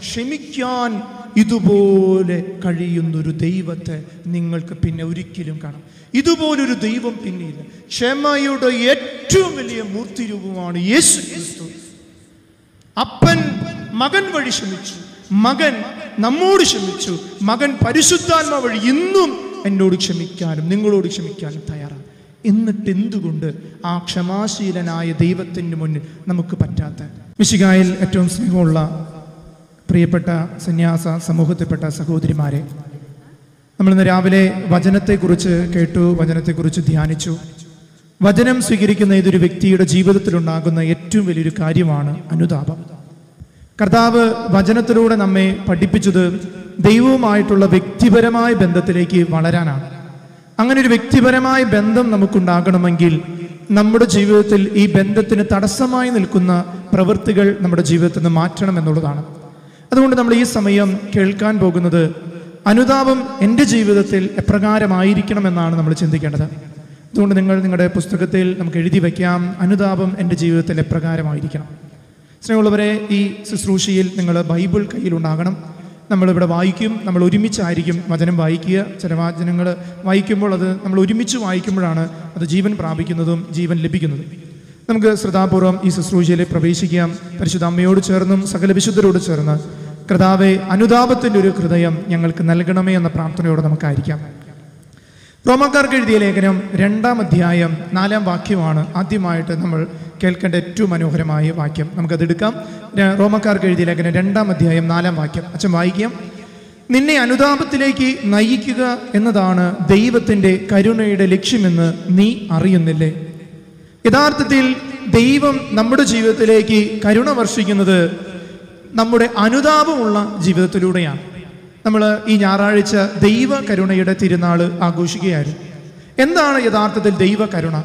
ക്ഷമിക്കാൻ ഇതുപോലെ കഴിയുന്നൊരു ദൈവത്തെ നിങ്ങൾക്ക് പിന്നെ ഒരിക്കലും കാണാം ഇതുപോലൊരു ദൈവം പിന്നെയില്ല ക്ഷമയുടെ ഏറ്റവും വലിയ മൂർത്തിരൂപമാണ് യേശു ക്രിസ്തു അപ്പൻ മകൻ വഴി ക്ഷമിച്ചു മകൻ നമ്മോട് ക്ഷമിച്ചു മകൻ പരിശുദ്ധാത്മ വഴി ഇന്നും എന്നോട് ക്ഷമിക്കാനും നിങ്ങളോട് ക്ഷമിക്കാനും തയ്യാറാണ് എന്നിട്ട് എന്തുകൊണ്ട് ആ ക്ഷമാശീലനായ ദൈവത്തിൻ്റെ മുന്നിൽ നമുക്ക് പറ്റാത്ത മിശികായിൽ ഏറ്റവും സ്നേഹമുള്ള പ്രിയപ്പെട്ട സന്യാസ സമൂഹത്തിൽപ്പെട്ട സഹോദരിമാരെ നമ്മളിന്ന് രാവിലെ വചനത്തെക്കുറിച്ച് കേട്ടു വചനത്തെക്കുറിച്ച് ധ്യാനിച്ചു വചനം സ്വീകരിക്കുന്ന ഏതൊരു വ്യക്തിയുടെ ജീവിതത്തിലുണ്ടാകുന്ന ഏറ്റവും വലിയൊരു കാര്യമാണ് അനുതാപം കർത്താവ് വചനത്തിലൂടെ നമ്മെ പഠിപ്പിച്ചത് ദൈവവുമായിട്ടുള്ള വ്യക്തിപരമായ ബന്ധത്തിലേക്ക് വളരാനാണ് അങ്ങനെ ഒരു വ്യക്തിപരമായ ബന്ധം നമുക്കുണ്ടാകണമെങ്കിൽ നമ്മുടെ ജീവിതത്തിൽ ഈ ബന്ധത്തിന് തടസ്സമായി നിൽക്കുന്ന പ്രവൃത്തികൾ നമ്മുടെ ജീവിതത്തിൽ നിന്ന് മാറ്റണം എന്നുള്ളതാണ് അതുകൊണ്ട് നമ്മൾ ഈ സമയം കേൾക്കാൻ പോകുന്നത് അനുതാപം എൻ്റെ ജീവിതത്തിൽ എപ്രകാരമായിരിക്കണമെന്നാണ് നമ്മൾ ചിന്തിക്കേണ്ടത് അതുകൊണ്ട് നിങ്ങൾ നിങ്ങളുടെ പുസ്തകത്തിൽ നമുക്ക് എഴുതി വയ്ക്കാം അനുതാപം എൻ്റെ ജീവിതത്തിൽ എപ്രകാരമായിരിക്കണം സ്നേഹമുള്ളവരെ ഈ ശുശ്രൂഷയിൽ നിങ്ങൾ ബൈബിൾ കയ്യിലുണ്ടാകണം നമ്മളിവിടെ വായിക്കും നമ്മൾ ഒരുമിച്ചായിരിക്കും വചനം വായിക്കുക ചില വചനങ്ങൾ വായിക്കുമ്പോൾ അത് നമ്മൾ ഒരുമിച്ച് വായിക്കുമ്പോഴാണ് അത് ജീവൻ പ്രാപിക്കുന്നതും ജീവൻ ലഭിക്കുന്നതും നമുക്ക് ശ്രദ്ധാപൂർവം ഈ ശുശ്രൂഷയിൽ പ്രവേശിക്കാം പരിശുദ്ധ അമ്മയോട് ചേർന്നും സകല വിശുദ്ധരോട് ചേർന്ന് കർത്താവെ അനുതാപത്തിൻ്റെ ഒരു ഹൃദയം ഞങ്ങൾക്ക് നൽകണമേ എന്ന പ്രാർത്ഥനയോടെ നമുക്കായിരിക്കാം റോമാക്കാർക്ക് എഴുതിയ ലേഖനം രണ്ടാം അധ്യായം നാലാം വാക്യമാണ് ആദ്യമായിട്ട് നമ്മൾ കേൾക്കേണ്ട ഏറ്റവും മനോഹരമായ വാക്യം നമുക്കത് എടുക്കാം ര- റോമാക്കാർക്ക് എഴുതിയ ലേഖനം രണ്ടാം അധ്യായം നാലാം വാക്യം അച്ഛൻ വായിക്കാം നിന്നെ അനുതാപത്തിലേക്ക് നയിക്കുക എന്നതാണ് ദൈവത്തിൻ്റെ കരുണയുടെ ലക്ഷ്യമെന്ന് നീ അറിയുന്നില്ലേ യഥാർത്ഥത്തിൽ ദൈവം നമ്മുടെ ജീവിതത്തിലേക്ക് കരുണ വർഷിക്കുന്നത് നമ്മുടെ അനുതാപമുള്ള ജീവിതത്തിലൂടെയാണ് നമ്മൾ ഈ ഞായറാഴ്ച ദൈവ കരുണയുടെ തിരുനാൾ ആഘോഷിക്കുകയായിരുന്നു എന്താണ് യഥാർത്ഥത്തിൽ ദൈവ കരുണ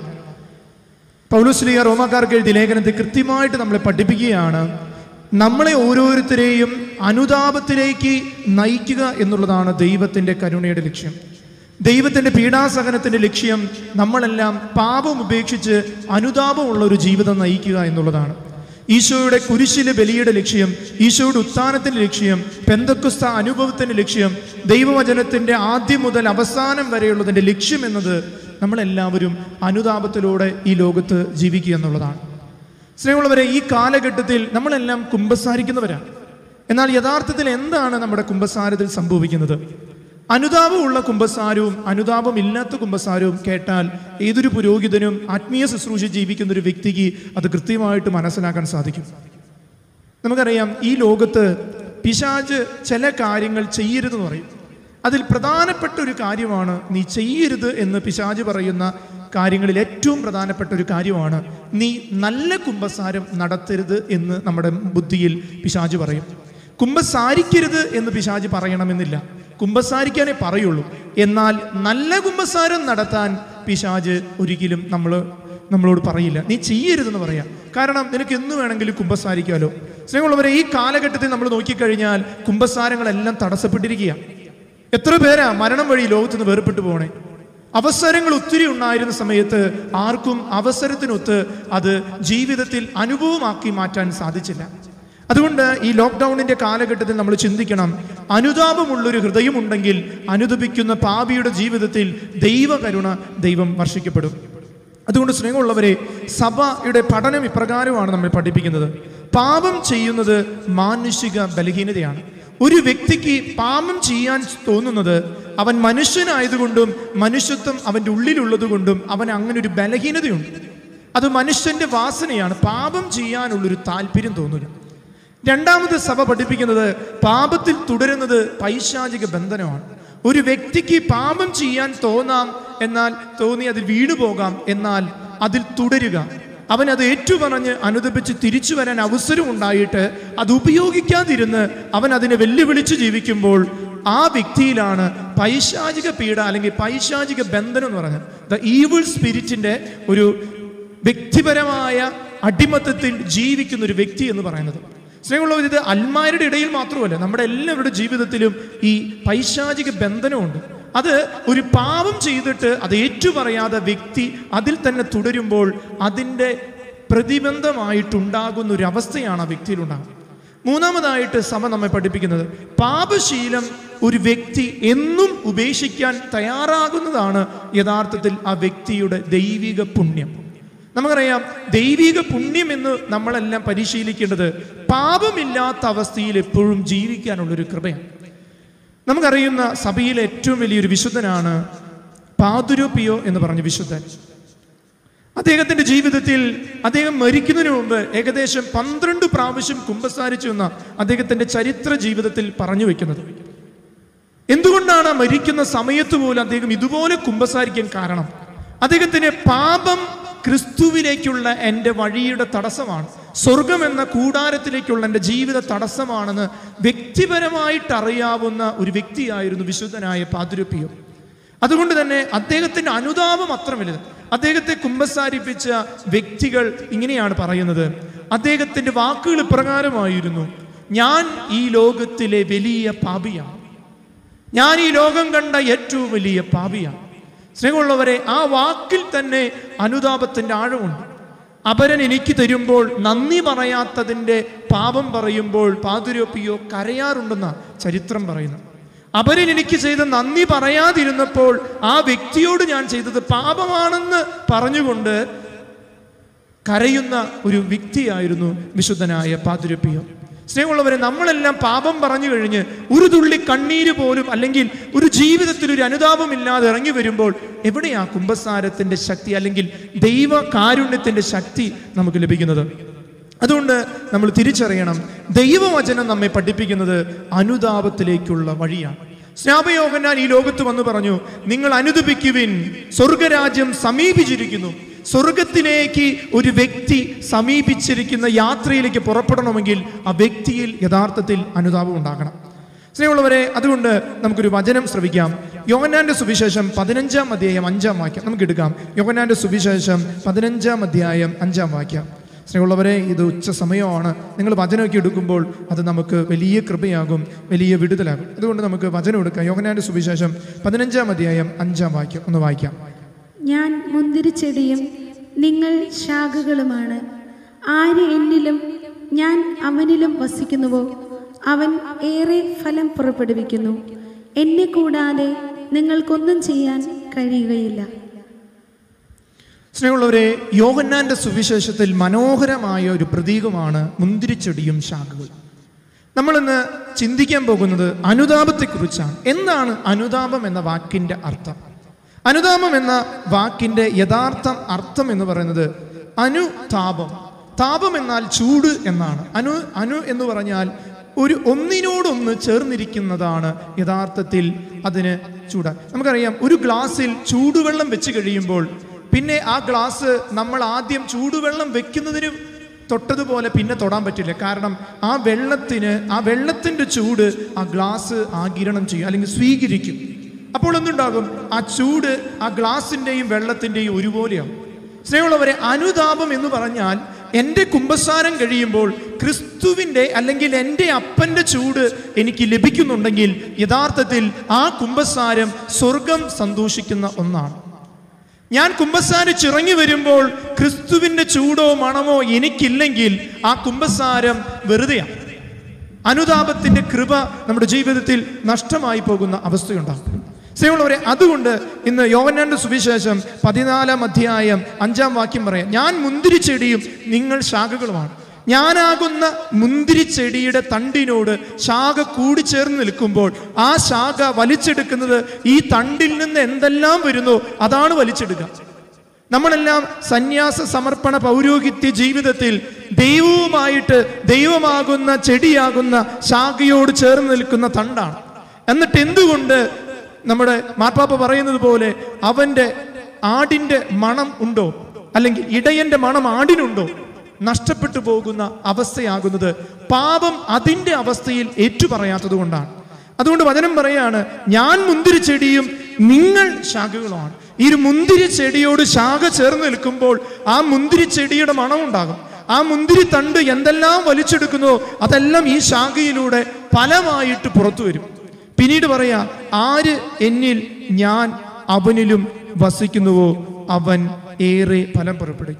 പൗലുസ്ലിയ റോമാക്കാർക്ക് എഴുതിയ ലേഖനത്തെ കൃത്യമായിട്ട് നമ്മളെ പഠിപ്പിക്കുകയാണ് നമ്മളെ ഓരോരുത്തരെയും അനുതാപത്തിലേക്ക് നയിക്കുക എന്നുള്ളതാണ് ദൈവത്തിൻ്റെ കരുണയുടെ ലക്ഷ്യം ദൈവത്തിൻ്റെ പീഡാസഹനത്തിൻ്റെ ലക്ഷ്യം നമ്മളെല്ലാം പാപം ഉപേക്ഷിച്ച് അനുതാപമുള്ള ഒരു ജീവിതം നയിക്കുക എന്നുള്ളതാണ് ഈശോയുടെ കുരിശിലെ ബലിയുടെ ലക്ഷ്യം ഈശോയുടെ ഉത്ഥാനത്തിന്റെ ലക്ഷ്യം പെന്തക്കുസ്ത അനുഭവത്തിന്റെ ലക്ഷ്യം ദൈവവചനത്തിന്റെ ആദ്യം മുതൽ അവസാനം വരെയുള്ളതിന്റെ ലക്ഷ്യം എന്നത് നമ്മളെല്ലാവരും അനുതാപത്തിലൂടെ ഈ ലോകത്ത് ജീവിക്കുക എന്നുള്ളതാണ് സ്നേഹമുള്ളവരെ ഈ കാലഘട്ടത്തിൽ നമ്മളെല്ലാം കുമ്പസാരിക്കുന്നവരാണ് എന്നാൽ യഥാർത്ഥത്തിൽ എന്താണ് നമ്മുടെ കുമ്പസാരത്തിൽ സംഭവിക്കുന്നത് അനുതാപമുള്ള കുമ്പസാരവും അനുതാപം ഇല്ലാത്ത കുമ്പസാരവും കേട്ടാൽ ഏതൊരു പുരോഹിതനും ആത്മീയ ശുശ്രൂഷ ജീവിക്കുന്ന ഒരു വ്യക്തിക്ക് അത് കൃത്യമായിട്ട് മനസ്സിലാക്കാൻ സാധിക്കും നമുക്കറിയാം ഈ ലോകത്ത് പിശാജ് ചില കാര്യങ്ങൾ ചെയ്യരുതെന്ന് പറയും അതിൽ പ്രധാനപ്പെട്ട ഒരു കാര്യമാണ് നീ ചെയ്യരുത് എന്ന് പിശാജ് പറയുന്ന കാര്യങ്ങളിൽ ഏറ്റവും പ്രധാനപ്പെട്ട ഒരു കാര്യമാണ് നീ നല്ല കുംഭസാരം നടത്തരുത് എന്ന് നമ്മുടെ ബുദ്ധിയിൽ പിശാജ് പറയും കുംഭസാരിക്കരുത് എന്ന് പിശാജ് പറയണമെന്നില്ല കുംഭസാരിക്കാനേ പറയുള്ളൂ എന്നാൽ നല്ല കുംഭസാരം നടത്താൻ പിശാജ് ഒരിക്കലും നമ്മൾ നമ്മളോട് പറയില്ല നീ ചെയ്യരുതെന്ന് പറയാം കാരണം നിനക്ക് എന്ന് വേണമെങ്കിലും കുംഭസാരിക്കാലോ സ്നേഹമുള്ളവരെ ഈ കാലഘട്ടത്തിൽ നമ്മൾ നോക്കിക്കഴിഞ്ഞാൽ കുംഭസാരങ്ങളെല്ലാം തടസ്സപ്പെട്ടിരിക്കുക എത്ര പേരാ മരണം വഴി ലോകത്ത് നിന്ന് വേർപെട്ടു പോണേ അവസരങ്ങൾ ഒത്തിരി ഉണ്ടായിരുന്ന സമയത്ത് ആർക്കും അവസരത്തിനൊത്ത് അത് ജീവിതത്തിൽ അനുഭവമാക്കി മാറ്റാൻ സാധിച്ചില്ല അതുകൊണ്ട് ഈ ലോക്ക്ഡൗണിന്റെ കാലഘട്ടത്തിൽ നമ്മൾ ചിന്തിക്കണം അനുതാപമുള്ളൊരു ഹൃദയമുണ്ടെങ്കിൽ അനുദപിക്കുന്ന പാപിയുടെ ജീവിതത്തിൽ ദൈവകരുണ ദൈവം വർഷിക്കപ്പെടും അതുകൊണ്ട് സ്നേഹമുള്ളവരെ സഭയുടെ പഠനം ഇപ്രകാരമാണ് നമ്മൾ പഠിപ്പിക്കുന്നത് പാപം ചെയ്യുന്നത് മാനുഷിക ബലഹീനതയാണ് ഒരു വ്യക്തിക്ക് പാപം ചെയ്യാൻ തോന്നുന്നത് അവൻ മനുഷ്യനായതുകൊണ്ടും മനുഷ്യത്വം അവൻ്റെ ഉള്ളിലുള്ളത് കൊണ്ടും അവൻ അങ്ങനെ ഒരു ബലഹീനതയുണ്ട് അത് മനുഷ്യന്റെ വാസനയാണ് പാപം ചെയ്യാനുള്ളൊരു താല്പര്യം തോന്നുക രണ്ടാമത് സഭ പഠിപ്പിക്കുന്നത് പാപത്തിൽ തുടരുന്നത് പൈശാചിക ബന്ധനമാണ് ഒരു വ്യക്തിക്ക് പാപം ചെയ്യാൻ തോന്നാം എന്നാൽ തോന്നി അതിൽ വീണു പോകാം എന്നാൽ അതിൽ തുടരുക അവൻ അത് ഏറ്റുപറഞ്ഞ് അനുദപിച്ച് തിരിച്ചു വരാൻ അവസരം ഉണ്ടായിട്ട് അത് ഉപയോഗിക്കാതിരുന്ന് അവൻ അതിനെ വെല്ലുവിളിച്ച് ജീവിക്കുമ്പോൾ ആ വ്യക്തിയിലാണ് പൈശാചിക പീഡ അല്ലെങ്കിൽ പൈശാചിക ബന്ധനം എന്ന് പറഞ്ഞത് ദ ഈവിൾ സ്പിരിറ്റിന്റെ ഒരു വ്യക്തിപരമായ അടിമത്തത്തിൽ ജീവിക്കുന്ന ഒരു വ്യക്തി എന്ന് പറയുന്നത് സ്നേഹമുള്ളവർ ഇത് അൽമാരുടെ ഇടയിൽ മാത്രമല്ല നമ്മുടെ എല്ലാവരുടെ ജീവിതത്തിലും ഈ പൈശാചിക ബന്ധനമുണ്ട് അത് ഒരു പാപം ചെയ്തിട്ട് അത് ഏറ്റുപറയാതെ വ്യക്തി അതിൽ തന്നെ തുടരുമ്പോൾ അതിൻ്റെ പ്രതിബന്ധമായിട്ടുണ്ടാകുന്ന ഒരു അവസ്ഥയാണ് ആ വ്യക്തിയിലുണ്ടാകുന്നത് മൂന്നാമതായിട്ട് സഭ നമ്മെ പഠിപ്പിക്കുന്നത് പാപശീലം ഒരു വ്യക്തി എന്നും ഉപേക്ഷിക്കാൻ തയ്യാറാകുന്നതാണ് യഥാർത്ഥത്തിൽ ആ വ്യക്തിയുടെ ദൈവിക പുണ്യം നമുക്കറിയാം ദൈവിക പുണ്യം എന്ന് നമ്മളെല്ലാം പരിശീലിക്കേണ്ടത് പാപമില്ലാത്ത അവസ്ഥയിൽ എപ്പോഴും ജീവിക്കാനുള്ളൊരു കൃപയാണ് നമുക്കറിയുന്ന സഭയിലെ ഏറ്റവും വലിയൊരു വിശുദ്ധനാണ് പാതുരുപ്പിയോ എന്ന് പറഞ്ഞ വിശുദ്ധൻ അദ്ദേഹത്തിന്റെ ജീവിതത്തിൽ അദ്ദേഹം മരിക്കുന്നതിന് മുമ്പ് ഏകദേശം പന്ത്രണ്ട് പ്രാവശ്യം കുമ്പസാരിച്ചു എന്ന അദ്ദേഹത്തിന്റെ ചരിത്ര ജീവിതത്തിൽ പറഞ്ഞു വെക്കുന്നത് എന്തുകൊണ്ടാണ് ആ മരിക്കുന്ന സമയത്ത് പോലും അദ്ദേഹം ഇതുപോലെ കുമ്പസാരിക്കാൻ കാരണം അദ്ദേഹത്തിന് പാപം ക്രിസ്തുവിലേക്കുള്ള എൻ്റെ വഴിയുടെ തടസ്സമാണ് സ്വർഗം എന്ന കൂടാരത്തിലേക്കുള്ള എൻ്റെ ജീവിത തടസ്സമാണെന്ന് വ്യക്തിപരമായിട്ട് അറിയാവുന്ന ഒരു വ്യക്തിയായിരുന്നു വിശുദ്ധനായ പാതുരപ്പിയോ അതുകൊണ്ട് തന്നെ അദ്ദേഹത്തിന്റെ അനുതാപം അത്ര വലുത് അദ്ദേഹത്തെ കുമ്പസാരിപ്പിച്ച വ്യക്തികൾ ഇങ്ങനെയാണ് പറയുന്നത് അദ്ദേഹത്തിന്റെ വാക്കുകൾ ഇപ്രകാരമായിരുന്നു ഞാൻ ഈ ലോകത്തിലെ വലിയ പാപിയാണ് ഞാൻ ഈ ലോകം കണ്ട ഏറ്റവും വലിയ പാപിയാണ് സ്നേഹമുള്ളവരെ ആ വാക്കിൽ തന്നെ അനുതാപത്തിന്റെ ആഴമുണ്ട് അപരൻ എനിക്ക് തരുമ്പോൾ നന്ദി പറയാത്തതിൻ്റെ പാപം പറയുമ്പോൾ പാതുരോപ്പിയോ കരയാറുണ്ടെന്ന ചരിത്രം പറയുന്നു അപരൻ എനിക്ക് ചെയ്ത നന്ദി പറയാതിരുന്നപ്പോൾ ആ വ്യക്തിയോട് ഞാൻ ചെയ്തത് പാപമാണെന്ന് പറഞ്ഞുകൊണ്ട് കരയുന്ന ഒരു വ്യക്തിയായിരുന്നു വിശുദ്ധനായ പാതുരപ്പിയോ സ്നേഹമുള്ളവരെ നമ്മളെല്ലാം പാപം പറഞ്ഞു കഴിഞ്ഞ് ഒരു തുള്ളി കണ്ണീര് പോലും അല്ലെങ്കിൽ ഒരു ജീവിതത്തിൽ ഒരു അനുതാപമില്ലാതെ ഇറങ്ങി വരുമ്പോൾ എവിടെയാ കുംഭസാരത്തിന്റെ ശക്തി അല്ലെങ്കിൽ ദൈവ കാരുണ്യത്തിന്റെ ശക്തി നമുക്ക് ലഭിക്കുന്നത് അതുകൊണ്ട് നമ്മൾ തിരിച്ചറിയണം ദൈവവചനം നമ്മെ പഠിപ്പിക്കുന്നത് അനുതാപത്തിലേക്കുള്ള വഴിയാണ് സ്നാപയോഹന്നാൻ ഈ ലോകത്ത് വന്നു പറഞ്ഞു നിങ്ങൾ അനുദപിക്കുവിൻ സ്വർഗരാജ്യം സമീപിച്ചിരിക്കുന്നു സ്വർഗത്തിലേക്ക് ഒരു വ്യക്തി സമീപിച്ചിരിക്കുന്ന യാത്രയിലേക്ക് പുറപ്പെടണമെങ്കിൽ ആ വ്യക്തിയിൽ യഥാർത്ഥത്തിൽ അനുതാപം ഉണ്ടാകണം സ്നേഹമുള്ളവരെ അതുകൊണ്ട് നമുക്കൊരു വചനം ശ്രവിക്കാം യോഹന്നാന്റെ സുവിശേഷം പതിനഞ്ചാം അധ്യായം അഞ്ചാം വാക്യം നമുക്ക് എടുക്കാം യോഹന്നാന്റെ സുവിശേഷം പതിനഞ്ചാം അധ്യായം അഞ്ചാം വാക്യം സ്നേഹമുള്ളവരെ ഇത് ഉച്ച സമയമാണ് നിങ്ങൾ വചനമൊക്കെ എടുക്കുമ്പോൾ അത് നമുക്ക് വലിയ കൃപയാകും വലിയ വിടുതലാകും അതുകൊണ്ട് നമുക്ക് വചനം എടുക്കാം യോഹന്നാന്റെ സുവിശേഷം പതിനഞ്ചാം അധ്യായം അഞ്ചാം വാക്യം ഒന്ന് വായിക്കാം ഞാൻ മുന്തിരിച്ചെടിയും നിങ്ങൾ ശാഖകളുമാണ് ആര് എന്നിലും ഞാൻ അവനിലും വസിക്കുന്നുവോ അവൻ ഏറെ ഫലം പുറപ്പെടുവിക്കുന്നു എന്നെ കൂടാതെ നിങ്ങൾക്കൊന്നും ചെയ്യാൻ കഴിയുകയില്ല സ്നേഹമുള്ളവരെ യോഹന്നാന്റെ സുവിശേഷത്തിൽ മനോഹരമായ ഒരു പ്രതീകമാണ് മുന്തിരിച്ചെടിയും ശാഖകളും നമ്മളിന്ന് ചിന്തിക്കാൻ പോകുന്നത് അനുതാപത്തെക്കുറിച്ചാണ് എന്താണ് അനുതാപം എന്ന വാക്കിന്റെ അർത്ഥം അനുതാപം എന്ന വാക്കിന്റെ യഥാർത്ഥ അർത്ഥം എന്ന് പറയുന്നത് അനുതാപം താപം എന്നാൽ ചൂട് എന്നാണ് അനു അനു എന്ന് പറഞ്ഞാൽ ഒരു ഒന്നിനോടൊന്ന് ചേർന്നിരിക്കുന്നതാണ് യഥാർത്ഥത്തിൽ അതിന് ചൂട് നമുക്കറിയാം ഒരു ഗ്ലാസ്സിൽ ചൂടുവെള്ളം വെച്ച് കഴിയുമ്പോൾ പിന്നെ ആ ഗ്ലാസ് നമ്മൾ ആദ്യം ചൂടുവെള്ളം വെക്കുന്നതിന് തൊട്ടതുപോലെ പിന്നെ തൊടാൻ പറ്റില്ല കാരണം ആ വെള്ളത്തിന് ആ വെള്ളത്തിന്റെ ചൂട് ആ ഗ്ലാസ് ആകിരണം ചെയ്യും അല്ലെങ്കിൽ സ്വീകരിക്കും അപ്പോൾ എന്തുണ്ടാകും ആ ചൂട് ആ ഗ്ലാസിന്റെയും വെള്ളത്തിന്റെയും ഒരുപോലെയാവും സ്നേഹമുള്ളവരെ അനുതാപം എന്ന് പറഞ്ഞാൽ എൻ്റെ കുംഭസാരം കഴിയുമ്പോൾ ക്രിസ്തുവിൻ്റെ അല്ലെങ്കിൽ എൻ്റെ അപ്പൻ്റെ ചൂട് എനിക്ക് ലഭിക്കുന്നുണ്ടെങ്കിൽ യഥാർത്ഥത്തിൽ ആ കുംഭസാരം സ്വർഗം സന്തോഷിക്കുന്ന ഒന്നാണ് ഞാൻ കുംഭസാരിച്ചിറങ്ങി വരുമ്പോൾ ക്രിസ്തുവിന്റെ ചൂടോ മണമോ എനിക്കില്ലെങ്കിൽ ആ കുംഭസാരം വെറുതെയാണ് അനുതാപത്തിന്റെ കൃപ നമ്മുടെ ജീവിതത്തിൽ നഷ്ടമായി പോകുന്ന അവസ്ഥയുണ്ടാകും സ്നേഹമുള്ളവരെ അതുകൊണ്ട് ഇന്ന് യോവന്നാന്റെ സുവിശേഷം പതിനാലാം അധ്യായം അഞ്ചാം വാക്യം പറയാം ഞാൻ മുന്തിരിച്ചെടിയും നിങ്ങൾ ശാഖകളുമാണ് ഞാനാകുന്ന മുന്തിരിച്ചെടിയുടെ തണ്ടിനോട് ശാഖ കൂടിച്ചേർന്ന് നിൽക്കുമ്പോൾ ആ ശാഖ വലിച്ചെടുക്കുന്നത് ഈ തണ്ടിൽ നിന്ന് എന്തെല്ലാം വരുന്നോ അതാണ് വലിച്ചെടുക്കുക നമ്മളെല്ലാം സന്യാസ സമർപ്പണ പൗരോഹിത്യ ജീവിതത്തിൽ ദൈവവുമായിട്ട് ദൈവമാകുന്ന ചെടിയാകുന്ന ശാഖയോട് ചേർന്ന് നിൽക്കുന്ന തണ്ടാണ് എന്നിട്ട് എന്തുകൊണ്ട് നമ്മുടെ മാർപ്പാപ്പ പറയുന്നത് പോലെ അവന്റെ ആടിന്റെ മണം ഉണ്ടോ അല്ലെങ്കിൽ ഇടയന്റെ മണം ആടിനുണ്ടോ നഷ്ടപ്പെട്ടു പോകുന്ന അവസ്ഥയാകുന്നത് പാപം അതിന്റെ അവസ്ഥയിൽ ഏറ്റുപറയാത്തത് കൊണ്ടാണ് അതുകൊണ്ട് വചനം പറയാണ് ഞാൻ മുന്തിരിച്ചെടിയും നിങ്ങൾ ശാഖകളുമാണ് ഈ ഒരു മുന്തിരി ചെടിയോട് ശാഖ ചേർന്ന് നിൽക്കുമ്പോൾ ആ മുന്തിരി ചെടിയുടെ മണമുണ്ടാകും ആ മുന്തിരി തണ്ട് എന്തെല്ലാം വലിച്ചെടുക്കുന്നോ അതെല്ലാം ഈ ശാഖയിലൂടെ ഫലമായിട്ട് പുറത്തു വരും പിന്നീട് പറയാ ആര് എന്നിൽ ഞാൻ അവനിലും വസിക്കുന്നുവോ അവൻ ഏറെ ഫലം പുറപ്പെടുവിക്കും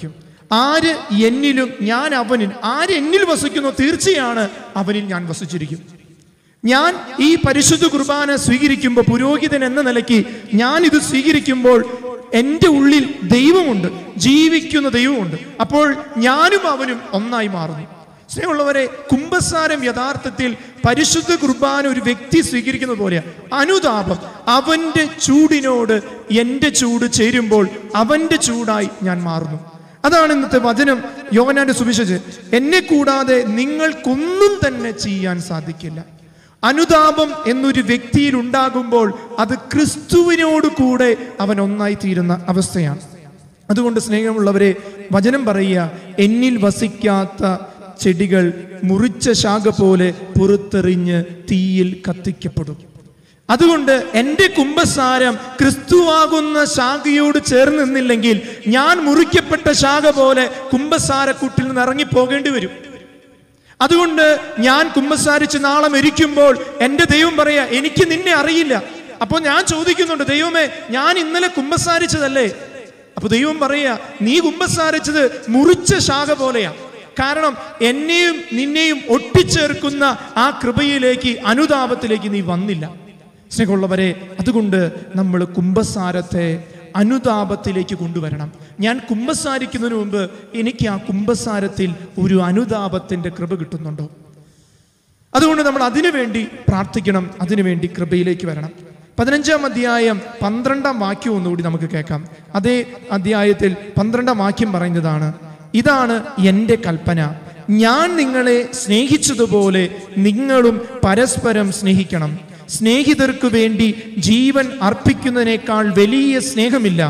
ആര് എന്നിലും ഞാൻ അവനിൽ ആര് എന്നിൽ വസിക്കുന്നു തീർച്ചയാണ് അവനിൽ ഞാൻ വസിച്ചിരിക്കും ഞാൻ ഈ പരിശുദ്ധ കുർബാന സ്വീകരിക്കുമ്പോൾ പുരോഹിതൻ എന്ന നിലയ്ക്ക് ഞാൻ ഇത് സ്വീകരിക്കുമ്പോൾ എൻ്റെ ഉള്ളിൽ ദൈവമുണ്ട് ജീവിക്കുന്ന ദൈവമുണ്ട് അപ്പോൾ ഞാനും അവനും ഒന്നായി മാറുന്നു സ്നേഹമുള്ളവരെ കുംഭസാരം യഥാർത്ഥത്തിൽ പരിശുദ്ധ കുർബാന ഒരു വ്യക്തി സ്വീകരിക്കുന്നത് പോലെയാണ് അനുതാപം അവന്റെ ചൂടിനോട് എൻ്റെ ചൂട് ചേരുമ്പോൾ അവന്റെ ചൂടായി ഞാൻ മാറുന്നു അതാണ് ഇന്നത്തെ വചനം യോവനാന്റെ സുവിശേഷം എന്നെ കൂടാതെ നിങ്ങൾക്കൊന്നും തന്നെ ചെയ്യാൻ സാധിക്കില്ല അനുതാപം എന്നൊരു വ്യക്തിയിൽ ഉണ്ടാകുമ്പോൾ അത് ക്രിസ്തുവിനോട് കൂടെ അവൻ ഒന്നായി തീരുന്ന അവസ്ഥയാണ് അതുകൊണ്ട് സ്നേഹമുള്ളവരെ വചനം പറയുക എന്നിൽ വസിക്കാത്ത ചെടികൾ മുറിച്ച ശാഖ പോലെ പുറത്തെറിഞ്ഞ് തീയിൽ കത്തിക്കപ്പെടും അതുകൊണ്ട് എൻ്റെ കുംഭസാരം ക്രിസ്തുവാകുന്ന ശാഖയോട് ചേർന്ന് നിന്നില്ലെങ്കിൽ ഞാൻ മുറിക്കപ്പെട്ട ശാഖ പോലെ കുംഭസാരക്കൂട്ടിൽ നിന്ന് ഇറങ്ങി പോകേണ്ടി വരും അതുകൊണ്ട് ഞാൻ കുമ്പസാരിച്ച് നാളെ മരിക്കുമ്പോൾ എൻ്റെ ദൈവം പറയാ എനിക്ക് നിന്നെ അറിയില്ല അപ്പോൾ ഞാൻ ചോദിക്കുന്നുണ്ട് ദൈവമേ ഞാൻ ഇന്നലെ കുമ്പസാരിച്ചതല്ലേ അപ്പൊ ദൈവം പറയാ നീ കുമ്പസാരിച്ചത് മുറിച്ച ശാഖ പോലെയാ കാരണം എന്നെയും നിന്നെയും ഒട്ടിച്ചേർക്കുന്ന ആ കൃപയിലേക്ക് അനുതാപത്തിലേക്ക് നീ വന്നില്ല സ്നേഹമുള്ളവരെ അതുകൊണ്ട് നമ്മൾ കുംഭസാരത്തെ അനുതാപത്തിലേക്ക് കൊണ്ടുവരണം ഞാൻ കുംഭസാരിക്കുന്നതിന് മുമ്പ് എനിക്ക് ആ കുംഭസാരത്തിൽ ഒരു അനുതാപത്തിന്റെ കൃപ കിട്ടുന്നുണ്ടോ അതുകൊണ്ട് നമ്മൾ അതിനു വേണ്ടി പ്രാർത്ഥിക്കണം അതിനുവേണ്ടി കൃപയിലേക്ക് വരണം പതിനഞ്ചാം അധ്യായം പന്ത്രണ്ടാം വാക്യം ഒന്നുകൂടി നമുക്ക് കേൾക്കാം അതേ അധ്യായത്തിൽ പന്ത്രണ്ടാം വാക്യം പറയുന്നതാണ് ഇതാണ് എൻ്റെ കൽപ്പന ഞാൻ നിങ്ങളെ സ്നേഹിച്ചതുപോലെ നിങ്ങളും പരസ്പരം സ്നേഹിക്കണം സ്നേഹിതർക്കു വേണ്ടി ജീവൻ അർപ്പിക്കുന്നതിനേക്കാൾ വലിയ സ്നേഹമില്ല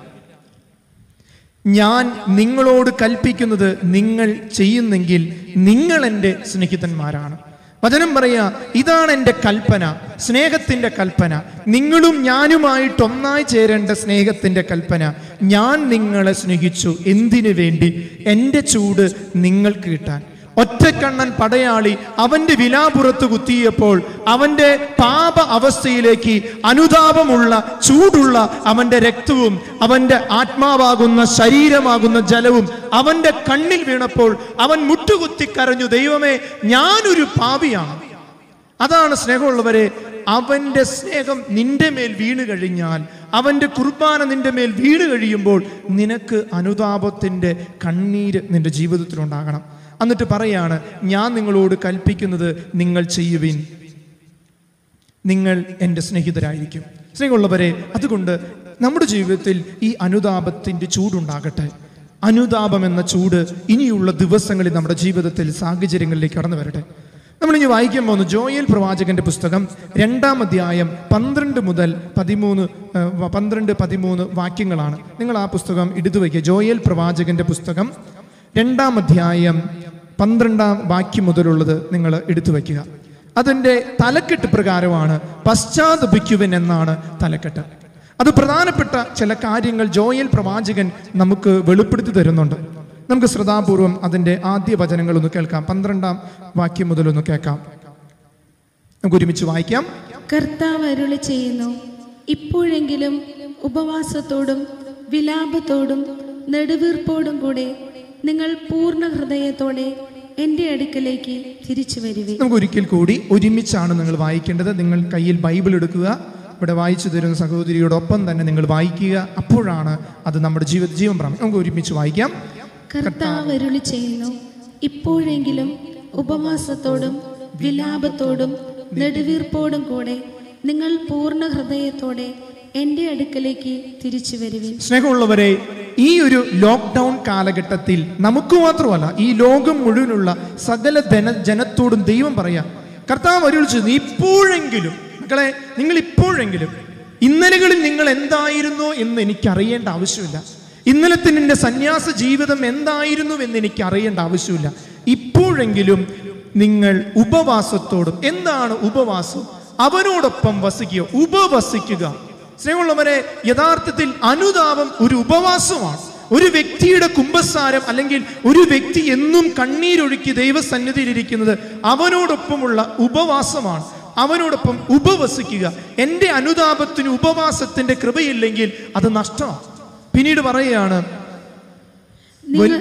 ഞാൻ നിങ്ങളോട് കൽപ്പിക്കുന്നത് നിങ്ങൾ ചെയ്യുന്നെങ്കിൽ നിങ്ങൾ എൻ്റെ സ്നേഹിതന്മാരാണ് വചനം പറയാ ഇതാണ് എൻ്റെ കൽപ്പന സ്നേഹത്തിൻ്റെ കൽപ്പന നിങ്ങളും ഞാനുമായിട്ട് ഒന്നായി ചേരേണ്ട സ്നേഹത്തിൻ്റെ കൽപ്പന ഞാൻ നിങ്ങളെ സ്നേഹിച്ചു എന്തിനു വേണ്ടി എൻ്റെ ചൂട് നിങ്ങൾക്ക് കിട്ടാൻ ഒറ്റക്കണ്ണൻ പടയാളി അവന്റെ വിലാപുറത്ത് കുത്തിയപ്പോൾ അവന്റെ പാപ അവസ്ഥയിലേക്ക് അനുതാപമുള്ള ചൂടുള്ള അവന്റെ രക്തവും അവന്റെ ആത്മാവാകുന്ന ശരീരമാകുന്ന ജലവും അവന്റെ കണ്ണിൽ വീണപ്പോൾ അവൻ മുട്ടുകുത്തി കരഞ്ഞു ദൈവമേ ഞാനൊരു പാപിയാണ് അതാണ് സ്നേഹമുള്ളവരെ അവന്റെ സ്നേഹം നിന്റെ മേൽ വീണ് കഴിഞ്ഞാൽ അവന്റെ കുർബാന നിന്റെ മേൽ വീണ് കഴിയുമ്പോൾ നിനക്ക് അനുതാപത്തിന്റെ കണ്ണീര് നിന്റെ ജീവിതത്തിലുണ്ടാകണം എന്നിട്ട് പറയാണ് ഞാൻ നിങ്ങളോട് കൽപ്പിക്കുന്നത് നിങ്ങൾ ചെയ്യുവിൻ നിങ്ങൾ എൻ്റെ സ്നേഹിതരായിരിക്കും സ്നേഹമുള്ളവരെ അതുകൊണ്ട് നമ്മുടെ ജീവിതത്തിൽ ഈ അനുതാപത്തിൻ്റെ ചൂടുണ്ടാകട്ടെ അനുതാപം എന്ന ചൂട് ഇനിയുള്ള ദിവസങ്ങളിൽ നമ്മുടെ ജീവിതത്തിൽ സാഹചര്യങ്ങളിലേക്ക് കടന്നു വരട്ടെ നമ്മൾ ഇനി വായിക്കാൻ പോകുന്ന ജോയൽ പ്രവാചകന്റെ പുസ്തകം രണ്ടാം അധ്യായം പന്ത്രണ്ട് മുതൽ പതിമൂന്ന് ആ, വ- പന്ത്രണ്ട് പതിമൂന്ന് വാക്യങ്ങളാണ് നിങ്ങൾ ആ പുസ്തകം എടുത്തു വയ്ക്കുക ജോയൽ പ്രവാചകന്റെ പുസ്തകം രണ്ടാം അധ്യായം പന്ത്രണ്ടാം വാക്യം മുതലുള്ളത് നിങ്ങൾ എടുത്തു വയ്ക്കുക അതിൻ്റെ തലക്കെട്ട് പ്രകാരമാണ് പശ്ചാത്തപിക്കുവൻ എന്നാണ് തലക്കെട്ട് അത് പ്രധാനപ്പെട്ട ചില കാര്യങ്ങൾ ജോയൽ പ്രവാചകൻ നമുക്ക് വെളിപ്പെടുത്തി തരുന്നുണ്ട് നമുക്ക് ശ്രദ്ധാപൂർവം അതിൻ്റെ ആദ്യ വചനങ്ങൾ ഒന്ന് കേൾക്കാം പന്ത്രണ്ടാം വാക്യം മുതൽ ഒന്ന് കേൾക്കാം നമുക്ക് ഒരുമിച്ച് വായിക്കാം കർത്താവ് അരുളി ചെയ്യുന്നു ഇപ്പോഴെങ്കിലും ഉപവാസത്തോടും വിലാപത്തോടും നെടുവീർപ്പോടും കൂടെ നിങ്ങൾ പൂർണ്ണ ഹൃദയത്തോടെ എൻ്റെ അടുക്കലേക്ക് തിരിച്ചു വരുവേ നമുക്ക് ഒരിക്കൽ കൂടി ഒരുമിച്ചാണ് നിങ്ങൾ വായിക്കേണ്ടത് നിങ്ങൾ കയ്യിൽ ബൈബിൾ എടുക്കുക ഇവിടെ വായിച്ചു തരുന്ന സഹോദരിയോടൊപ്പം തന്നെ നിങ്ങൾ വായിക്കുക അപ്പോഴാണ് അത് നമ്മുടെ ജീവിത ജീവൻ പ്രാപിക്കും നമുക്ക് ഒരുമിച്ച് വായിക്കാം കർത്താവ് അരുളി ചെയ്യുന്നു ഇപ്പോഴെങ്കിലും ഉപവാസത്തോടും വിലാപത്തോടും നെടുവീർപ്പോടും കൂടെ നിങ്ങൾ പൂർണ്ണ ഹൃദയത്തോടെ എൻ്റെ അടുക്കലേക്ക് തിരിച്ചു വരുവിൻ സ്നേഹമുള്ളവരെ ഈ ഒരു ലോക്ക്ഡൗൺ കാലഘട്ടത്തിൽ നമുക്ക് മാത്രമല്ല ഈ ലോകം മുഴുവനുള്ള സകല ധന ജനത്തോടും ദൈവം പറയാം കർത്താവ് അരുളിച്ചു നീ ഇപ്പോഴെങ്കിലും മക്കളെ നിങ്ങൾ ഇപ്പോഴെങ്കിലും ഇന്നലകളിൽ നിങ്ങൾ എന്തായിരുന്നോ എന്ന് എനിക്ക് അറിയേണ്ട ആവശ്യമില്ല ഇന്നലത്തെ നിന്റെ സന്യാസ ജീവിതം എന്തായിരുന്നു എന്ന് എനിക്ക് അറിയേണ്ട ആവശ്യമില്ല ഇപ്പോഴെങ്കിലും നിങ്ങൾ ഉപവാസത്തോടും എന്താണ് ഉപവാസം അവനോടൊപ്പം വസിക്കുക ഉപവസിക്കുക സ്നേഹമുള്ളവരെ യഥാർത്ഥത്തിൽ അനുതാപം ഒരു ഉപവാസമാണ് ഒരു വ്യക്തിയുടെ കുംഭസാരം അല്ലെങ്കിൽ ഒരു വ്യക്തി എന്നും കണ്ണീരൊഴുക്കി ദൈവസന്നിധിയിലിരിക്കുന്നത് അവനോടൊപ്പമുള്ള ഉപവാസമാണ് അവനോടൊപ്പം ഉപവസിക്കുക എൻ്റെ അനുതാപത്തിന് ഉപവാസത്തിന്റെ കൃപയില്ലെങ്കിൽ അത് നഷ്ടമാണ് പിന്നീട് പറയുകയാണ് നിങ്ങൾ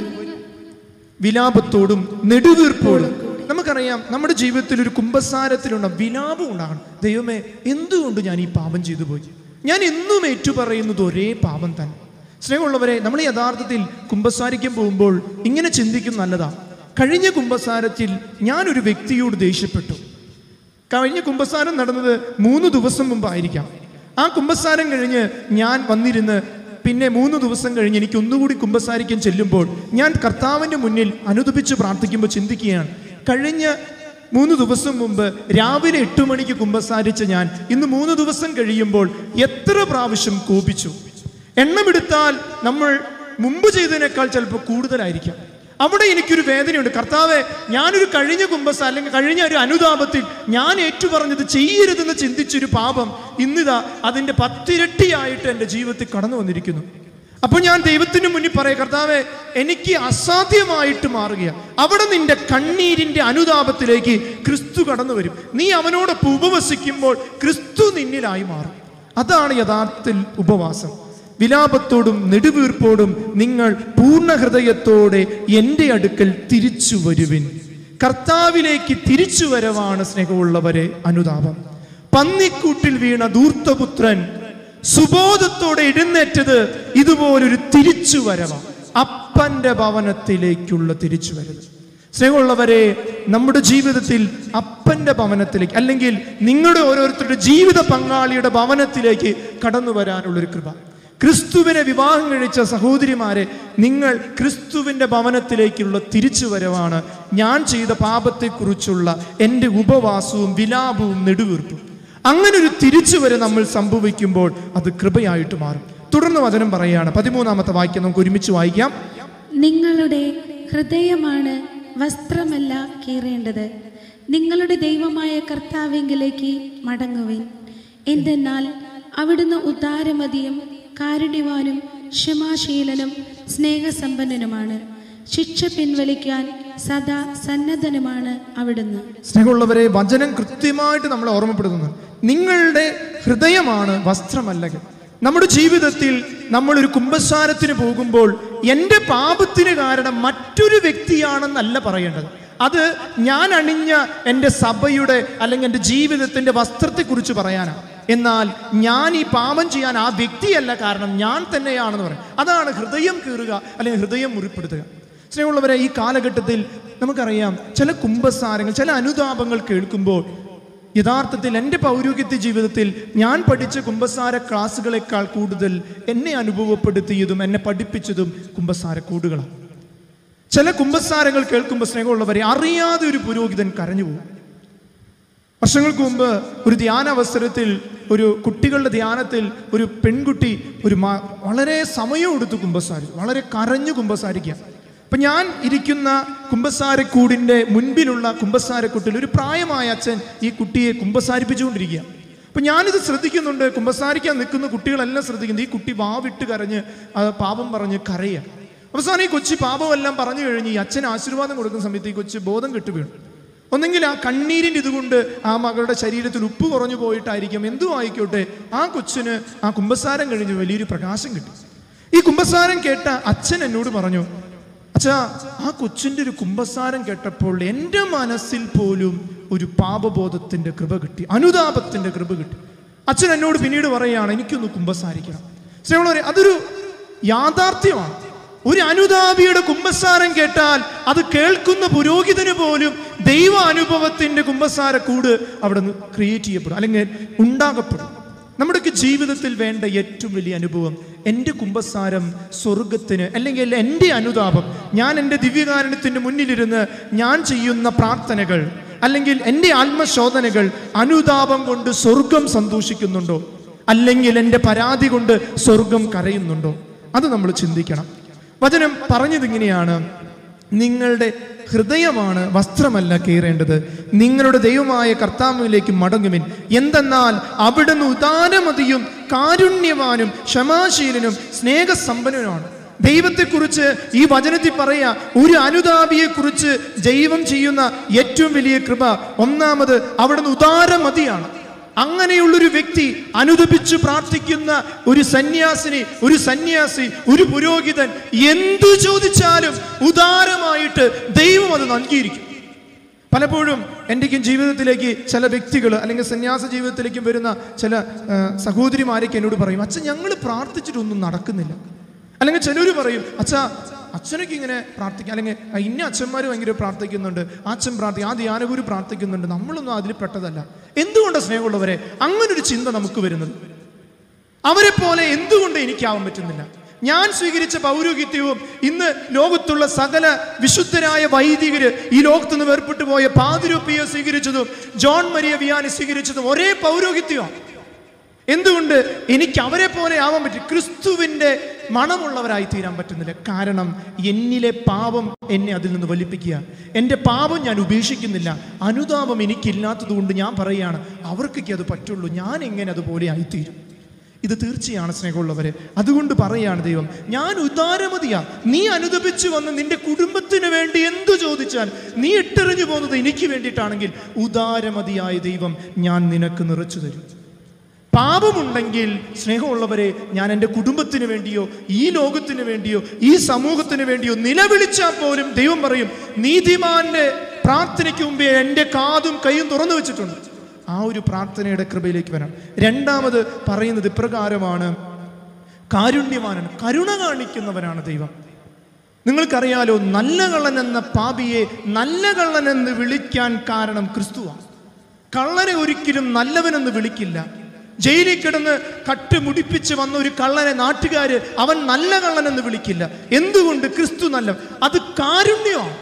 വിലാപത്തോടും നെടുവീർപ്പോടും നമുക്കറിയാം നമ്മുടെ ജീവിതത്തിൽ ഒരു കുംഭസാരത്തിലുള്ള വിലാപം ഉണ്ടാകണം ദൈവമേ എന്തുകൊണ്ട് ഞാൻ ഈ പാപം ചെയ്തു പോയി ഞാൻ എന്നും ഏറ്റുപറയുന്നത് ഒരേ പാപം തന്നെ സ്നേഹമുള്ളവരെ നമ്മൾ യഥാർത്ഥത്തിൽ കുംഭസാരിക്കാൻ പോകുമ്പോൾ ഇങ്ങനെ ചിന്തിക്കും നല്ലതാ കഴിഞ്ഞ കുംഭസാരത്തിൽ ഞാനൊരു വ്യക്തിയോട് ദേഷ്യപ്പെട്ടു കഴിഞ്ഞ കുംഭസാരം നടന്നത് മൂന്ന് ദിവസം മുമ്പായിരിക്കാം ആ കുംഭസാരം കഴിഞ്ഞ് ഞാൻ വന്നിരുന്ന് പിന്നെ മൂന്ന് ദിവസം കഴിഞ്ഞ് എനിക്ക് ഒന്നുകൂടി കുംഭസാരിക്കാൻ ചെല്ലുമ്പോൾ ഞാൻ കർത്താവിൻ്റെ മുന്നിൽ അനുദപിച്ച് പ്രാർത്ഥിക്കുമ്പോൾ ചിന്തിക്കുകയാണ് കഴിഞ്ഞ മൂന്ന് ദിവസം മുമ്പ് രാവിലെ എട്ട് മണിക്ക് കുംഭസാരിച്ച ഞാൻ ഇന്ന് മൂന്ന് ദിവസം കഴിയുമ്പോൾ എത്ര പ്രാവശ്യം കോപിച്ചു എണ്ണമെടുത്താൽ നമ്മൾ മുമ്പ് ചെയ്തതിനേക്കാൾ ചിലപ്പോൾ കൂടുതലായിരിക്കാം അവിടെ എനിക്കൊരു വേദനയുണ്ട് കർത്താവെ ഞാനൊരു കഴിഞ്ഞ കുംഭസ അല്ലെങ്കിൽ കഴിഞ്ഞ ഒരു അനുതാപത്തിൽ ഞാൻ ഏറ്റുപറഞ്ഞത് ചെയ്യരുതെന്ന് ചിന്തിച്ചൊരു പാപം ഇന്നിതാ അതിൻ്റെ പത്തിരട്ടിയായിട്ട് എൻ്റെ ജീവിതത്തിൽ കടന്നു വന്നിരിക്കുന്നു അപ്പോൾ ഞാൻ ദൈവത്തിന് മുന്നിൽ പറയാം കർത്താവെ എനിക്ക് അസാധ്യമായിട്ട് മാറുകയാണ് അവിടെ നിന്റെ കണ്ണീരിന്റെ അനുതാപത്തിലേക്ക് ക്രിസ്തു കടന്നു വരും നീ അവനോടൊപ്പം ഉപവസിക്കുമ്പോൾ ക്രിസ്തു നിന്നിലായി മാറും അതാണ് യഥാർത്ഥത്തിൽ ഉപവാസം വിലാപത്തോടും നെടുവീർപ്പോടും നിങ്ങൾ പൂർണ്ണ ഹൃദയത്തോടെ എൻ്റെ അടുക്കൽ തിരിച്ചു വരുവിൻ കർത്താവിലേക്ക് തിരിച്ചു വരവാണ് സ്നേഹമുള്ളവരെ അനുതാപം പന്നിക്കൂട്ടിൽ വീണ ധൂർത്തപുത്രൻ സുബോധത്തോടെ എഴുന്നേറ്റത് ഇതുപോലൊരു തിരിച്ചു വരവ അപ്പന്റെ ഭവനത്തിലേക്കുള്ള തിരിച്ചു വരവ് സ്നേഹമുള്ളവരെ നമ്മുടെ ജീവിതത്തിൽ അപ്പന്റെ ഭവനത്തിലേക്ക് അല്ലെങ്കിൽ നിങ്ങളുടെ ഓരോരുത്തരുടെ ജീവിത പങ്കാളിയുടെ ഭവനത്തിലേക്ക് കടന്നു വരാനുള്ളൊരു കൃപ ക്രിസ്തുവിനെ വിവാഹം കഴിച്ച സഹോദരിമാരെ നിങ്ങൾ ക്രിസ്തുവിൻ്റെ ഭവനത്തിലേക്കുള്ള തിരിച്ചു വരവാണ് ഞാൻ ചെയ്ത പാപത്തെക്കുറിച്ചുള്ള എൻ്റെ ഉപവാസവും വിലാപവും നെടുവീർപ്പും അങ്ങനെ ഒരു തിരിച്ചു വരെ നമ്മൾ സംഭവിക്കുമ്പോൾ അത് കൃപയായിട്ട് മാറും തുടർന്ന് വചനം പറയുകയാണ് പതിമൂന്നാമത്തെ വാക്യം നമുക്ക് ഒരുമിച്ച് വായിക്കാം നിങ്ങളുടെ ഹൃദയമാണ് വസ്ത്രമല്ല കീറേണ്ടത് നിങ്ങളുടെ ദൈവമായ കർത്താവിങ്കിലേക്ക് മടങ്ങുവിൻ എന്തെന്നാൽ അവിടുന്ന് ഉദാരമതിയും കാരുണ്യവാനും ക്ഷമാശീലനും സ്നേഹസമ്പന്നനുമാണ് ശിക്ഷ പിൻവലിക്കാൻ സദാ സന്നദ്ധനുമാണ് അവിടുന്ന് സ്നേഹമുള്ളവരെ വചനം കൃത്യമായിട്ട് നമ്മളെ ഓർമ്മപ്പെടുത്തുന്നു നിങ്ങളുടെ ഹൃദയമാണ് വസ്ത്രമല്ല നമ്മുടെ ജീവിതത്തിൽ നമ്മൾ ഒരു കുംഭസാരത്തിന് പോകുമ്പോൾ എൻ്റെ പാപത്തിന് കാരണം മറ്റൊരു വ്യക്തിയാണെന്നല്ല പറയേണ്ടത് അത് ഞാൻ അണിഞ്ഞ എൻ്റെ സഭയുടെ അല്ലെങ്കിൽ എൻ്റെ ജീവിതത്തിൻ്റെ വസ്ത്രത്തെക്കുറിച്ച് പറയാനാണ് എന്നാൽ ഞാൻ ഈ പാപം ചെയ്യാൻ ആ വ്യക്തിയല്ല കാരണം ഞാൻ തന്നെയാണെന്ന് പറയും അതാണ് ഹൃദയം കീറുക അല്ലെങ്കിൽ ഹൃദയം മുറിപ്പെടുത്തുക സ്നേഹമുള്ളവരെ ഈ കാലഘട്ടത്തിൽ നമുക്കറിയാം ചില കുംഭസാരങ്ങൾ ചില അനുതാപങ്ങൾ കേൾക്കുമ്പോൾ യഥാർത്ഥത്തിൽ എൻ്റെ പൗരോഗ്യത്യ ജീവിതത്തിൽ ഞാൻ പഠിച്ച കുംഭസാര ക്ലാസ്സുകളെക്കാൾ കൂടുതൽ എന്നെ അനുഭവപ്പെടുത്തിയതും എന്നെ പഠിപ്പിച്ചതും കുംഭസാര കൂടുകളാണ് ചില കുംഭസാരങ്ങൾ കേൾക്കുമ്പോൾ സ്നേഹമുള്ളവരെ അറിയാതെ ഒരു പുരോഹിതൻ കരഞ്ഞു പോകും വർഷങ്ങൾക്ക് മുമ്പ് ഒരു ധ്യാന അവസരത്തിൽ ഒരു കുട്ടികളുടെ ധ്യാനത്തിൽ ഒരു പെൺകുട്ടി ഒരു മാ- വളരെ സമയം എടുത്ത് കുമ്പസാരിച്ചു വളരെ കരഞ്ഞു കുമ്പസാരിക്കുക അപ്പൊ ഞാൻ ഇരിക്കുന്ന കുമ്പസാരക്കൂടിന്റെ മുൻപിലുള്ള കുമ്പസാരക്കൂട്ടിൽ ഒരു പ്രായമായ അച്ഛൻ ഈ കുട്ടിയെ കുമ്പസാരിപ്പിച്ചുകൊണ്ടിരിക്കുക അപ്പൊ ഞാനിത് ശ്രദ്ധിക്കുന്നുണ്ട് കുമ്പസാരിക്കാൻ നിൽക്കുന്ന കുട്ടികളെല്ലാം ശ്രദ്ധിക്കുന്നത് ഈ കുട്ടി വാവിട്ട് കരഞ്ഞ് ആ പാപം പറഞ്ഞ് കരയുക അവസാനം ഈ കൊച്ചി പാപമെല്ലാം പറഞ്ഞു കഴിഞ്ഞ് ഈ അച്ഛൻ ആശീർവാദം കൊടുക്കുന്ന സമയത്ത് ഈ കൊച്ചു ബോധം കെട്ടു വീണു ഒന്നെങ്കിൽ ആ കണ്ണീരിൻ്റെ ഇതുകൊണ്ട് ആ മകളുടെ ശരീരത്തിൽ ഉപ്പ് കുറഞ്ഞു പോയിട്ടായിരിക്കും എന്തും ആയിക്കോട്ടെ ആ കൊച്ചിന് ആ കുമ്പസാരം കഴിഞ്ഞ് വലിയൊരു പ്രകാശം കിട്ടി ഈ കുമ്പസാരം കേട്ട അച്ഛൻ എന്നോട് പറഞ്ഞു അച്ഛാ ആ കൊച്ചിൻ്റെ ഒരു കുമ്പസാരം കേട്ടപ്പോൾ എൻ്റെ മനസ്സിൽ പോലും ഒരു പാപബോധത്തിൻ്റെ കൃപ കിട്ടി അനുതാപത്തിൻ്റെ കൃപ കിട്ടി അച്ഛൻ എന്നോട് പിന്നീട് പറയുകയാണ് എനിക്കൊന്ന് കുമ്പസാരിക്കണം സ്നേഹമുള്ളവരെ അതൊരു യാഥാർത്ഥ്യമാണ് ഒരു അനുതാപിയുടെ കുംഭസാരം കേട്ടാൽ അത് കേൾക്കുന്ന പുരോഹിതന് പോലും ദൈവ അനുഭവത്തിന്റെ കുംഭസാര കൂട് അവിടെ നിന്ന് ക്രിയേറ്റ് ചെയ്യപ്പെടും അല്ലെങ്കിൽ ഉണ്ടാകപ്പെടും നമ്മുടെയൊക്കെ ജീവിതത്തിൽ വേണ്ട ഏറ്റവും വലിയ അനുഭവം എൻ്റെ കുംഭസാരം സ്വർഗത്തിന് അല്ലെങ്കിൽ എൻ്റെ അനുതാപം ഞാൻ എൻ്റെ ദിവ്യകാരണത്തിൻ്റെ മുന്നിലിരുന്ന് ഞാൻ ചെയ്യുന്ന പ്രാർത്ഥനകൾ അല്ലെങ്കിൽ എൻ്റെ ആത്മശോധനകൾ അനുതാപം കൊണ്ട് സ്വർഗം സന്തോഷിക്കുന്നുണ്ടോ അല്ലെങ്കിൽ എൻ്റെ പരാതി കൊണ്ട് സ്വർഗം കരയുന്നുണ്ടോ അത് നമ്മൾ ചിന്തിക്കണം വചനം പറഞ്ഞതിങ്ങനെയാണ് നിങ്ങളുടെ ഹൃദയമാണ് വസ്ത്രമല്ല കീറേണ്ടത് നിങ്ങളുടെ ദൈവമായ കർത്താവിലേക്ക് മടങ്ങുവിൻ എന്തെന്നാൽ അവിടുന്ന് ഉദാരമതിയും കാരുണ്യവാനും ക്ഷമാശീലനും സ്നേഹസമ്പന്നനുമാണ് ദൈവത്തെക്കുറിച്ച് ഈ വചനത്തിൽ പറയാ ഒരു അനുതാപിയെക്കുറിച്ച് ദൈവം ചെയ്യുന്ന ഏറ്റവും വലിയ കൃപ ഒന്നാമത് അവിടുന്ന് ഉദാരമതിയാണ് അങ്ങനെയുള്ളൊരു വ്യക്തി അനുദപിച്ച് പ്രാർത്ഥിക്കുന്ന ഒരു സന്യാസിനി ഒരു സന്യാസി ഒരു പുരോഹിതൻ എന്തു ചോദിച്ചാലും ഉദാരമായിട്ട് ദൈവം അത് നൽകിയിരിക്കും പലപ്പോഴും എൻ്റെക്കും ജീവിതത്തിലേക്ക് ചില വ്യക്തികൾ അല്ലെങ്കിൽ സന്യാസ ജീവിതത്തിലേക്കും വരുന്ന ചില ആ, സഹോദരിമാരൊക്കെ എന്നോട് പറയും അച്ഛൻ ഞങ്ങൾ പ്രാർത്ഥിച്ചിട്ടൊന്നും നടക്കുന്നില്ല അല്ലെങ്കിൽ ചിലർ പറയും അച്ഛാ അച്ഛനൊക്കെ ഇങ്ങനെ പ്രാർത്ഥിക്കാം അല്ലെങ്കിൽ "ആ, ഇന്ന അച്ഛന്മാർ ഭയങ്കര പ്രാർത്ഥിക്കുന്നുണ്ട് ആ അച്ഛൻ പ്രാർത്ഥിക്കും ആ ധ്യാനഗുരു പ്രാർത്ഥിക്കുന്നുണ്ട് നമ്മളൊന്നും അതിൽ പെട്ടതല്ല എന്തുകൊണ്ടാണ് സ്നേഹമുള്ളവരെ അങ്ങനൊരു ചിന്ത നമുക്ക് വരുന്നത് അവരെ പോലെ എന്തുകൊണ്ട് എനിക്കാവാൻ പറ്റുന്നില്ല ഞാൻ സ്വീകരിച്ച പൗരോഹിത്യവും ഇന്ന് ലോകത്തുള്ള സകല വിശുദ്ധരായ വൈദികര് ഈ ലോകത്ത് നിന്ന് വേർപെട്ടു പോയ പാതിരൂപ്പിയെ സ്വീകരിച്ചതും ജോൺ മരിയ വിയാനെ സ്വീകരിച്ചതും ഒരേ പൗരോഹിത്യമാണ് എന്തുകൊണ്ട് എനിക്ക് അവരെ പോലെ ആവാൻ പറ്റും ക്രിസ്തുവിന്റെ മണമുള്ളവരായി തീരാൻ പറ്റുന്നില്ല കാരണം എന്നിലെ പാപം എന്നെ അതിൽ നിന്ന് വലിപ്പിക്കുക എൻ്റെ പാപം ഞാൻ ഉപേക്ഷിക്കുന്നില്ല അനുതാപം എനിക്കില്ലാത്തത് കൊണ്ട് ഞാൻ പറയുകയാണ് അവർക്കൊക്കെ അത് പറ്റുള്ളൂ ഞാൻ എങ്ങനെ അതുപോലെ ആയിത്തീരും ഇത് തീർച്ചയാണ് സ്നേഹമുള്ളവരെ അതുകൊണ്ട് പറയാണ് ദൈവം ഞാൻ ഉദാരമതിയാ നീ അനുദപിച്ചു വന്ന് നിന്റെ കുടുംബത്തിന് വേണ്ടി എന്തു ചോദിച്ചാൽ നീ ഇട്ടെറിഞ്ഞു പോകുന്നത് എനിക്ക് വേണ്ടിയിട്ടാണെങ്കിൽ ഉദാരമതിയായ ദൈവം ഞാൻ നിനക്ക് നിറച്ചു തരും പാപമുണ്ടെങ്കിൽ സ്നേഹമുള്ളവരെ ഞാൻ എൻ്റെ കുടുംബത്തിന് വേണ്ടിയോ ഈ ലോകത്തിന് വേണ്ടിയോ ഈ സമൂഹത്തിന് വേണ്ടിയോ നിലവിളിച്ചാൽ പോലും ദൈവം പറയും നീതിമാന്റെ പ്രാർത്ഥനയ്ക്ക് മുമ്പേ എൻ്റെ കാതും കൈയും തുറന്നു വെച്ചിട്ടുണ്ട് ആ ഒരു പ്രാർത്ഥനയുടെ കൃപയിലേക്ക് വരാം രണ്ടാമത് പറയുന്നത് ഇപ്രകാരമാണ് കാരുണ്യവാനൻ കരുണ കാണിക്കുന്നവനാണ് ദൈവം നിങ്ങൾക്കറിയാലോ നല്ല കള്ളൻ എന്ന പാപിയെ നല്ല കള്ളൻ എന്ന് വിളിക്കാൻ കാരണം ക്രിസ്തുവാണ് കള്ളനെ ഒരിക്കലും നല്ലവനെന്ന് വിളിക്കില്ല ജയിലിൽ കിടന്ന് കട്ട് മുടിപ്പിച്ച് വന്ന ഒരു കള്ളനെ നാട്ടുകാര് അവൻ നല്ല കള്ളൻ എന്ന് വിളിക്കില്ല എന്തുകൊണ്ട് ക്രിസ്തു നല്ല അത് കാരുണ്യമാണ്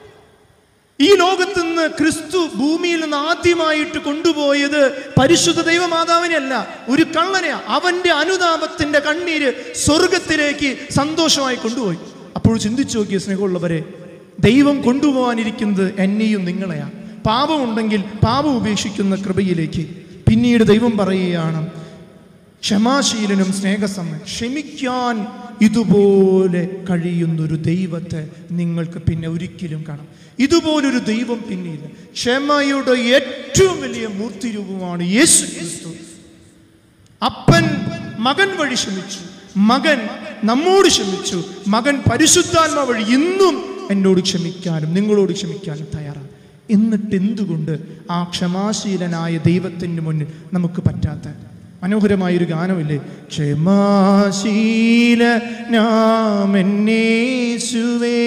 ഈ ലോകത്ത് നിന്ന് ക്രിസ്തു ഭൂമിയിൽ നിന്ന് ആദ്യമായിട്ട് കൊണ്ടുപോയത് പരിശുദ്ധ ദൈവമാതാവിനെ അല്ല ഒരു കള്ളനെയാ അവന്റെ അനുതാപത്തിന്റെ കണ്ണീര് സ്വർഗത്തിലേക്ക് സന്തോഷമായി കൊണ്ടുപോയി അപ്പോൾ ചിന്തിച്ചു നോക്കിയ സ്നേഹമുള്ളവരെ ദൈവം കൊണ്ടുപോകാനിരിക്കുന്നത് എന്നെയും നിങ്ങളെയാ പാപമുണ്ടെങ്കിൽ പാപം ഉപേക്ഷിക്കുന്ന കൃപയിലേക്ക് പിന്നീട് ദൈവം പറയുകയാണ് ക്ഷമാശീലനും സ്നേഹസമ്മൻ ക്ഷമിക്കാൻ ഇതുപോലെ കഴിയുന്നൊരു ദൈവത്തെ നിങ്ങൾക്ക് പിന്നെ ഒരിക്കലും കാണാം ഇതുപോലൊരു ദൈവം പിന്നെയില്ല ക്ഷമയുടെ ഏറ്റവും വലിയ മൂർത്തിരൂപമാണ് യേശു ക്രിസ്തു അപ്പൻ മകൻ വഴി ക്ഷമിച്ചു മകൻ നമ്മോട് ക്ഷമിച്ചു മകൻ പരിശുദ്ധാത്മ വഴി ഇന്നും എന്നോട് ക്ഷമിക്കാനും നിങ്ങളോട് ക്ഷമിക്കാനും തയ്യാറാണ് എന്നിട്ട് എന്തുകൊണ്ട് ആ ക്ഷമാശീലനായ ദൈവത്തിന് മുന്നിൽ നമുക്ക് പറ്റാത്ത മനോഹരമായൊരു ഗാനമില്ലേ ക്ഷമാശീല നാമെന്നേശുവേ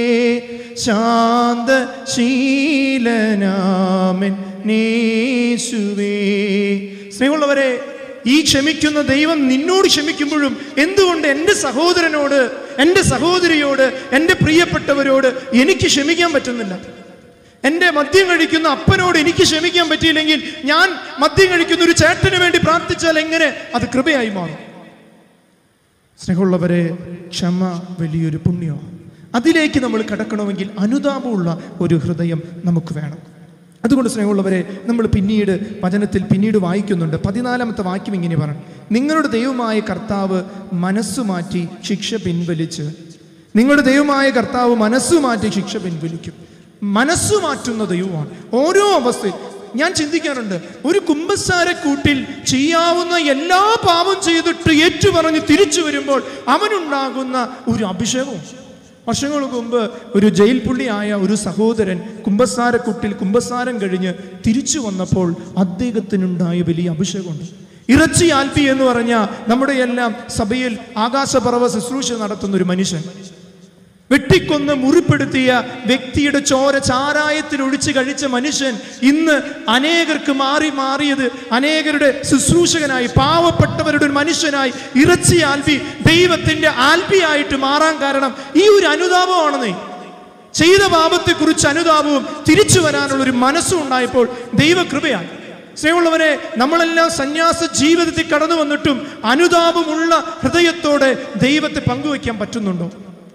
ശാന്തശീലനാമെന്നേശുവേ സ്നേഹമുള്ളവരെ ഈ ക്ഷമിക്കുന്ന ദൈവം നിന്നോട് ക്ഷമിക്കുമ്പോഴും എന്തുകൊണ്ട് എൻ്റെ സഹോദരനോട് എൻ്റെ സഹോദരിയോട് എൻ്റെ പ്രിയപ്പെട്ടവരോട് എനിക്ക് ക്ഷമിക്കാൻ പറ്റുന്നില്ല എൻ്റെ മദ്യം കഴിക്കുന്ന അപ്പനോട് എനിക്ക് ക്ഷമിക്കാൻ പറ്റിയില്ലെങ്കിൽ ഞാൻ മദ്യം കഴിക്കുന്ന ഒരു ചേട്ടന് വേണ്ടി പ്രാർത്ഥിച്ചാൽ എങ്ങനെ അത് കൃപയായി മാറും സ്നേഹമുള്ളവരെ ക്ഷമ വലിയൊരു പുണ്യമാണ് അതിലേക്ക് നമ്മൾ കടക്കണമെങ്കിൽ അനുതാപമുള്ള ഒരു ഹൃദയം നമുക്ക് വേണം അതുകൊണ്ട് സ്നേഹമുള്ളവരെ നമ്മൾ പിന്നീട് വചനത്തിൽ പിന്നീട് വായിക്കുന്നുണ്ട് പതിനാലാമത്തെ വാക്യം ഇങ്ങനെ പറഞ്ഞു നിങ്ങളുടെ ദൈവമായ കർത്താവ് മനസ്സു മാറ്റി ശിക്ഷ പിൻവലിച്ച് നിങ്ങളുടെ ദൈവമായ കർത്താവ് മനസ്സു മാറ്റി ശിക്ഷ പിൻവലിക്കും മനസ്സു മാറ്റുന്ന ദൈവമാണ് ഓരോ അവസ്ഥയിൽ ഞാൻ ചിന്തിക്കാറുണ്ട് ഒരു കുംഭസാരക്കൂട്ടിൽ ചെയ്യാവുന്ന എല്ലാ പാപം ചെയ്തിട്ട് ഏറ്റുപറഞ്ഞ് തിരിച്ചു വരുമ്പോൾ അവനുണ്ടാകുന്ന ഒരു അഭിഷേകവും വർഷങ്ങൾക്ക് മുമ്പ് ഒരു ജയിൽ പുള്ളിയായ ഒരു സഹോദരൻ കുംഭസാരക്കുട്ടിൽ കുംഭസാരം കഴിഞ്ഞ് തിരിച്ചു വന്നപ്പോൾ അദ്ദേഹത്തിനുണ്ടായ വലിയ അഭിഷേകമുണ്ട് ഇറച്ചി ആൽപ്പി എന്ന് പറഞ്ഞ നമ്മുടെ എല്ലാം സഭയിൽ ആകാശപർവ്വ ശുശ്രൂഷ നടത്തുന്ന ഒരു മനുഷ്യൻ വെട്ടിക്കൊന്ന് മുറിപ്പെടുത്തിയ വ്യക്തിയുടെ ചോര ചാരായത്തിൽ ഒഴിച്ച് കഴിച്ച മനുഷ്യൻ ഇന്ന് അനേകർക്ക് മാറി മാറിയത് അനേകരുടെ ശുശ്രൂഷകനായി പാവപ്പെട്ടവരുടെ ഒരു മനുഷ്യനായി ഇറച്ചി ആൽബി ദൈവത്തിന്റെ ആൽബിയായിട്ട് മാറാൻ കാരണം ഈ ഒരു അനുതാപമാണെന്നേ ചെയ്ത പാപത്തെക്കുറിച്ച് അനുതാപവും തിരിച്ചു വരാനുള്ള ഒരു മനസ്സും ഉണ്ടായപ്പോൾ ദൈവകൃപയാണ് സ്നേഹമുള്ളവരെ നമ്മളെല്ലാം സന്യാസ ജീവിതത്തിൽ കടന്നു വന്നിട്ടും അനുതാപമുള്ള ഹൃദയത്തോടെ ദൈവത്തെ പങ്കുവയ്ക്കാൻ പറ്റുന്നുണ്ടോ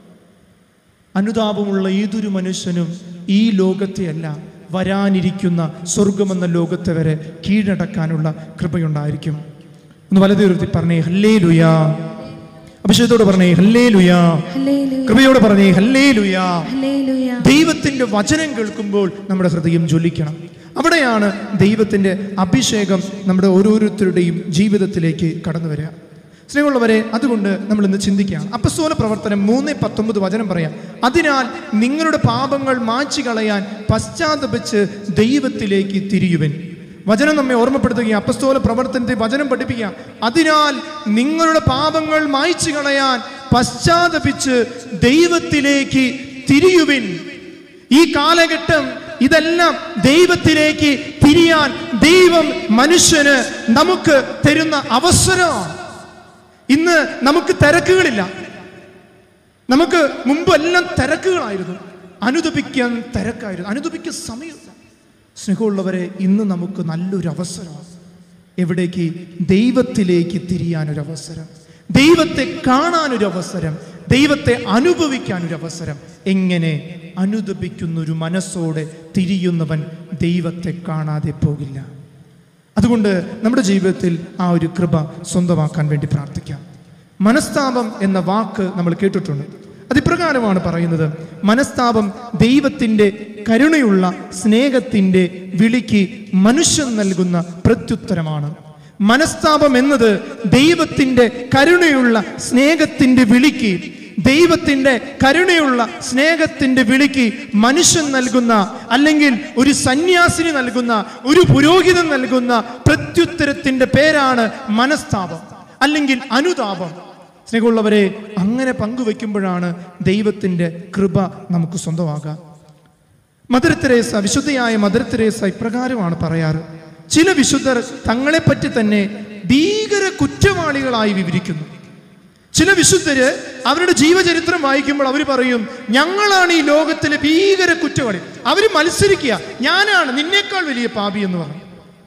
അനുതാപമുള്ള ഏതൊരു മനുഷ്യനും ഈ ലോകത്തെയല്ല വരാനിരിക്കുന്ന സ്വർഗമെന്ന ലോകത്തെ വരെ കീഴടക്കാനുള്ള കൃപയുണ്ടായിരിക്കും ഒന്ന് വലതുയർത്തി പറഞ്ഞേ ഹല്ലേ ലുയാ അഭിഷേകത്തോട് പറഞ്ഞേ ഹല്ലേ ലുയാ ഹല്ലേലൂയ കൃപയോട് പറഞ്ഞേ ഹല്ലേ ലുയാ ഹല്ലേലൂയ ദൈവത്തിന്റെ വചനം കേൾക്കുമ്പോൾ നമ്മുടെ ഹൃദയം ജ്വലിക്കണം അവിടെയാണ് ദൈവത്തിൻ്റെ അഭിഷേകം നമ്മുടെ ഓരോരുത്തരുടെയും ജീവിതത്തിലേക്ക് കടന്നു വരിക സ്നേഹമുള്ളവരെ അതുകൊണ്ട് നമ്മൾ ഇന്ന് ചിന്തിക്കുകയാണ് അപ്പസ്തോല പ്രവർത്തനം മൂന്ന് പത്തൊമ്പത് വചനം പറയാം അതിനാൽ നിങ്ങളുടെ പാപങ്ങൾ മായ്ച്ചു കളയാൻ പശ്ചാത്തപിച്ച് ദൈവത്തിലേക്ക് തിരിയുവൻ വചനം നമ്മെ ഓർമ്മപ്പെടുത്തുകയും അപ്പസ്തോല പ്രവർത്തനത്തെ വചനം പഠിപ്പിക്കുക അതിനാൽ നിങ്ങളുടെ പാപങ്ങൾ മായ്ച്ചു കളയാൻ പശ്ചാത്തപിച്ച് ദൈവത്തിലേക്ക് തിരിയുവിൻ ഈ കാലഘട്ടം ഇതെല്ലാം ദൈവത്തിലേക്ക് തിരിയാൻ ദൈവം മനുഷ്യന് നമുക്ക് തരുന്ന അവസരമാണ് ഇന്ന് നമുക്ക് തിരക്കുകളില്ല നമുക്ക് മുമ്പ് എല്ലാം തിരക്കുകളായിരുന്നു അനുദപിക്കാൻ തിരക്കായിരുന്നു അനുദപിക്കാൻ സമയമില്ല സ്നേഹമുള്ളവരെ ഇന്ന് നമുക്ക് നല്ലൊരു അവസരമാണ് എവിടേക്ക് ദൈവത്തിലേക്ക് തിരിയാനൊരു അവസരം ദൈവത്തെ കാണാനൊരു അവസരം ദൈവത്തെ അനുഭവിക്കാനൊരു അവസരം എങ്ങനെ അനുദപിക്കുന്ന ഒരു മനസ്സോടെ തിരിയുന്നവൻ ദൈവത്തെ കാണാതെ പോകില്ല അതുകൊണ്ട് നമ്മുടെ ജീവിതത്തിൽ ആ ഒരു കൃപ സ്വന്തമാക്കാൻ വേണ്ടി പ്രാർത്ഥിക്കാം മനസ്താപം എന്ന വാക്ക് നമ്മൾ കേട്ടിട്ടുണ്ട് അതിപ്രകാരമാണ് പറയുന്നത് മനസ്താപം ദൈവത്തിൻ്റെ കരുണയുള്ള സ്നേഹത്തിൻ്റെ വിളിക്ക് മനുഷ്യൻ നൽകുന്ന പ്രത്യുത്തരമാണ് മനസ്താപം എന്നത് ദൈവത്തിൻ്റെ കരുണയുള്ള സ്നേഹത്തിൻ്റെ വിളിക്ക് ദൈവത്തിൻ്റെ കരുണയുള്ള സ്നേഹത്തിൻ്റെ വിളിക്ക് മനുഷ്യൻ നൽകുന്ന അല്ലെങ്കിൽ ഒരു സന്യാസിനി നൽകുന്ന ഒരു പുരോഹിതൻ നൽകുന്ന പ്രത്യുത്തരത്തിൻ്റെ പേരാണ് മനസ്താപം അല്ലെങ്കിൽ അനുതാപം സ്നേഹമുള്ളവരെ അങ്ങനെ പങ്കുവെക്കുമ്പോഴാണ് ദൈവത്തിൻ്റെ കൃപ നമുക്ക് സ്വന്തമാകാം മദർ തെരേസ വിശുദ്ധയായ മദർ തെരേസ ഇപ്രകാരമാണ് പറയാറ് ചില വിശുദ്ധർ തങ്ങളെപ്പറ്റി തന്നെ ഭീകര കുറ്റവാളികളായി വിവരിക്കുന്നു ചില വിശുദ്ധര് അവരുടെ ജീവചരിത്രം വായിക്കുമ്പോൾ അവർ പറയും ഞങ്ങളാണ് ഈ ലോകത്തിലെ ഭീകര കുറ്റവാളി അവർ മത്സരിക്കുക ഞാനാണ് നിന്നേക്കാൾ വലിയ പാപി എന്ന് പറഞ്ഞു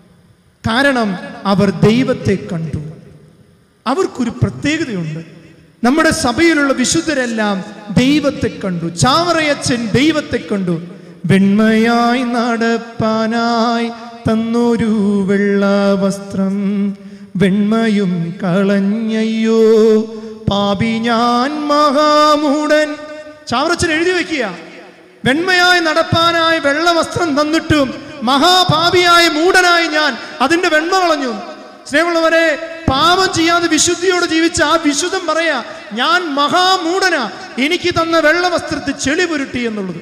കാരണം അവർ ദൈവത്തെ കണ്ടു അവർക്കൊരു പ്രത്യേകതയുണ്ട് നമ്മുടെ സഭയിലുള്ള വിശുദ്ധരെല്ലാം ദൈവത്തെ കണ്ടു ചാവറയച്ചൻ ദൈവത്തെ കണ്ടു വെണ്മയായി നടപ്പാനായി തന്നൊരു വെള്ള വസ്ത്രം വെണ്മയും കളഞ്ഞയ്യോ പാപി ഞാൻ മഹാമൂടൻ ചാവറച്ചൻ എഴുതി വെക്കുക വെണ്മയായി നടപ്പാനായി വെള്ള വസ്ത്രം തന്നിട്ടും മഹാപാപിയായ മൂടനായി ഞാൻ അതിന്റെ വെണ്മ കളഞ്ഞു സ്നേഹമുള്ളവരെ പാപം ചെയ്യാതെ വിശുദ്ധിയോടെ ജീവിച്ച ആ വിശുദ്ധം പറയാ ഞാൻ മഹാമൂടനാ എനിക്ക് തന്ന വെള്ള വസ്ത്രത്തിൽ ചെളി പുരുട്ടി എന്നുള്ളത്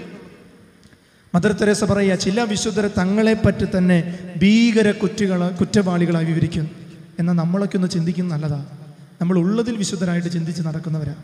മദർ തെരേസ പറയുക ചില വിശുദ്ധരെ തങ്ങളെ പറ്റി തന്നെ ഭീകര കുറ്റുകൾ കുറ്റവാളികളായി വിവരിക്കുന്നു എന്നാൽ നമ്മളൊക്കെ ഒന്ന് ചിന്തിക്കുന്നത് നല്ലതാ നമ്മൾ ഉള്ളതിൽ വിശുദ്ധരായിട്ട് ചിന്തിച്ച് നടക്കുന്നവരാ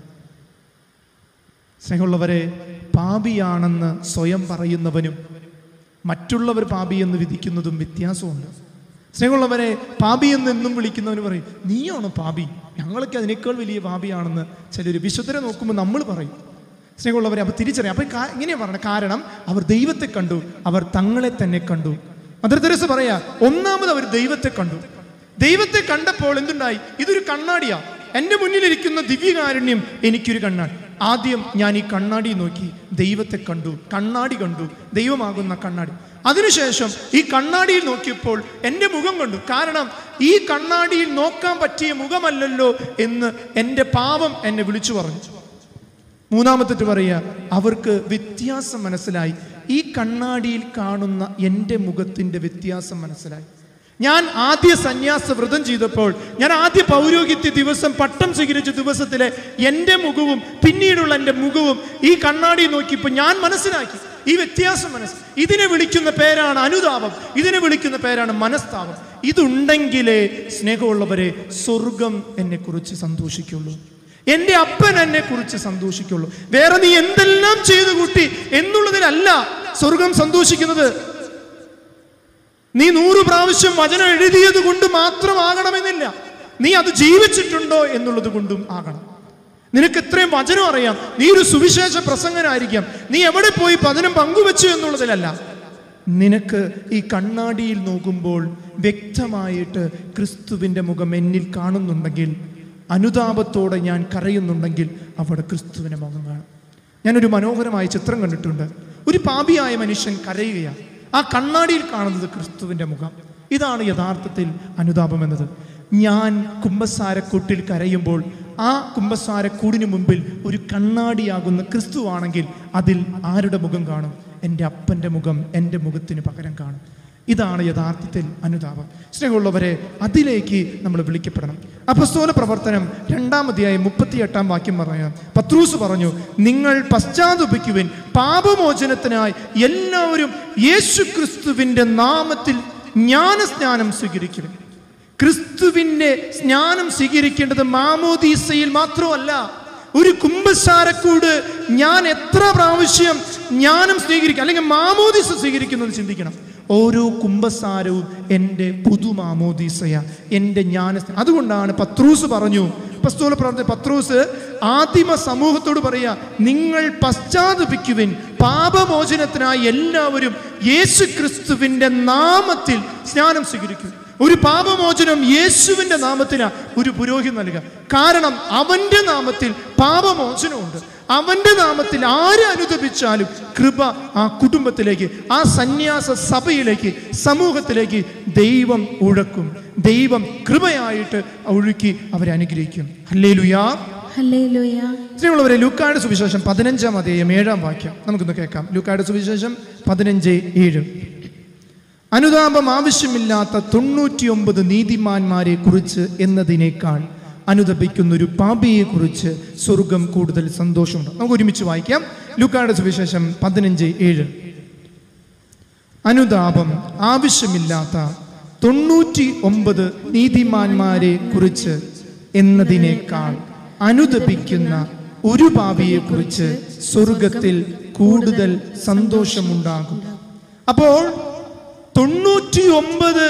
സ്നേഹമുള്ളവരെ പാപിയാണെന്ന് സ്വയം പറയുന്നവനും മറ്റുള്ളവർ പാപി എന്ന് വിധിക്കുന്നതും വ്യത്യാസമുണ്ട് സ്നേഹമുള്ളവരെ പാപി എന്ന് എന്നും വിളിക്കുന്നവന് പറയും നീയാണോ പാപി ഞങ്ങളൊക്കെ അതിനേക്കാൾ വലിയ പാപിയാണെന്ന് ചിലർ വിശുദ്ധരെ നോക്കുമ്പോൾ നമ്മൾ പറയും സ്നേഹമുള്ളവരെ അപ്പോൾ തിരിച്ചറിയാം അപ്പം ഇങ്ങനെയാണ് പറഞ്ഞത് കാരണം അവർ ദൈവത്തെ കണ്ടു അവർ തങ്ങളെ തന്നെ കണ്ടു മദർ തെരേസ പറയാ ഒന്നാമത് അവർ ദൈവത്തെ കണ്ടു ദൈവത്തെ കണ്ടപ്പോൾ എന്തുണ്ടായി ഇതൊരു കണ്ണാടിയാ എൻ്റെ മുന്നിലിരിക്കുന്ന ദിവ്യകാരുണ്യം എനിക്കൊരു കണ്ണാടി ആദ്യം ഞാൻ ഈ കണ്ണാടി നോക്കി ദൈവത്തെ കണ്ടു കണ്ണാടി കണ്ടു ദൈവമാകുന്ന കണ്ണാടി അതിനുശേഷം ഈ കണ്ണാടിയിൽ നോക്കിയപ്പോൾ എൻ്റെ മുഖം കണ്ടു കാരണം ഈ കണ്ണാടിയിൽ നോക്കാൻ പറ്റിയ മുഖമല്ലല്ലോ എന്ന് എൻ്റെ പാപം എന്നെ വിളിച്ചു പറഞ്ഞു മൂന്നാമത്തെ പറയുക അവർക്ക് വ്യത്യാസം മനസ്സിലായി ഈ കണ്ണാടിയിൽ കാണുന്ന എൻ്റെ മുഖത്തിൻ്റെ വ്യത്യാസം മനസ്സിലായി ഞാൻ ആദ്യ സന്യാസ വ്രതം ചെയ്തപ്പോൾ ഞാൻ ആദ്യ പൗരോഹിത്യ ദിവസം പട്ടം സ്വീകരിച്ച ദിവസത്തിലെ എൻ്റെ മുഖവും പിന്നീടുള്ള എൻ്റെ മുഖവും ഈ കണ്ണാടി നോക്കിയപ്പോൾ ഞാൻ മനസ്സിലാക്കി ഈ വ്യത്യാസം മനസ്സ് ഇതിനെ വിളിക്കുന്ന പേരാണ് അനുതാപം ഇതിനെ വിളിക്കുന്ന പേരാണ് മനസ്താപം ഇതുണ്ടെങ്കിലേ സ്നേഹമുള്ളവരെ സ്വർഗം എന്നെ കുറിച്ച് സന്തോഷിക്കുള്ളൂ എന്റെ അപ്പൻ എന്നെ കുറിച്ച് സന്തോഷിക്കുള്ളൂ വേറെ നീ എന്തെല്ലാം ചെയ്തു കൂട്ടി എന്നുള്ളതിലല്ല സ്വർഗം സന്തോഷിക്കുന്നത് നീ നൂറ് പ്രാവശ്യം വചനം എഴുതിയത് കൊണ്ട് മാത്രമാകണമെന്നില്ല നീ അത് ജീവിച്ചിട്ടുണ്ടോ എന്നുള്ളത് കൊണ്ടും ആകണം നിനക്ക് ഇത്രയും വചനം അറിയാം നീ ഒരു സുവിശേഷ പ്രസംഗനായിരിക്കാം നീ എവിടെ പോയി വചനം പങ്കുവെച്ചു എന്നുള്ളതിലല്ല നിനക്ക് ഈ കണ്ണാടിയിൽ നോക്കുമ്പോൾ വ്യക്തമായിട്ട് ക്രിസ്തുവിൻ്റെ മുഖം എന്നിൽ കാണുന്നുണ്ടെങ്കിൽ അനുതാപത്തോടെ ഞാൻ കരയുന്നുണ്ടെങ്കിൽ അവിടെ ക്രിസ്തുവിനെ മുഖം കാണും ഞാനൊരു മനോഹരമായ ചിത്രം കണ്ടിട്ടുണ്ട് ഒരു പാപിയായ മനുഷ്യൻ കരയുകയാണ് ആ കണ്ണാടിയിൽ കാണുന്നത് ക്രിസ്തുവിൻ്റെ മുഖം ഇതാണ് യഥാർത്ഥത്തിൽ അനുതാപം എന്നത് ഞാൻ കുംഭസാരക്കൂട്ടിൽ കരയുമ്പോൾ ആ കുംഭസാരക്കൂടിന് മുമ്പിൽ ഒരു കണ്ണാടിയാകുന്ന ക്രിസ്തുവാണെങ്കിൽ അതിൽ ആരുടെ മുഖം കാണും എൻ്റെ അപ്പൻ്റെ മുഖം എൻ്റെ മുഖത്തിന് പകരം കാണും ഇതാണ് യഥാർത്ഥത്തിൽ അനുതാപം സ്നേഹമുള്ളവരെ അതിലേക്ക് നമ്മൾ വിളിക്കപ്പെടണം അപസ്തോല പ്രവർത്തനം രണ്ടാമതിയായി മുപ്പത്തിയെട്ടാം വാക്യം പറയാം പത്രൂസ് പറഞ്ഞു നിങ്ങൾ പശ്ചാത്തപിക്കുവിൻ പാപമോചനത്തിനായി എല്ലാവരും യേശു ക്രിസ്തുവിൻ്റെ നാമത്തിൽ ജ്ഞാനസ്നാനം സ്വീകരിക്കുവിൻ ക്രിസ്തുവിൻ്റെ സ്നാനം സ്വീകരിക്കേണ്ടത് മാമോദീസയിൽ മാത്രമല്ല ഒരു കുംഭസാരക്കൂട് ഞാൻ എത്ര പ്രാവശ്യം ജ്ഞാനം സ്വീകരിക്കും അല്ലെങ്കിൽ മാമോദീസ സ്വീകരിക്കുന്നത് ചിന്തിക്കണം ഓരോ കുംഭസാരവും എൻ്റെ പുതു മാമോദീസയ എൻ്റെ ജ്ഞാന അതുകൊണ്ടാണ് പത്രൂസ് പറഞ്ഞു പസ്തോല പ്രവർത്തന പത്രൂസ് ആദിമ സമൂഹത്തോട് പറയാ നിങ്ങൾ പശ്ചാത്തപിക്കുവിൻ പാപമോചനത്തിനായി എല്ലാവരും യേശു ക്രിസ്തുവിൻ്റെ നാമത്തിൽ സ്നാനം സ്വീകരിക്കും ഒരു പാപമോചനം യേശുവിൻ്റെ നാമത്തിനാ ഒരു പുരോഹിതൻ നൽകുക കാരണം അവൻ്റെ നാമത്തിൽ പാപമോചനമുണ്ട് അവൻ്റെ നാമത്തിൽ ആരെ അനുദപിച്ചാലും കൃപ ആ കുടുംബത്തിലേക്ക് ആ സന്യാസ സഭയിലേക്ക് സമൂഹത്തിലേക്ക് ദൈവം ഉഴക്കും ദൈവം കൃപയായിട്ട് ഒഴുക്കി അവരെ അനുഗ്രഹിക്കും അല്ലേ ലുയാ ഹല്ലേലൂയ സ്ത്രീകളുള്ളവരെ ലൂക്കായുടെ സുവിശേഷം പതിനഞ്ചാം അധ്യായം ഏഴാം വാക്യം നമുക്കൊന്ന് കേൾക്കാം ലൂക്കായുടെ സുവിശേഷം പതിനഞ്ച് ഏഴ് അനുതാപം ആവശ്യമില്ലാത്ത തൊണ്ണൂറ്റിയൊമ്പത് നീതിമാന്മാരെ കുറിച്ച് എന്നതിനേക്കാൾ അനുദപിക്കുന്ന ഒരു പാപിയെ കുറിച്ച് സ്വർഗം കൂടുതൽ സന്തോഷമുണ്ട് നമുക്ക് ഒരുമിച്ച് വായിക്കാം ലൂക്കായുടെ സുവിശേഷം പതിനഞ്ച് ഏഴ് അനുതാപം ആവശ്യമില്ലാത്ത തൊണ്ണൂറ്റി ഒമ്പത് നീതിമാന്മാരെ കുറിച്ച് എന്നതിനേക്കാൾ അനുദപിക്കുന്ന ഒരു പാപിയെ കുറിച്ച് സ്വർഗത്തിൽ കൂടുതൽ സന്തോഷമുണ്ടാകും അപ്പോൾ തൊണ്ണൂറ്റി ഒമ്പത്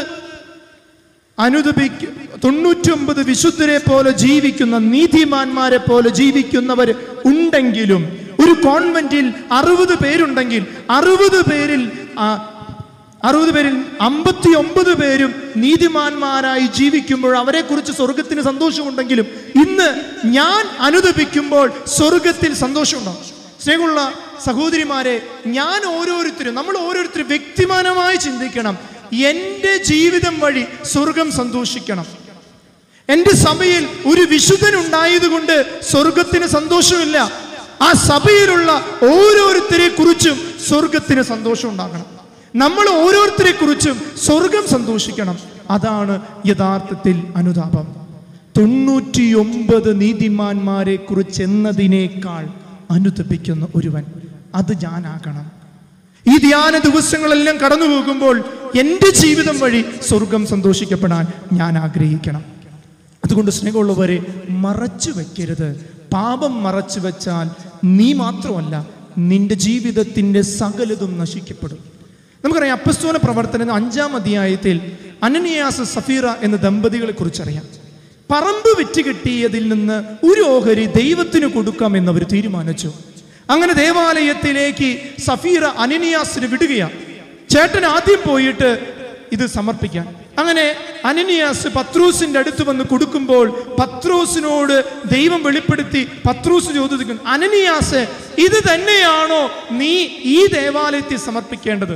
അനുദപിക്ക തൊണ്ണൂറ്റി ഒമ്പത് വിശുദ്ധരെ പോലെ ജീവിക്കുന്ന നീതിമാന്മാരെ പോലെ ജീവിക്കുന്നവർ ഉണ്ടെങ്കിലും ഒരു കോൺവെന്റിൽ അറുപത് പേരുണ്ടെങ്കിൽ അറുപത് പേരിൽ ആ, അറുപത് പേരിൽ അമ്പത്തി ഒമ്പത് പേരും നീതിമാന്മാരായി ജീവിക്കുമ്പോൾ അവരെക്കുറിച്ച് സ്വർഗത്തിന് സന്തോഷമുണ്ടെങ്കിലും ഇന്ന് ഞാൻ അനുദപിക്കുമ്പോൾ സ്വർഗത്തിൽ സന്തോഷമുണ്ടാവും സ്നേഹമുള്ള സഹോദരിമാരെ ഞാൻ ഓരോരുത്തരും നമ്മൾ ഓരോരുത്തരും വ്യക്തിമാനമായി ചിന്തിക്കണം എൻ്റെ ജീവിതം വഴി സ്വർഗം സന്തോഷിക്കണം എൻ്റെ സഭയിൽ ഒരു വിശുദ്ധൻ ഉണ്ടായതുകൊണ്ട് സ്വർഗത്തിന് സന്തോഷമില്ല ആ സഭയിലുള്ള ഓരോരുത്തരെ കുറിച്ചും സ്വർഗത്തിന് സന്തോഷം ഉണ്ടാകണം നമ്മൾ ഓരോരുത്തരെ കുറിച്ചും സ്വർഗം സന്തോഷിക്കണം അതാണ് യഥാർത്ഥത്തിൽ അനുതാപം തൊണ്ണൂറ്റിയൊമ്പത് നീതിമാന്മാരെ കുറിച്ച് എന്നതിനേക്കാൾ അനുതപിക്കുന്ന ഒരുവൻ അത് ഞാനാകണം ഈ ധ്യാന ദിവസങ്ങളെല്ലാം കടന്നു പോകുമ്പോൾ എൻ്റെ ജീവിതം വഴി സ്വർഗം സന്തോഷിക്കപ്പെടാൻ ഞാൻ ആഗ്രഹിക്കണം അതുകൊണ്ട് സ്നേഹമുള്ളവരെ മറച്ചു വെക്കരുത് പാപം മറച്ചു വെച്ചാൽ നീ മാത്രമല്ല നിന്റെ ജീവിതത്തിൻ്റെ സകലതും നശിക്കപ്പെടും നമുക്കറിയാം അപ്പസ്തോല പ്രവർത്തനം അഞ്ചാം അധ്യായത്തിൽ അനനിയാസ് സഫീറ എന്ന ദമ്പതികളെ കുറിച്ചറിയാം പറമ്പ് വിറ്റ് കിട്ടിയതിൽ നിന്ന് ഒരു ഓഹരി ദൈവത്തിന് കൊടുക്കാം എന്ന് അവർ തീരുമാനിച്ചു അങ്ങനെ ദേവാലയത്തിലേക്ക് സഫീറ അനനിയാസിന് വിടുകയാണ് ചേട്ടൻ ആദ്യം പോയിട്ട് ഇത് സമർപ്പിക്കാൻ അങ്ങനെ അനനിയാസ് പത്രൂസിന്റെ അടുത്ത് വന്ന് കൊടുക്കുമ്പോൾ പത്രൂസിനോട് ദൈവം വെളിപ്പെടുത്തി പത്രൂസ് ചോദിക്കുന്നു അനനിയാസ് ഇത് തന്നെയാണോ നീ ഈ ദേവാലയത്തിൽ സമർപ്പിക്കേണ്ടത്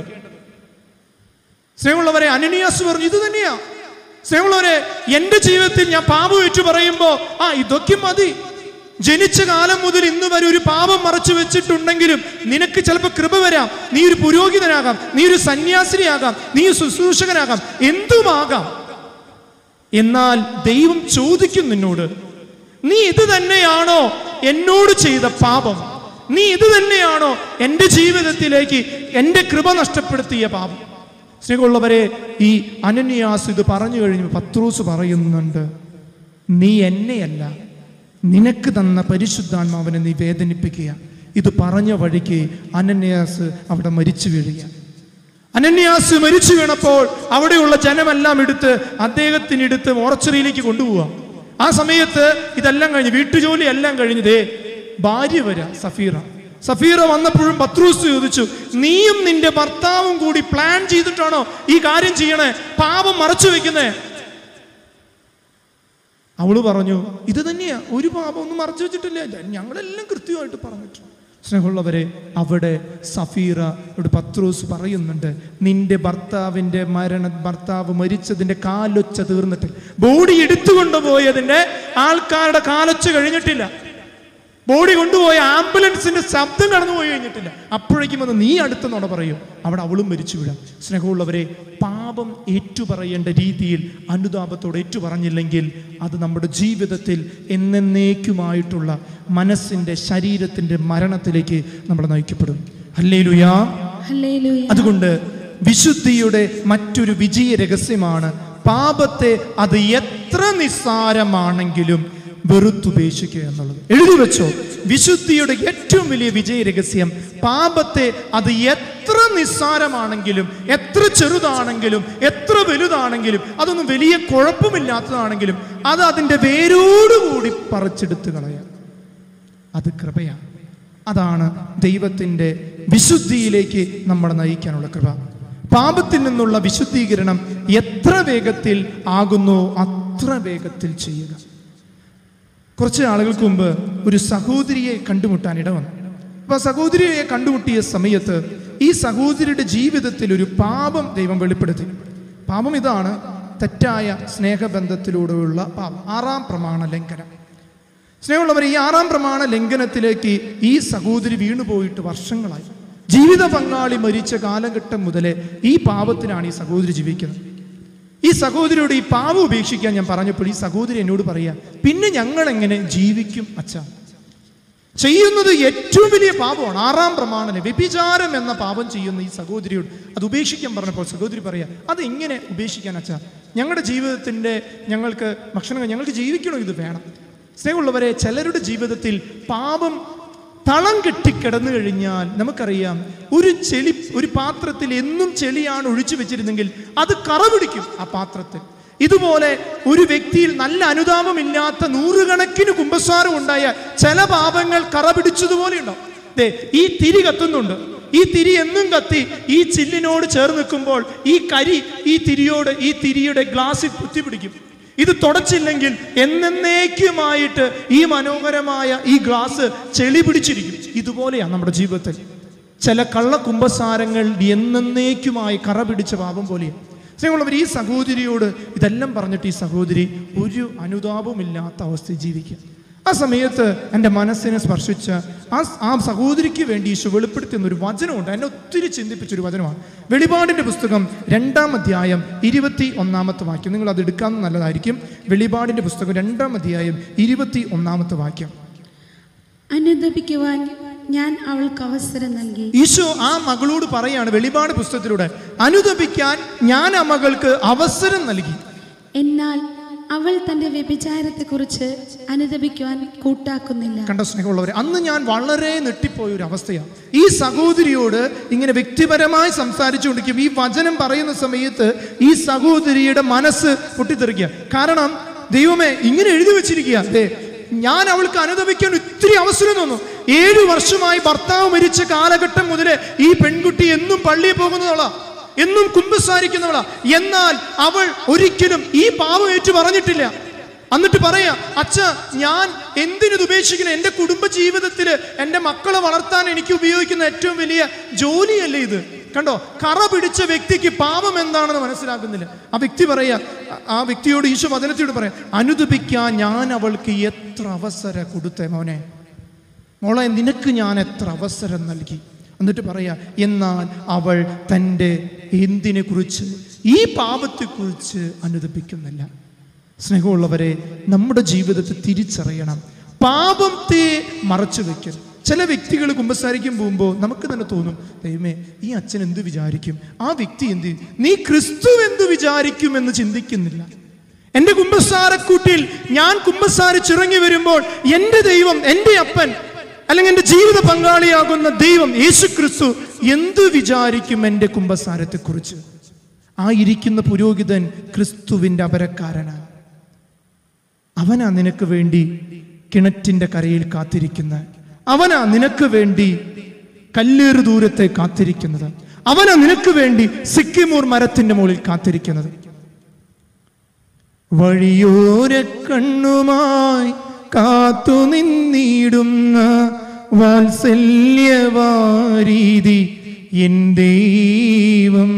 സ്നേഹമുള്ളവരെ അനനിയാസ് പറഞ്ഞു ഇത് തന്നെയാ സ്നേഹമുള്ളവരെ എൻ്റെ ജീവിതത്തിൽ ഞാൻ പാപം ഏറ്റു പറയുമ്പോൾ ആ ഇതൊക്കെ മതി ജനിച്ച കാലം മുതൽ ഇന്ന് വരെ ഒരു പാപം മറച്ചു വെച്ചിട്ടുണ്ടെങ്കിലും നിനക്ക് ചിലപ്പോൾ കൃപ വരാം നീ ഒരു പുരോഹിതനാകാം നീ ഒരു സന്യാസിനിയാകാം നീ ഒരു ശുശ്രൂഷകനാകാം എന്തുമാകാം എന്നാൽ ദൈവം ചോദിക്കും നിന്നോട് നീ ഇത് തന്നെയാണോ എന്നോട് ചെയ്ത പാപം നീ ഇത് തന്നെയാണോ എൻ്റെ ജീവിതത്തിലേക്ക് എൻ്റെ കൃപ നഷ്ടപ്പെടുത്തിയ പാപം സ്നേഹമുള്ളവരെ ഈ അനന്യാസ് ഇത് പറഞ്ഞു കഴിഞ്ഞു പത്രൂസ് പറയുന്നുണ്ട് നീ എന്നെയല്ല നിനക്ക് തന്ന പരിശുദ്ധാത്മാവിനെ നീ വേദനിപ്പിക്കുക ഇത് പറഞ്ഞ വഴിക്ക് അനന്യാസ് അവിടെ മരിച്ചു വീഴുക അനന്യാസ് മരിച്ചു വീണപ്പോൾ അവിടെയുള്ള ജനമെല്ലാം എടുത്ത് അദ്ദേഹത്തിന് എടുത്ത് മോർച്ചറിയിലേക്ക് കൊണ്ടുപോവാം ആ സമയത്ത് ഇതെല്ലാം കഴിഞ്ഞ് വീട്ടുജോലി എല്ലാം കഴിഞ്ഞ് ദേ ഭാര്യ വരാ സഫീറ സഫീറ വന്നപ്പോഴും പത്രൂസ് ചോദിച്ചു നീയും നിന്റെ ഭർത്താവും കൂടി പ്ലാൻ ചെയ്തിട്ടാണോ ഈ കാര്യം ചെയ്യണേ പാപം മറച്ചു വെക്കുന്നേ അവള് പറഞ്ഞു ഇത് തന്നെയാ ഒരു പാപം ഒന്നും മറച്ചു വെച്ചിട്ടില്ല ഞങ്ങളെല്ലാം കൃത്യമായിട്ട് പറഞ്ഞിട്ടുണ്ട് സ്നേഹമുള്ളവരെ അവിടെ സഫീറ ഇവിടെ പത്രോസ് പറയുന്നുണ്ട് നിന്റെ ഭർത്താവിന്റെ മരണ ഭർത്താവ് മരിച്ചതിന്റെ കാലൊച്ച തീർന്നിട്ട് ബോഡി എടുത്തുകൊണ്ടുപോയതിന്റെ ആൾക്കാരുടെ കാലൊച്ച കഴിഞ്ഞിട്ടില്ല ബോഡി കൊണ്ടുപോയ ആംബുലൻസിന്റെ ശബ്ദം കടന്നു പോയി കഴിഞ്ഞിട്ടില്ല അപ്പോഴേക്കും വന്ന് നീ അടുത്ത നുണ പറയും അവിടെ അവളും മരിച്ചു വിടാം സ്നേഹമുള്ളവരെ പാപം ഏറ്റുപറയേണ്ട രീതിയിൽ അനുതാപത്തോടെ ഏറ്റുപറഞ്ഞില്ലെങ്കിൽ അത് നമ്മുടെ ജീവിതത്തിൽ എന്നേക്കുമായിട്ടുള്ള മനസ്സിന്റെ ശരീരത്തിന്റെ മരണത്തിലേക്ക് നമ്മൾ നയിക്കപ്പെടും അല്ലേ ലുയാ ഹല്ലേലൂയ അതുകൊണ്ട് വിശുദ്ധിയുടെ മറ്റൊരു വിജയ രഹസ്യമാണ് പാപത്തെ അത് എത്ര നിസ്സാരമാണെങ്കിലും വെറുത്തുപേക്ഷിക്കുക എന്നുള്ളത് എഴുതി വെച്ചോ വിശുദ്ധിയുടെ ഏറ്റവും വലിയ വിജയ രഹസ്യം പാപത്തെ അത് എത്ര നിസ്സാരമാണെങ്കിലും എത്ര ചെറുതാണെങ്കിലും എത്ര വലുതാണെങ്കിലും അതൊന്നും വലിയ കുഴപ്പമില്ലാത്തതാണെങ്കിലും അത് അതിൻ്റെ വേരോടുകൂടി പറിച്ചെടുത്ത് കളയാം അത് കൃപയാണ് അതാണ് ദൈവത്തിൻ്റെ വിശുദ്ധിയിലേക്ക് നമ്മളെ നയിക്കാനുള്ള കൃപ പാപത്തിൽ നിന്നുള്ള വിശുദ്ധീകരണം എത്ര വേഗത്തിൽ ആകുന്നോ അത്ര വേഗത്തിൽ ചെയ്യുക കുറച്ച് ആളുകൾക്ക് മുമ്പ് ഒരു സഹോദരിയെ കണ്ടുമുട്ടാൻ ഇട വന്നു അപ്പൊ ആ സഹോദരിയെ കണ്ടുമുട്ടിയ സമയത്ത് ഈ സഹോദരിയുടെ ജീവിതത്തിൽ ഒരു പാപം ദൈവം വെളിപ്പെടുത്തി പാപം ഇതാണ് തെറ്റായ സ്നേഹബന്ധത്തിലൂടെയുള്ള പാപം ആറാം പ്രമാണ ലംഘനം സ്നേഹമുള്ളവർ ഈ ആറാം പ്രമാണ ലംഘനത്തിലേക്ക് ഈ സഹോദരി വീണുപോയിട്ട് വർഷങ്ങളായി ജീവിത പങ്കാളി മരിച്ച കാലഘട്ടം മുതലേ ഈ പാപത്തിനാണ് ഈ സഹോദരി ജീവിക്കുന്നത് ഈ സഹോദരിയോട് ഈ പാപം ഉപേക്ഷിക്കാൻ ഞാൻ പറഞ്ഞപ്പോൾ ഈ സഹോദരി എന്നോട് പറയാ പിന്നെ ഞങ്ങൾ എങ്ങനെ ജീവിക്കും അച്ഛാ ചെയ്യുന്നത് ഏറ്റവും വലിയ പാപമാണ് ആറാം പ്രമാണന വ്യഭിചാരം എന്ന പാപം ചെയ്യുന്ന ഈ സഹോദരിയോട് അത് ഉപേക്ഷിക്കാൻ പറഞ്ഞപ്പോൾ സഹോദരി പറയാ അത് എങ്ങനെ ഉപേക്ഷിക്കാൻ അച്ഛാ ഞങ്ങളുടെ ജീവിതത്തിൻ്റെ ഞങ്ങൾക്ക് ഭക്ഷണം ഞങ്ങൾക്ക് ജീവിക്കണോ ഇത് വേണം സ്നേഹമുള്ളവരെ ചിലരുടെ ജീവിതത്തിൽ പാപം തളം കെട്ടി കിടന്നു കഴിഞ്ഞാൽ നമുക്കറിയാം ഒരു ചെളി ഒരു പാത്രത്തിൽ എന്നും ചെളിയാണ് ഒഴിച്ചു വെച്ചിരുന്നെങ്കിൽ അത് കറ പിടിക്കും ആ പാത്രത്തിൽ ഇതുപോലെ ഒരു വ്യക്തിയിൽ നല്ല അനുതാപമില്ലാത്ത നൂറുകണക്കിന് കുംഭസ്വാരം ഉണ്ടായ ചില പാപങ്ങൾ കറ പിടിച്ചതുപോലെ ഉണ്ടാവും ദേ ഈ തിരി കത്തുന്നുണ്ട് ഈ തിരി എന്നും കത്തി ഈ ചില്ലിനോട് ചേർന്ന് നിൽക്കുമ്പോൾ ഈ കരി ഈ തിരിയോട് ഈ തിരിയുടെ ഗ്ലാസ്സിൽ കുത്തിപ്പിടിക്കും ഇത് തുടച്ചില്ലെങ്കിൽ എന്നേക്കുമായിട്ട് ഈ മനോഹരമായ ഈ ഗ്ലാസ് ചെളി പിടിച്ചിരിക്കും ഇതുപോലെയാണ് നമ്മുടെ ജീവിതത്തിൽ ചില കള്ള കുംഭസാരങ്ങൾ എന്നേക്കുമായി കറ പിടിച്ച പാപം പോലെയാണ് സ്നേഹമുള്ളവർ ഈ സഹോദരിയോട് ഇതെല്ലാം പറഞ്ഞിട്ട് ഈ സഹോദരി ഒരു അനുതാപമില്ലാത്ത അവസ്ഥയിൽ ജീവിക്കുക ആ സമയത്ത് എൻ്റെ മനസ്സിനെ സ്പർശിച്ച ആ ആ സഹോദരിക്ക് വേണ്ടി ഈശോ വെളിപ്പെടുത്തുന്ന ഒരു വചനമുണ്ട് എന്നെ ഒത്തിരി ചിന്തിപ്പിച്ചൊരു വചനമാണ് വെളിപാടിൻ്റെ പുസ്തകം രണ്ടാം അധ്യായം ഇരുപത്തി ഒന്നാമത്തെ വാക്യം നിങ്ങൾ അത് എടുക്കാൻ നല്ലതായിരിക്കും വെളിപാടിൻ്റെ പുസ്തകം രണ്ടാം അധ്യായം ഇരുപത്തി ഒന്നാമത്തെ വാക്യം അനുദപിക്കുവാൻ ഞാൻ അവൾക്ക് അവസരം നൽകി ഈശോ ആ മകളോട് പറയാണ് വെളിപാട് പുസ്തകത്തിലൂടെ അനുദപിക്കാൻ ഞാൻ ആ മകൾക്ക് അവസരം നൽകി എന്നാൽ അവൾ തന്റെ വ്യഭിചാരത്തെക്കുറിച്ച് അനുദപിക്കുവാൻ കൂട്ടാക്കുന്നില്ല കണ്ട സ്നേഹമുള്ളവരെ അന്ന് ഞാൻ വളരെ നെട്ടിപ്പോയ ഒരു അവസ്ഥയാണ് ഈ സഹോദരിയോട് ഇങ്ങനെ വ്യക്തിപരമായി സംസാരിച്ചുകൊണ്ടിരിക്കും ഈ വചനം പറയുന്ന സമയത്ത് ഈ സഹോദരിയുടെ മനസ്സ് പൊട്ടിത്തെറിക്കുക കാരണം ദൈവമേ ഇങ്ങനെ എഴുതി വെച്ചിരിക്കുക അതെ ഞാൻ അവൾക്ക് അനുദപിക്കാൻ ഒത്തിരി അവസരം തന്നു ഏഴു വർഷമായി ഭർത്താവ് മരിച്ച കാലഘട്ടം മുതലേ ഈ പെൺകുട്ടി എന്നും പള്ളിയിൽ പോകുന്നതോളാ എന്നും കുമ്പസാരിക്കുന്നവളാ എന്നാൽ അവൾ ഒരിക്കലും ഈ പാപം ഏറ്റു പറഞ്ഞിട്ടില്ല എന്നിട്ട് പറയാ അച്ഛ ഞാൻ എന്തിനിത് ഉപേക്ഷിക്കണം എൻ്റെ കുടുംബ ജീവിതത്തിൽ എൻ്റെ മക്കളെ വളർത്താൻ എനിക്ക് ഉപയോഗിക്കുന്ന ഏറ്റവും വലിയ ജോലിയല്ലേ ഇത് കണ്ടോ കറ പിടിച്ച വ്യക്തിക്ക് പാപം എന്താണെന്ന് മനസ്സിലാക്കുന്നില്ല ആ വ്യക്തി പറയാ ആ വ്യക്തിയോട് ഈശോ വചനത്തോട് പറയാം അനുദപിക്കാൻ ഞാൻ അവൾക്ക് എത്ര അവസരം കൊടുത്തേ മോനെ മോളെ നിനക്ക് ഞാൻ എത്ര അവസരം നൽകി എന്നിട്ട് പറയാ എന്നാൽ അവൾ തൻ്റെ എന്തിനെ കുറിച്ച് ഈ പാപത്തെക്കുറിച്ച് അനുദപിക്കുന്നില്ല സ്നേഹമുള്ളവരെ നമ്മുടെ ജീവിതത്തിൽ തിരിച്ചറിയണം പാപത്തെ മറച്ചു വെക്കൽ ചില വ്യക്തികൾ കുമ്പസാരിക്കും പോകുമ്പോൾ നമുക്ക് തന്നെ തോന്നും ദൈവമേ ഈ അച്ഛൻ എന്ത് വിചാരിക്കും ആ വ്യക്തി എന്ത് നീ ക്രിസ്തു എന്ത് വിചാരിക്കുമെന്ന് ചിന്തിക്കുന്നില്ല എൻ്റെ കുമ്പസാരക്കൂട്ടിൽ ഞാൻ കുമ്പസാരിച്ചിറങ്ങി വരുമ്പോൾ എൻ്റെ ദൈവം എൻ്റെ അപ്പൻ അല്ലെങ്കിൽ എൻ്റെ ജീവിത പങ്കാളിയാകുന്ന ദൈവം യേശു ക്രിസ്തു എന്ത് വിചാരിക്കും എൻ്റെ കുമ്പസാരത്തെക്കുറിച്ച് ആ ഇരിക്കുന്ന പുരോഹിതൻ ക്രിസ്തുവിൻ്റെ അപരക്കാരനാണ് അവനാ നിനക്ക് വേണ്ടി കിണറ്റിൻ്റെ കരയിൽ കാത്തിരിക്കുന്ന അവനാ നിനക്ക് വേണ്ടി കല്ലേറ് ദൂരത്തെ കാത്തിരിക്കുന്നത് അവനാ നിനക്ക് വേണ്ടി സിക്കിമൂർ മരത്തിന്റെ മുകളിൽ കാത്തിരിക്കുന്നത് വഴിയോര കണ്ണുമായി കാത്തു നിന്നിടുന്ന വാത്സല്യവാരീതി എൻ ദൈവം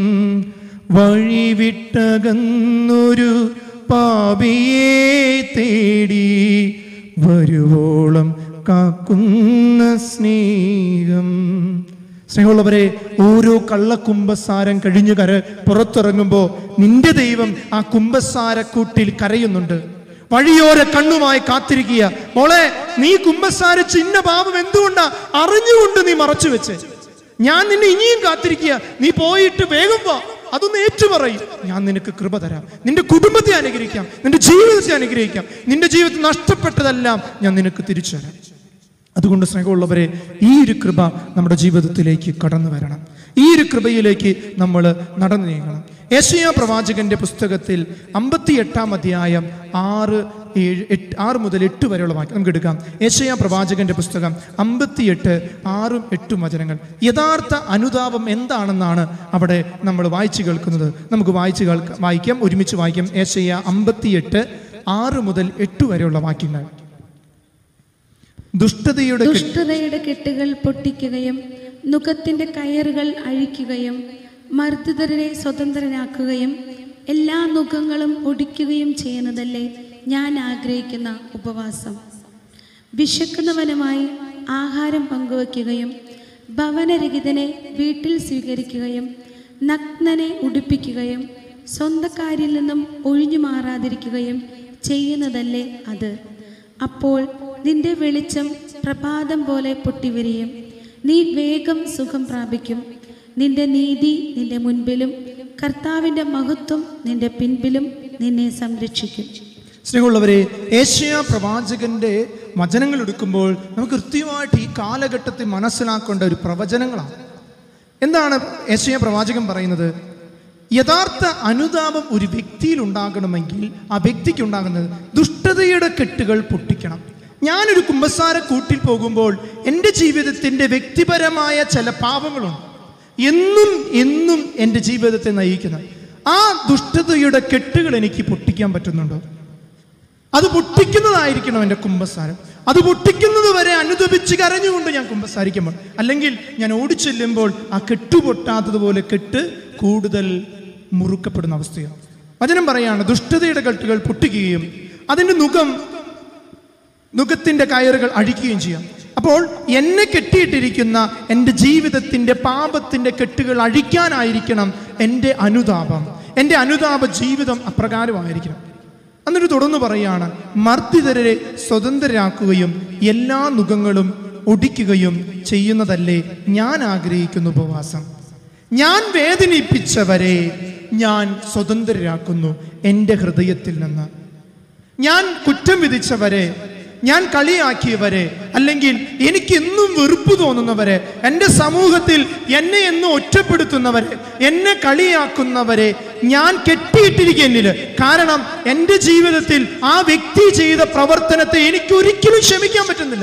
വഴിവിട്ടകന്നൊരു പാപിയെ തേടി വരുവോളം കാക്കുന്ന സ്നേഹം സ്നേഹമുള്ളവരെ ഓരോ കള്ള കുമ്പസാരം കഴിഞ്ഞു കര പുറത്തിറങ്ങുമ്പോൾ നിന്റെ ദൈവം ആ കുമ്പസാരക്കൂട്ടിൽ കരയുന്നുണ്ട് വഴിയോര കണ്ണുമായി കാത്തിരിക്കുക മോളെ നീ കുമ്പസാരിച്ച് ഇന്ന പാപം എന്തുകൊണ്ടാ അറിഞ്ഞുകൊണ്ട് നീ മറച്ചു വെച്ച് ഞാൻ നിന്നെ ഇനിയും കാത്തിരിക്കുക നീ പോയിട്ട് വേഗം വാ അതൊന്ന് ഏറ്റുപറയും ഞാൻ നിനക്ക് കൃപ തരാം നിന്റെ കുടുംബത്തെ അനുഗ്രഹിക്കാം നിന്റെ ജീവിതത്തെ അനുഗ്രഹിക്കാം നിന്റെ ജീവിതത്തിൽ നഷ്ടപ്പെട്ടതെല്ലാം ഞാൻ നിനക്ക് തിരിച്ചു തരാം അതുകൊണ്ട് സ്നേഹമുള്ളവരെ ഈ ഒരു കൃപ നമ്മുടെ ജീവിതത്തിലേക്ക് കടന്നു വരണം ഈ ഒരു കൃപയിലേക്ക് നമ്മൾ നടന്നു നീങ്ങണം യേശയ പ്രവാചകന്റെ പുസ്തകത്തിൽ അമ്പത്തി എട്ടാം അധ്യായം ആറ് ഏഴ് എട്ട് ആറ് മുതൽ എട്ട് വരെയുള്ള വാക്യം നമുക്ക് എടുക്കാം യേശയ പ്രവാചകന്റെ പുസ്തകം അമ്പത്തിയെട്ട് ആറും എട്ടും വചനങ്ങൾ യഥാർത്ഥ അനുതാപം എന്താണെന്നാണ് അവിടെ നമ്മൾ വായിച്ചു കേൾക്കുന്നത് നമുക്ക് വായിച്ചു കേൾക്കാം വായിക്കാം ഒരുമിച്ച് വായിക്കാം യേശയ അമ്പത്തിയെട്ട് ആറ് മുതൽ എട്ട് വരെയുള്ള വാക്യങ്ങൾ ദുഷ്ടതയുടെ കെട്ട് ദുഷ്ടതയുടെ കെട്ടുകൾ പൊട്ടിക്കുകയും നുഖത്തിന്റെ കയറുകൾ അഴിക്കുകയും മർദ്ദിതരെ സ്വതന്ത്രനാക്കുകയും എല്ലാ നുഖങ്ങളും ഒടിക്കുകയും ചെയ്യുന്നതല്ലേ ഞാൻ ആഗ്രഹിക്കുന്ന ഉപവാസം വിശക്കുന്നവനുമായി ആഹാരം പങ്കുവയ്ക്കുകയും ഭവനരഹിതനെ വീട്ടിൽ സ്വീകരിക്കുകയും നഗ്നനെ ഉടുപ്പിക്കുകയും സ്വന്തക്കാരിൽ നിന്നും ഒഴിഞ്ഞു മാറാതിരിക്കുകയും ചെയ്യുന്നതല്ലേ അത് അപ്പോൾ നിന്റെ വെളിച്ചം പ്രഭാതം പോലെ പൊട്ടിവിരിയും നീ വേഗം സുഖം പ്രാപിക്കും നിന്റെ നീതി നിന്റെ മുൻപിലും കർത്താവിൻ്റെ മഹത്വം നിന്റെ പിൻപിലും നിന്നെ സംരക്ഷിക്കും സ്നേഹമുള്ളവരെ ഏഷ്യ പ്രവാചകന്റെ വചനങ്ങൾ എടുക്കുമ്പോൾ നമുക്ക് കൃത്യമായിട്ട് ഈ കാലഘട്ടത്തിൽ മനസ്സിലാക്കേണ്ട ഒരു പ്രവചനങ്ങളാണ് എന്താണ് ഏഷ്യ പ്രവാചകൻ പറയുന്നത് യഥാർത്ഥ അനുതാപം ഒരു വ്യക്തിയിൽ ഉണ്ടാകണമെങ്കിൽ ആ വ്യക്തിക്ക് ഉണ്ടാകുന്നത് ദുഷ്ടതയുടെ കെട്ടുകൾ പൊട്ടിക്കണം ഞാനൊരു കുമ്പസാര കൂട്ടിൽ പോകുമ്പോൾ എൻ്റെ ജീവിതത്തിൻ്റെ വ്യക്തിപരമായ ചില പാപങ്ങളുണ്ട് എന്നും എന്നും എൻ്റെ ജീവിതത്തെ നയിക്കുന്ന ആ ദുഷ്ടതയുടെ കെട്ടുകൾ എനിക്ക് പൊട്ടിക്കാൻ പറ്റുന്നുണ്ടോ അത് പൊട്ടിക്കുന്നതായിരിക്കണം എൻ്റെ കുമ്പസാരം അത് പൊട്ടിക്കുന്നത് വരെ അനുദപിച്ച് കരഞ്ഞുകൊണ്ട് ഞാൻ കുമ്പസാരിക്കുമ്പോൾ അല്ലെങ്കിൽ ഞാൻ ഓടിച്ചെല്ലുമ്പോൾ ആ കെട്ട് പൊട്ടാത്തതുപോലെ കെട്ട് കൂടുതൽ മുറുക്കപ്പെടുന്ന അവസ്ഥയാണ് വചനം പറയാണ് ദുഷ്ടതയുടെ കെട്ടുകൾ പൊട്ടിക്കുകയും അതിൻ്റെ മുഖം നുഖത്തിന്റെ കയറുകൾ അഴിക്കുകയും ചെയ്യാം അപ്പോൾ എന്നെ കെട്ടിയിട്ടിരിക്കുന്ന എൻ്റെ ജീവിതത്തിൻ്റെ പാപത്തിൻ്റെ കെട്ടുകൾ അഴിക്കാനായിരിക്കണം എൻ്റെ അനുതാപം എൻ്റെ അനുതാപ ജീവിതം അപ്രകാരമായിരിക്കണം എന്നിട്ട് തുടർന്ന് പറയാണ് മർദ്ദിതരെ സ്വതന്ത്രരാക്കുകയും എല്ലാ നുഖങ്ങളും ഒടിക്കുകയും ചെയ്യുന്നതല്ലേ ഞാൻ ആഗ്രഹിക്കുന്ന ഉപവാസം ഞാൻ വേദനിപ്പിച്ചവരെ ഞാൻ സ്വതന്ത്രരാക്കുന്നു എൻ്റെ ഹൃദയത്തിൽ നിന്ന് ഞാൻ കുറ്റം വിധിച്ചവരെ ഞാൻ കളിയാക്കിയവരെ അല്ലെങ്കിൽ എനിക്ക് എന്നും വെറുപ്പ് തോന്നുന്നവരെ എൻ്റെ സമൂഹത്തിൽ എന്നെ എന്നും ഒറ്റപ്പെടുത്തുന്നവരെ എന്നെ കളിയാക്കുന്നവരെ ഞാൻ കെട്ടിയിട്ടിരിക്കുന്നില്ല കാരണം എൻ്റെ ജീവിതത്തിൽ ആ വ്യക്തി ചെയ്ത പ്രവർത്തനത്തെ എനിക്ക് ഒരിക്കലും ക്ഷമിക്കാൻ പറ്റുന്നില്ല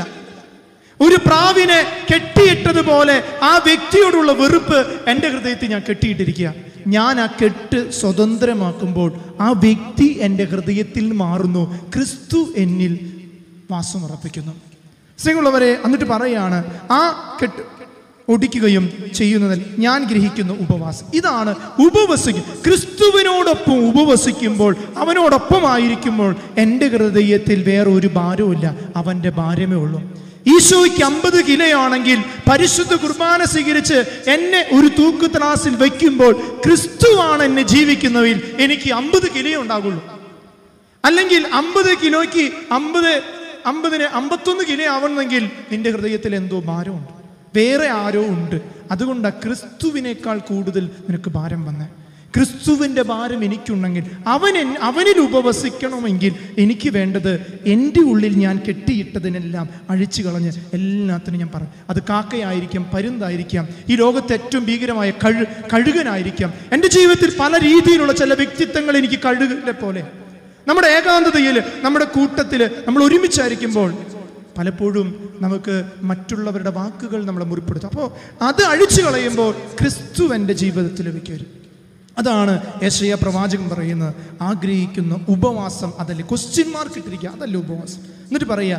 ഒരു പ്രാവിനെ കെട്ടിയിട്ടതുപോലെ ആ വ്യക്തിയോടുള്ള വെറുപ്പ് എൻ്റെ ഹൃദയത്തിൽ ഞാൻ കെട്ടിയിട്ടിരിക്കുക ഞാൻ ആ കെട്ട് സ്വതന്ത്രമാക്കുമ്പോൾ ആ വ്യക്തി എൻ്റെ ഹൃദയത്തിൽ മാറുന്നു ക്രിസ്തു എന്നിൽ വാസമുറപ്പിക്കുന്നു സ്നേഹമുള്ളവരെ എന്നിട്ട് പറയാണ് ആ കെട്ട് ഒടിക്കുകയും ചെയ്യുന്നതിൽ ഞാൻ ഗ്രഹിക്കുന്ന ഉപവാസം ഇതാണ് ഉപവസിക്കും ക്രിസ്തുവിനോടൊപ്പം ഉപവസിക്കുമ്പോൾ അവനോടൊപ്പം ആയിരിക്കുമ്പോൾ എൻ്റെ ഹൃദയത്തിൽ വേറെ ഒരു ഭാരവുമില്ല അവൻ്റെ ഭാരമേ ഉള്ളൂ ഈശോയ്ക്ക് അമ്പത് കിലോയാണെങ്കിൽ പരിശുദ്ധ കുർബാന സ്വീകരിച്ച് എന്നെ ഒരു തൂക്ക് ത്രാസിൽ വയ്ക്കുമ്പോൾ ക്രിസ്തുവാണ് എന്നെ ജീവിക്കുന്നതിൽ എനിക്ക് അമ്പത് കിലോ ഉണ്ടാകുള്ളൂ അല്ലെങ്കിൽ അമ്പത് കിലോയ്ക്ക് അമ്പത് അമ്പതിന് അമ്പത്തൊന്ന് കിലോ ആവണമെങ്കിൽ നിന്റെ ഹൃദയത്തിൽ എന്തോ ഭാരമുണ്ട് വേറെ ആരോ ഉണ്ട് അതുകൊണ്ടാണ് ക്രിസ്തുവിനേക്കാൾ കൂടുതൽ നിനക്ക് ഭാരം വന്നേ ക്രിസ്തുവിൻ്റെ ഭാരം എനിക്കുണ്ടെങ്കിൽ അവൻ എൻ- അവനിൽ ഉപവസിക്കണമെങ്കിൽ എനിക്ക് വേണ്ടത് എൻ്റെ ഉള്ളിൽ ഞാൻ കെട്ടിയിട്ടതിനെല്ലാം അഴിച്ചു കളഞ്ഞ് എല്ലാത്തിനും ഞാൻ പറയും അത് കാക്കയായിരിക്കാം പരുന്തായിരിക്കാം ഈ ലോകത്തെ ഏറ്റവും ഭീകരമായ കഴു കഴുകനായിരിക്കാം എൻ്റെ ജീവിതത്തിൽ പല രീതിയിലുള്ള ചില വ്യക്തിത്വങ്ങൾ എനിക്ക് കഴുകനെ പോലെ നമ്മുടെ ഏകാന്തതയിൽ നമ്മുടെ കൂട്ടത്തിൽ നമ്മൾ ഒരുമിച്ചായിരിക്കുമ്പോൾ പലപ്പോഴും നമുക്ക് മറ്റുള്ളവരുടെ വാക്കുകൾ നമ്മളെ മുറിപ്പെടുത്തും അപ്പോൾ അത് അഴിച്ചു കളയുമ്പോൾ ക്രിസ്തു എൻ്റെ ജീവിതത്തിലേക്ക് വരും അതാണ് യേശയ പ്രവാചകൻ പറയുന്നത് ആഗ്രഹിക്കുന്ന ഉപവാസം അതല്ലേ ക്വസ്റ്റ്യൻ മാർക്ക് ഇട്ടിരിക്കുക അതല്ല ഉപവാസം എന്നിട്ട് പറയുക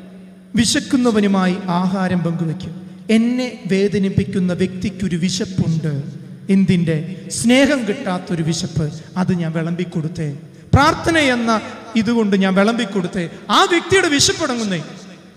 വിശക്കുന്നവനുമായി ആഹാരം പങ്കുവെക്കും എന്നെ വേദനിപ്പിക്കുന്ന വ്യക്തിക്കൊരു വിശപ്പുണ്ട് എന്തിൻ്റെ സ്നേഹം കിട്ടാത്തൊരു വിശപ്പ് അത് ഞാൻ വിളമ്പിക്കൊടുത്തേ പ്രാർത്ഥന എന്ന ഇതുകൊണ്ട് ഞാൻ വിളമ്പിക്കൊടുത്തേ ആ വ്യക്തിയുടെ വിശപ്പടങ്ങുന്നേ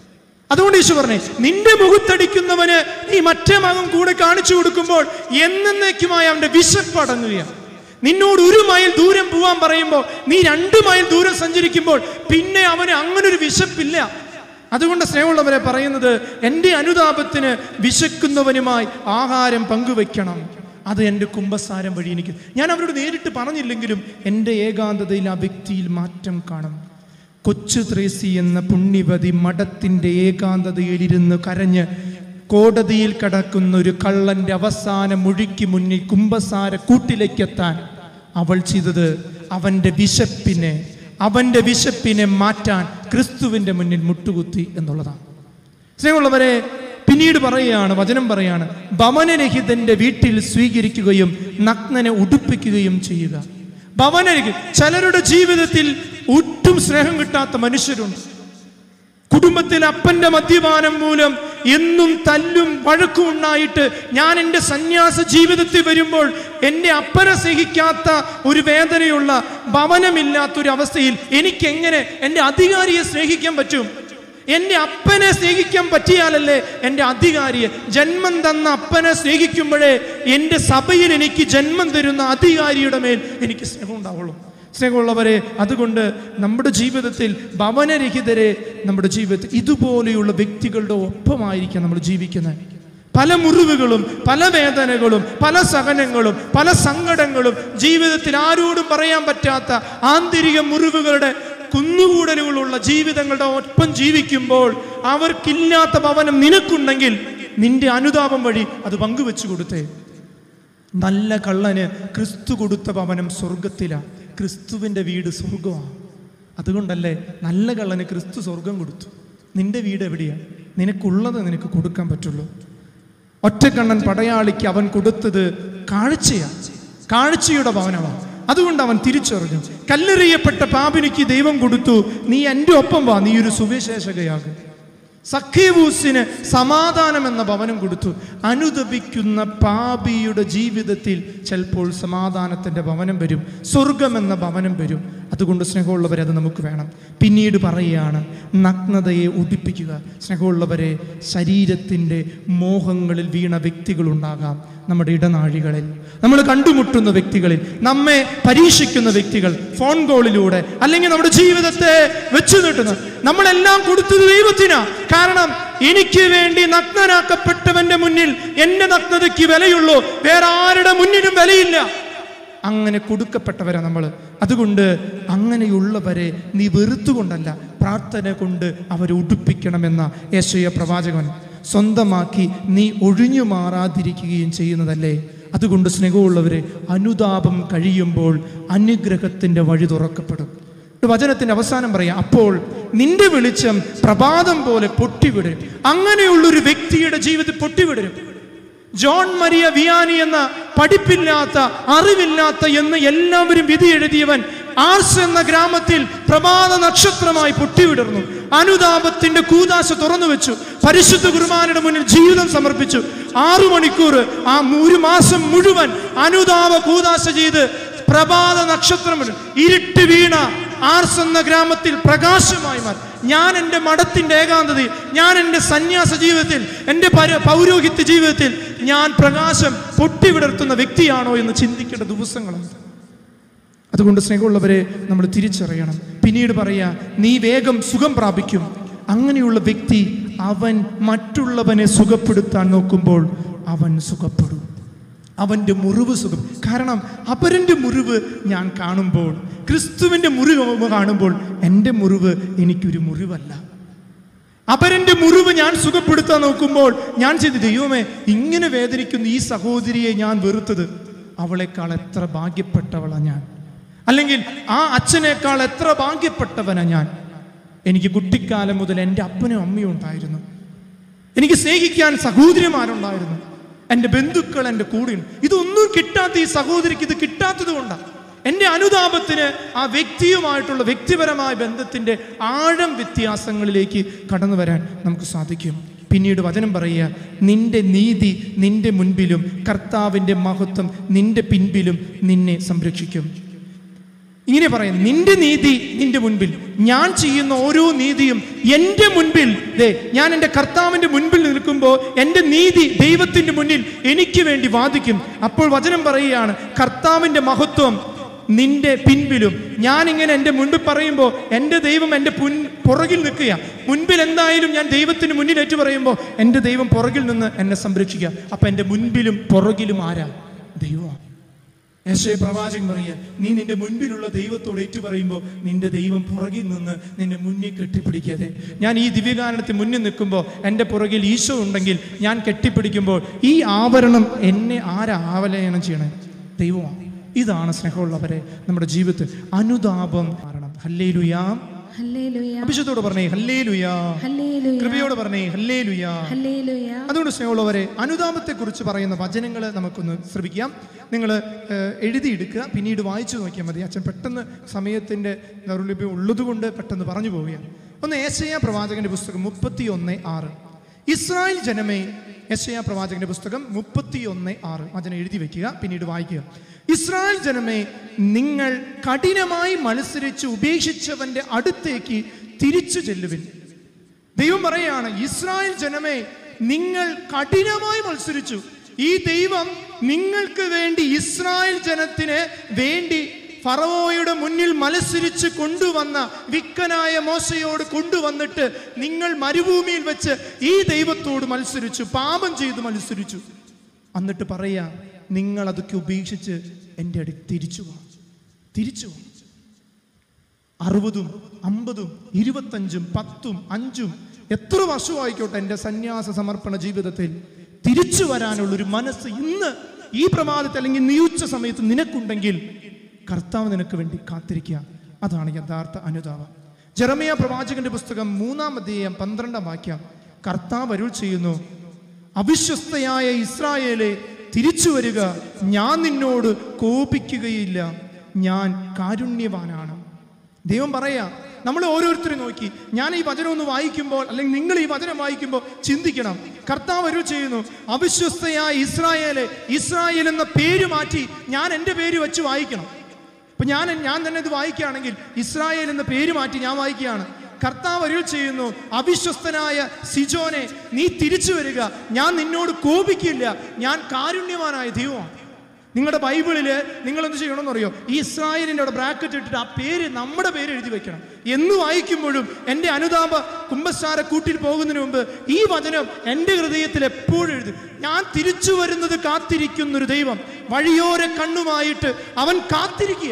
അതുകൊണ്ട് യേശു പറഞ്ഞേ നിന്റെ മുഖത്തടിക്കുന്നവന് നീ മറ്റേ മകം കൂടെ കാണിച്ചു കൊടുക്കുമ്പോൾ എന്നേക്കുമായി അവന്റെ വിശപ്പ് അടങ്ങുകയാണ് നിന്നോട് ഒരു മൈൽ ദൂരം പോവാൻ പറയുമ്പോൾ നീ രണ്ട് മൈൽ ദൂരം സഞ്ചരിക്കുമ്പോൾ പിന്നെ അവന് അങ്ങനെ ഒരു വിശപ്പില്ല അതുകൊണ്ട് സ്നേഹമുള്ളവരെ പറയുന്നത് എൻ്റെ അനുതാപത്തിന് വിശക്കുന്നവനുമായി ആഹാരം പങ്കുവെക്കണം അത് എൻ്റെ കുംഭസാരം വഴി എനിക്ക് ഞാൻ അവരോട് നേരിട്ട് പറഞ്ഞില്ലെങ്കിലും എൻ്റെ ഏകാന്തതയിൽ ആ വ്യക്തിയിൽ മാറ്റം കാണും കൊച്ചു ത്രേസി എന്ന പുണ്യവതി മഠത്തിൻ്റെ ഏകാന്തതയിലിരുന്ന് കരഞ്ഞ് കോടതിയിൽ കിടക്കുന്ന ഒരു കള്ളന്റെ അവസാന മുഴിക്ക് മുന്നിൽ കുംഭസാര കൂട്ടിലേക്കെത്താൻ അവൾ ചെയ്തത് അവൻ്റെ വിശപ്പിനെ അവൻ്റെ വിശപ്പിനെ മാറ്റാൻ ക്രിസ്തുവിൻ്റെ മുന്നിൽ മുട്ടുകുത്തി എന്നുള്ളതാണ് സ്നേഹമുള്ളവരെ പിന്നീട് പറയുകയാണ് വചനം പറയാണ് ഭവനരഹിതന്റെ വീട്ടിൽ സ്വീകരിക്കുകയും നഗ്നനെ ഉടുപ്പിക്കുകയും ചെയ്യുക ഭവനരഹിത ചിലരുടെ ജീവിതത്തിൽ ഒട്ടും സ്നേഹം കിട്ടാത്ത മനുഷ്യരുണ്ട് കുടുംബത്തിൽ അപ്പന്റെ മദ്യപാനം മൂലം എന്നും തല്ലും വഴക്കും ഉണ്ടായിട്ട് ഞാൻ എൻ്റെ സന്യാസ ജീവിതത്തിൽ വരുമ്പോൾ എൻ്റെ അപ്പനെ സ്നേഹിക്കാത്ത ഒരു വേദനയുള്ള ഭവനമില്ലാത്ത ഒരു അവസ്ഥയിൽ എനിക്ക് എങ്ങനെ എൻ്റെ അധികാരിയെ സ്നേഹിക്കാൻ പറ്റും എൻ്റെ അപ്പനെ സ്നേഹിക്കാൻ പറ്റിയാലല്ലേ എൻ്റെ അധികാരിയെ ജന്മം തന്ന അപ്പനെ സ്നേഹിക്കുമ്പോഴേ എൻ്റെ സഭയിൽ എനിക്ക് ജന്മം തരുന്ന അധികാരിയുടെ മേൽ എനിക്ക് സ്നേഹം ഉണ്ടാവുള്ളൂ സ്നേഹമുള്ളവരെ അതുകൊണ്ട് നമ്മുടെ ജീവിതത്തിൽ ഭവനരഹിതരെ നമ്മുടെ ജീവിതത്തിൽ ഇതുപോലെയുള്ള വ്യക്തികളുടെ ഒപ്പമായിരിക്കാം നമ്മൾ ജീവിക്കുന്നത് പല മുറിവുകളും പല വേദനകളും പല സഹനങ്ങളും പല സങ്കടങ്ങളും ജീവിതത്തിൽ ആരോടും പറയാൻ പറ്റാത്ത ആന്തരിക മുറിവുകളുടെ കുന്നുകൂടലുകളുള്ള ജീവിതങ്ങളുടെ ഒപ്പം ജീവിക്കുമ്പോൾ അവർക്കില്ലാത്ത ഭവനം നിനക്കുണ്ടെങ്കിൽ നിന്റെ അനുതാപം വഴി അത് പങ്കുവെച്ചു കൊടുത്തേ നല്ല കള്ളന് ക്രിസ്തു കൊടുത്ത ഭവനം സ്വർഗത്തിലാണ് ക്രിസ്തുവിൻ്റെ വീട് സ്വർഗമാണ് അതുകൊണ്ടല്ലേ നല്ല കള്ളന് ക്രിസ്തു സ്വർഗം കൊടുത്തു നിന്റെ വീട് എവിടെയാണ് നിനക്കുള്ളത് നിനക്ക് കൊടുക്കാൻ പറ്റുള്ളൂ ഒറ്റക്കണ്ണൻ പടയാളിക്ക് അവൻ കൊടുത്തത് കാഴ്ചയാണ് കാഴ്ചയുടെ ഭവനമാണ് അതുകൊണ്ട് അവൻ തിരിച്ചറിഞ്ഞു കല്ലെറിയപ്പെട്ട പാപിനിക്ക് ദൈവം കൊടുത്തു നീ എൻ്റെ ഒപ്പം വാ നീ ഒരു സുവിശേഷകയാകും സഖ്യവൂസിന് സമാധാനം എന്ന ഭവനം കൊടുത്തു അനുദപിക്കുന്ന പാപിയുടെ ജീവിതത്തിൽ ചിലപ്പോൾ സമാധാനത്തിൻ്റെ ഭവനം വരും സ്വർഗം എന്ന ഭവനം വരും അതുകൊണ്ട് സ്നേഹമുള്ളവരെ അത് നമുക്ക് വേണം പിന്നീട് പറയുകയാണ് നഗ്നതയെ ഉടിപ്പിക്കുക സ്നേഹമുള്ളവരെ ശരീരത്തിൻ്റെ മോഹങ്ങളിൽ വീണ വ്യക്തികളുണ്ടാകാം നമ്മുടെ ഇടനാഴികളിൽ നമ്മൾ കണ്ടുമുട്ടുന്ന വ്യക്തികളിൽ നമ്മെ പരീക്ഷിക്കുന്ന വ്യക്തികൾ ഫോൺ കോളിലൂടെ അല്ലെങ്കിൽ നമ്മുടെ ജീവിതത്തെ വെച്ചു നീട്ടുന്ന നമ്മളെല്ലാം കൊടുത്തത് ദൈവത്തിനാ കാരണം എനിക്ക് വേണ്ടി നഗ്നനാക്കപ്പെട്ടവന്റെ മുന്നിൽ എന്റെ നഗ്നതയ്ക്ക് വിലയുള്ളൂ വേറെ ആരുടെ മുന്നിലും വിലയില്ല അങ്ങനെ കൊടുക്കപ്പെട്ടവരാ നമ്മൾ അതുകൊണ്ട് അങ്ങനെയുള്ളവരെ നീ വെറുത്തുകൊണ്ടല്ല പ്രാർത്ഥന കൊണ്ട് അവരെ ഉടുപ്പിക്കണമെന്ന യേശയ പ്രവാചകൻ സ്വന്തമാക്കി നീ ഒഴിഞ്ഞു മാറാതിരിക്കുകയും ചെയ്യുന്നതല്ലേ അതുകൊണ്ട് സ്നേഹമുള്ളവരെ അനുതാപം കഴിയുമ്പോൾ അനുഗ്രഹത്തിൻ്റെ വഴി തുറക്കപ്പെടും ഒരു വചനത്തിന്റെ അവസാനം പറയാം അപ്പോൾ നിന്റെ വെളിച്ചം പ്രഭാതം പോലെ പൊട്ടിവിടരും അങ്ങനെയുള്ളൊരു വ്യക്തിയുടെ ജീവിതത്തിൽ പൊട്ടിവിടരും ജോൺ മരിയ വിയാനി എന്ന പഠിപ്പില്ലാത്ത അറിവില്ലാത്ത എന്ന് എല്ലാവരും വിധി എഴുതിയവൻ ആർസ് എന്ന ഗ്രാമത്തിൽ പ്രഭാത നക്ഷത്രമായി പൊട്ടിവിടർന്നു അനുതാപത്തിന്റെ കൂതാശ തുറന്നു വെച്ചു പരിശുദ്ധ കുർബാനയുടെ മുന്നിൽ ജീവിതം സമർപ്പിച്ചു ആറു മണിക്കൂർ ആ ഒരു മാസം മുഴുവൻ അനുതാപ കൂതാശ ചെയ്ത് പ്രഭാത നക്ഷത്രം ഇരുട്ട് വീണ ആർസ് എന്ന ഗ്രാമത്തിൽ പ്രകാശമായി മാറി ഞാൻ എൻ്റെ മഠത്തിൻ്റെ ഏകാന്തതയിൽ ഞാൻ എൻ്റെ സന്യാസ ജീവിതത്തിൽ എൻ്റെ പര പൗരോഹിത്യ ജീവിതത്തിൽ ഞാൻ പ്രകാശം പൊട്ടിവിടർത്തുന്ന വ്യക്തിയാണോ എന്ന് ചിന്തിക്കേണ്ട ദിവസങ്ങളുണ്ട് അതുകൊണ്ട് സ്നേഹമുള്ളവരെ നമ്മൾ തിരിച്ചറിയണം പിന്നീട് പറയാ നീ വേഗം സുഖം പ്രാപിക്കും അങ്ങനെയുള്ള വ്യക്തി അവൻ മറ്റുള്ളവനെ സുഖപ്പെടുത്താൻ നോക്കുമ്പോൾ അവൻ സുഖപ്പെടും അവൻ്റെ മുറിവ് സുഖം കാരണം അപരൻ്റെ മുറിവ് ഞാൻ കാണുമ്പോൾ ക്രിസ്തുവിൻ്റെ മുറിവ് കാണുമ്പോൾ എൻ്റെ മുറിവ് എനിക്കൊരു മുറിവല്ല അപരന്റെ മുറിവ് ഞാൻ സുഖപ്പെടുത്താൻ നോക്കുമ്പോൾ ഞാൻ ചെയ്തു ദൈവമേ ഇങ്ങനെ വേദനിക്കുന്ന ഈ സഹോദരിയെ ഞാൻ വെറുത്തത് അവളെക്കാൾ എത്ര ഭാഗ്യപ്പെട്ടവളാ ഞാൻ അല്ലെങ്കിൽ ആ അച്ഛനേക്കാൾ എത്ര ഭാഗ്യപ്പെട്ടവനാ ഞാൻ എനിക്ക് കുട്ടിക്കാലം മുതൽ എൻ്റെ അപ്പനും അമ്മയും ഉണ്ടായിരുന്നു എനിക്ക് സ്നേഹിക്കാൻ സഹോദരിമാരുണ്ടായിരുന്നു എൻ്റെ ബന്ധുക്കൾ എൻ്റെ കൂടെയുണ്ട് ഇതൊന്നും കിട്ടാത്ത ഈ സഹോദരിക്ക് ഇത് കിട്ടാത്തത് കൊണ്ടാണ് എൻ്റെ അനുതാപത്തിന് ആ വ്യക്തിയുമായിട്ടുള്ള വ്യക്തിപരമായ ബന്ധത്തിൻ്റെ ആഴം വ്യത്യാസങ്ങളിലേക്ക് കടന്നു വരാൻ നമുക്ക് സാധിക്കും പിന്നീട് വചനം പറയുക നിന്റെ നീതി നിന്റെ മുൻപിലും കർത്താവിൻ്റെ മഹത്വം നിന്റെ പിൻപിലും നിന്നെ സംരക്ഷിക്കും ഇങ്ങനെ പറയും നിന്റെ നീതി നിന്റെ മുൻപിൽ ഞാൻ ചെയ്യുന്ന ഓരോ നീതിയും എൻ്റെ മുൻപിൽ ദേ ഞാൻ എൻ്റെ കർത്താവിൻ്റെ മുൻപിൽ നിൽക്കുമ്പോൾ എൻ്റെ നീതി ദൈവത്തിൻ്റെ മുന്നിൽ എനിക്ക് വേണ്ടി വാദിക്കും അപ്പോൾ വചനം പറയുകയാണ് കർത്താവിൻ്റെ മഹത്വം നിന്റെ പിൻപിലും ഞാൻ ഇങ്ങനെ എൻ്റെ മുൻപിൽ പറയുമ്പോൾ എൻ്റെ ദൈവം എൻ്റെ പുൻ പുറകിൽ നിൽക്കുക മുൻപിൽ എന്തായാലും ഞാൻ ദൈവത്തിന് മുന്നിൽ ഏറ്റു പറയുമ്പോൾ എൻ്റെ ദൈവം പുറകിൽ നിന്ന് എന്നെ സംരക്ഷിക്കുക അപ്പം എൻ്റെ മുൻപിലും പുറകിലും ആരാ ദൈവമാണ് യേശയ പ്രവാചകൻ പറയുക നീ നിന്റെ മുൻപിലുള്ള ദൈവത്തോട് ഏറ്റു പറയുമ്പോൾ നിന്റെ ദൈവം പുറകിൽ നിന്ന് നിന്നെ മുന്നിൽ കെട്ടിപ്പിടിക്കാതെ ഞാൻ ഈ ദിവ്യകാരണത്തിൽ മുന്നിൽ നിൽക്കുമ്പോൾ എൻ്റെ പുറകിൽ ഈശോ ഉണ്ടെങ്കിൽ ഞാൻ കെട്ടിപ്പിടിക്കുമ്പോൾ ഈ ആവരണം എന്നെ ആരാ ആവലയനം ചെയ്യണേ ദൈവമാണ് ഇതാണ് സ്നേഹമുള്ളവരെ നമ്മുടെ ജീവിതത്തിൽ അനുതാപം മാറണം ഹല്ലേലുയാം ഹല്ലേലൂയ അഭിഷത്തോട് പറഞ്ഞേ ഹല്ലേലുയാ ഹല്ലേലൂയ കൃപയോട് പറഞ്ഞേ ഹല്ലേലുയാ ഹല്ലേലൂയ അതുകൊണ്ട് സ്നേഹമുള്ളവരെ അനുതാപത്തെക്കുറിച്ച് പറയുന്ന വചനങ്ങൾ നമുക്കൊന്ന് ശ്രമിക്കാം നിങ്ങൾ എഴുതിയെടുക്കുക പിന്നീട് വായിച്ചു നോക്കിയാൽ മതി അച്ഛൻ പെട്ടെന്ന് സമയത്തിൻ്റെ ദൗർലഭ്യം ഉള്ളതുകൊണ്ട് പെട്ടെന്ന് പറഞ്ഞു പോവുകയാണ് ഒന്ന് ഏശയ പ്രവാചകന്റെ പുസ്തകം മുപ്പത്തി ഒന്ന് ആറ് ഇസ്രായേൽ ജനമേ യശയ പ്രവാചകന്റെ പുസ്തകം മുപ്പത്തി ഒന്ന് ആറ് വചനം എഴുതി വെക്കുക പിന്നീട് വായിക്കുക ഇസ്രായേൽ ജനമേ നിങ്ങൾ കഠിനമായി മത്സരിച്ച് ഉപേക്ഷിച്ചവന്റെ അടുത്തേക്ക് തിരിച്ചു ചെല്ലുവിൻ ദൈവം പറയാണ് ഇസ്രായേൽ ജനമേ നിങ്ങൾ കഠിനമായി മത്സരിച്ചു ഈ ദൈവം നിങ്ങൾക്ക് വേണ്ടി ഇസ്രായേൽ ജനത്തിന് വേണ്ടി ഫറവോയുടെ മുന്നിൽ മത്സരിച്ച് കൊണ്ടുവന്ന വിക്കനായ മോശയോട് കൊണ്ടുവന്നിട്ട് നിങ്ങൾ മരുഭൂമിയിൽ വെച്ച് ഈ ദൈവത്തോട് മത്സരിച്ചു പാപം ചെയ്ത് മത്സരിച്ചു എന്നിട്ട് പറയാ നിങ്ങൾ അതൊക്കെ ഉപേക്ഷിച്ച് എൻ്റെ അടുത്ത് തിരിച്ചു വാ തിരിച്ചു വാ അറുപതും അമ്പതും ഇരുപത്തഞ്ചും പത്തും അഞ്ചും എത്ര വർഷമായിക്കോട്ടെ എൻ്റെ സന്യാസ സമർപ്പണ ജീവിതത്തിൽ തിരിച്ചു വരാനുള്ളൊരു മനസ്സ് ഇന്ന് ഈ പ്രമാദത്തിൽ അല്ലെങ്കിൽ നിയുച്ച സമയത്ത് നിനക്കുണ്ടെങ്കിൽ കർത്താവ് നിനക്ക് വേണ്ടി കാത്തിരിക്കുക അതാണ് യഥാർത്ഥ അനുതാപം ജെറമിയ പ്രവാചകന്റെ പുസ്തകം മൂന്നാം അധ്യായം പന്ത്രണ്ടാം വാക്യം കർത്താവ് അരുൾ ചെയ്യുന്നു അവിശ്വസ്തയായ ഇസ്രായേലെ തിരിച്ചു വരിക ഞാൻ നിന്നോട് കോപിക്കുകയില്ല ഞാൻ കാരുണ്യവാനാണ് ദൈവം പറയാ നമ്മൾ ഓരോരുത്തരും നോക്കി ഞാൻ ഈ വചനം ഒന്ന് വായിക്കുമ്പോൾ അല്ലെങ്കിൽ നിങ്ങൾ ഈ വചനം വായിക്കുമ്പോൾ ചിന്തിക്കണം കർത്താവ് ഒരു ചെയ്യുന്നു അവിശ്വസ്തയായ ഇസ്രായേലെ ഇസ്രായേൽ എന്ന പേര് മാറ്റി ഞാൻ എൻ്റെ പേര് വെച്ച് വായിക്കണം ഇപ്പൊ ഞാൻ ഞാൻ തന്നെ ഇത് വായിക്കുകയാണെങ്കിൽ ഇസ്രായേൽ എന്ന പേര് മാറ്റി ഞാൻ വായിക്കുകയാണ് കർത്താവ് അരുൾ ചെയ്യുന്നു അവിശ്വസ്തനായ സിജോനെ നീ തിരിച്ചു വരിക ഞാൻ നിന്നോട് കോപിക്കില്ല ഞാൻ കാരുണ്യവാനായ ദൈവമാണ് നിങ്ങളുടെ ബൈബിളില് നിങ്ങൾ എന്ത് ചെയ്യണമെന്ന് അറിയോ ഈ ഇസ്രായേലിന്റെ അവിടെ ബ്രാക്കറ്റ് ഇട്ടിട്ട് ആ പേര് നമ്മുടെ പേര് എഴുതി വെക്കണം എന്ന് വായിക്കുമ്പോഴും എൻ്റെ അനുതാപ കുംഭസാര കൂട്ടിൽ പോകുന്നതിന് മുമ്പ് ഈ വചനം എൻ്റെ ഹൃദയത്തിൽ എപ്പോഴും എഴുതി ഞാൻ തിരിച്ചു വരുന്നത് കാത്തിരിക്കുന്നൊരു ദൈവം വഴിയോര കണ്ണുമായിട്ട് അവൻ കാത്തിരിക്കുക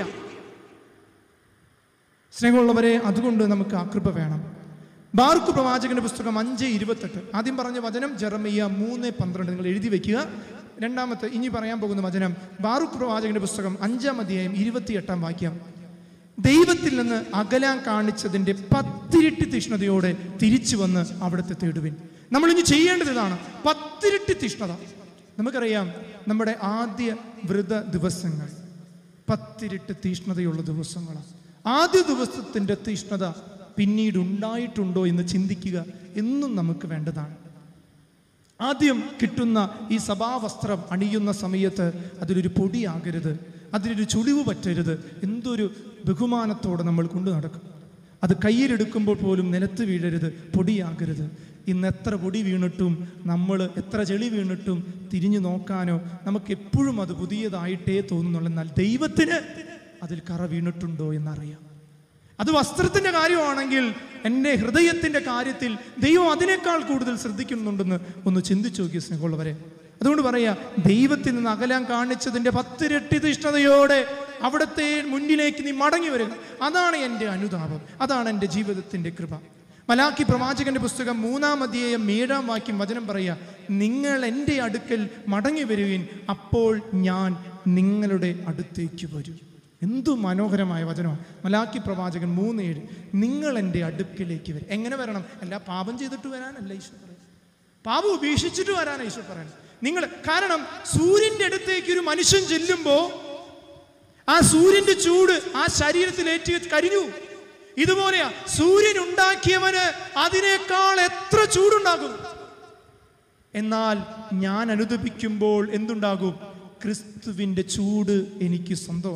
സ്നേഹമുള്ളവരെ അതുകൊണ്ട് നമുക്ക് ആ കൃപ വേണം ബാർക്ക് പ്രവാചകന്റെ പുസ്തകം അഞ്ച് ഇരുപത്തെട്ട് ആദ്യം പറഞ്ഞ വചനം ജെറമിയ മൂന്ന് പന്ത്രണ്ട് നിങ്ങൾ എഴുതി വെക്കുക രണ്ടാമത്തെ ഇനി പറയാൻ പോകുന്ന വചനം ബാറുക്ക് പ്രവാചകന്റെ പുസ്തകം അഞ്ചാം അധ്യായം ഇരുപത്തിയെട്ടാം വാക്യം ദൈവത്തിൽ നിന്ന് അകലാൻ കാണിച്ചതിന്റെ പത്തിരട്ടി തീഷ്ണതയോടെ തിരിച്ചു വന്ന് അവിടുത്തെ തേടുവിൻ നമ്മൾ ഇനി ചെയ്യേണ്ടത് ഇതാണ് പത്തിരട്ടി തീഷ്ണത നമുക്കറിയാം നമ്മുടെ ആദ്യ വ്രത ദിവസങ്ങൾ പത്തിരട്ടി തീഷ്ണതയുള്ള ദിവസങ്ങളാണ് ആദ്യ ദിവസത്തിന്റെ തീഷ്ണത പിന്നീട് ഉണ്ടായിട്ടുണ്ടോ എന്ന് ചിന്തിക്കുക എന്നും നമുക്ക് വേണ്ടതാണ് ആദ്യം കിട്ടുന്ന ഈ സഭാവസ്ത്രം അണിയുന്ന സമയത്ത് അതിലൊരു പൊടിയാകരുത് അതിലൊരു ചുളിവ് പറ്റരുത് എന്തൊരു ബഹുമാനത്തോടെ നമ്മൾ കൊണ്ടു നടക്കും അത് കയ്യിലെടുക്കുമ്പോൾ പോലും നിലത്ത് വീഴരുത് പൊടിയാകരുത് ഇന്ന് എത്ര പൊടി വീണിട്ടും നമ്മൾ എത്ര ചെളി വീണിട്ടും തിരിഞ്ഞു നോക്കാനോ നമുക്ക് എപ്പോഴും അത് പുതിയതായിട്ടേ തോന്നുന്നുള്ളൂ എന്നാൽ ദൈവത്തിന് അതിൽ കറ വീണിട്ടുണ്ടോ എന്നറിയാം അത് വസ്ത്രത്തിന്റെ കാര്യമാണെങ്കിൽ എൻ്റെ ഹൃദയത്തിന്റെ കാര്യത്തിൽ ദൈവം അതിനേക്കാൾ കൂടുതൽ ശ്രദ്ധിക്കുന്നുണ്ടെന്ന് ഒന്ന് ചിന്തിച്ചു നോക്കിയ സ്നേഹമുള്ളവരെ അതുകൊണ്ട് പറയാ ദൈവത്തിൽ നിന്ന് അകലാൻ കാണിച്ചതിന്റെ പത്തിരട്ടി തീഷ്ണതയോടെ അവിടുത്തെ മുന്നിലേക്ക് നീ മടങ്ങി വരിക അതാണ് എൻ്റെ അനുതാപം അതാണ് എൻ്റെ ജീവിതത്തിന്റെ കൃപ മലാക്കി പ്രവാചകന്റെ പുസ്തകം മൂന്നാം അധ്യായം ഏഴാം വാക്യം വചനം പറയാ നിങ്ങൾ എൻ്റെ അടുക്കൽ മടങ്ങി വരുവിൻ അപ്പോൾ ഞാൻ നിങ്ങളുടെ അടുത്തേക്ക് വരും എന്തു മനോഹരമായ വചനമാണ് മലാക്കി പ്രവാചകൻ മൂന്ന് ഏഴ് നിങ്ങൾ എൻ്റെ അടുക്കിലേക്ക് വരും എങ്ങനെ വരണം അല്ല പാപം ചെയ്തിട്ട് വരാനല്ല ഈശോ പറയുന്നത് പാപം ഉപേക്ഷിച്ചിട്ട് വരാനാണ് ഈശോ പറയുന്നത് നിങ്ങൾ കാരണം സൂര്യന്റെ അടുത്തേക്ക് ഒരു മനുഷ്യൻ ചെല്ലുമ്പോ ആ സൂര്യന്റെ ചൂട് ആ ശരീരത്തിൽ ഏറ്റി കരിഞ്ഞു ഇതുപോലെയാ സൂര്യൻ ഉണ്ടാക്കിയവന് അതിനേക്കാൾ എത്ര ചൂടുണ്ടാകും എന്നാൽ ഞാൻ അനുദപിക്കുമ്പോൾ എന്തുണ്ടാകും ക്രിസ്തുവിൻ്റെ ചൂട് എനിക്ക് സ്വന്തമാകും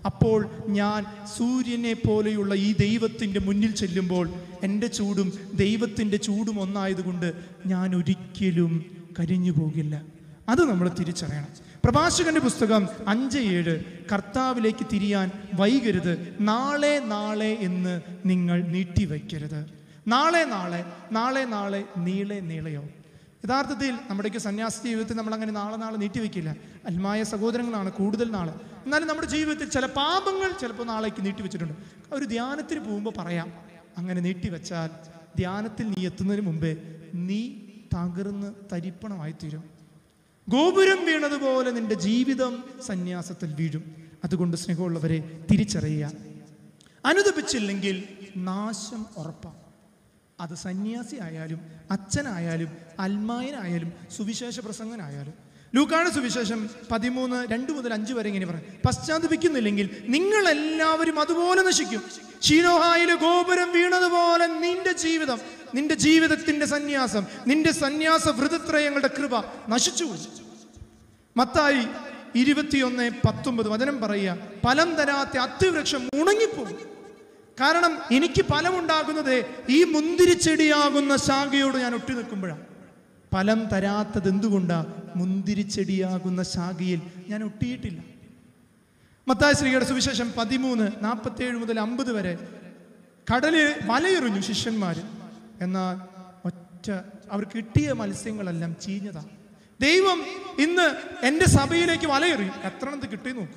അപ്പോൾ ഞാൻ സൂര്യനെ പോലെയുള്ള ഈ ദൈവത്തിൻ്റെ മുന്നിൽ ചെല്ലുമ്പോൾ എൻ്റെ ചൂടും ദൈവത്തിൻ്റെ ചൂടും ഒന്നായതുകൊണ്ട് ഞാൻ ഒരിക്കലും കരിഞ്ഞു പോകില്ല അത് നമ്മൾ തിരിച്ചറിയണം പ്രഭാഷകന്റെ പുസ്തകം അഞ്ച് ഏഴ് കർത്താവിലേക്ക് തിരിയാൻ വൈകരുത് നാളെ നാളെ എന്ന് നിങ്ങൾ നീട്ടിവെക്കരുത് നാളെ നാളെ നാളെ നാളെ നീളെ നീളയോ യഥാർത്ഥത്തിൽ നമ്മുടെയൊക്കെ സന്യാസ ജീവിതത്തിൽ നമ്മൾ അങ്ങനെ നാളെ നാളെ നീട്ടിവെക്കില്ല അൽമായ സഹോദരങ്ങളാണ് കൂടുതൽ നാളെ എന്നാലും നമ്മുടെ ജീവിതത്തിൽ ചില പാപങ്ങൾ ചിലപ്പോൾ നാളേക്ക് നീട്ടിവെച്ചിട്ടുണ്ട് ഒരു ധ്യാനത്തിന് പോകുമ്പോൾ പറയാം അങ്ങനെ നീട്ടിവെച്ചാൽ ധ്യാനത്തിൽ നീ എത്തുന്നതിന് മുമ്പേ നീ തകർന്ന് തരിപ്പണമായി തീരും ഗോപുരം വീണതുപോലെ നിന്റെ ജീവിതം സന്യാസത്തിൽ വീഴും അതുകൊണ്ട് സ്നേഹമുള്ളവരെ തിരിച്ചറിയുക അനുദപിച്ചില്ലെങ്കിൽ നാശം ഉറപ്പാണ് അത് സന്യാസി ആയാലും അച്ഛനായാലും അൽമായനായാലും സുവിശേഷ പ്രസംഗനായാലും ലൂക്കാണ് സുവിശേഷം പതിമൂന്ന് രണ്ട് മുതൽ അഞ്ച് വരെ ഇങ്ങനെ പറയും പശ്ചാത്തപിക്കുന്നില്ലെങ്കിൽ നിങ്ങൾ എല്ലാവരും അതുപോലെ നശിക്കും ഷീനോഹായിലെ ഗോപുരം വീണതുപോലെ നിന്റെ ജീവിതം നിന്റെ ജീവിതത്തിന്റെ സന്യാസം നിന്റെ സന്യാസ വൃതത്രയങ്ങളുടെ കൃപ നശിച്ചു പോകും. മത്തായി ഇരുപത്തിയൊന്ന് പത്തൊമ്പത് വചനം പറയുക ഫലം തരാത്ത അത്തിവൃക്ഷം ഉണങ്ങിപ്പോകും കാരണം എനിക്ക് ഫലമുണ്ടാകുന്നത് ഈ മുന്തിരിച്ചെടിയാകുന്ന ശാഖയോട് ഞാൻ ഒട്ടി നിൽക്കുമ്പോഴാണ് ഫലം തരാത്തത് എന്തുകൊണ്ടാ മുന്തിരിച്ചെടിയാകുന്ന ശാഖയിൽ ഞാൻ ഒട്ടിയിട്ടില്ല മത്തായ ശ്രീയുടെ സുവിശേഷം പതിമൂന്ന് നാൽപ്പത്തേഴ് മുതൽ അമ്പത് വരെ കടല് വലയെറിഞ്ഞു ശിഷ്യന്മാർ എന്നാൽ ഒറ്റ അവർ കിട്ടിയ മത്സ്യങ്ങളെല്ലാം ചീഞ്ഞതാണ് ദൈവം ഇന്ന് എൻ്റെ സഭയിലേക്ക് വലയെറിയും എത്ര എണ്ണത്ത് കിട്ടി നോക്കും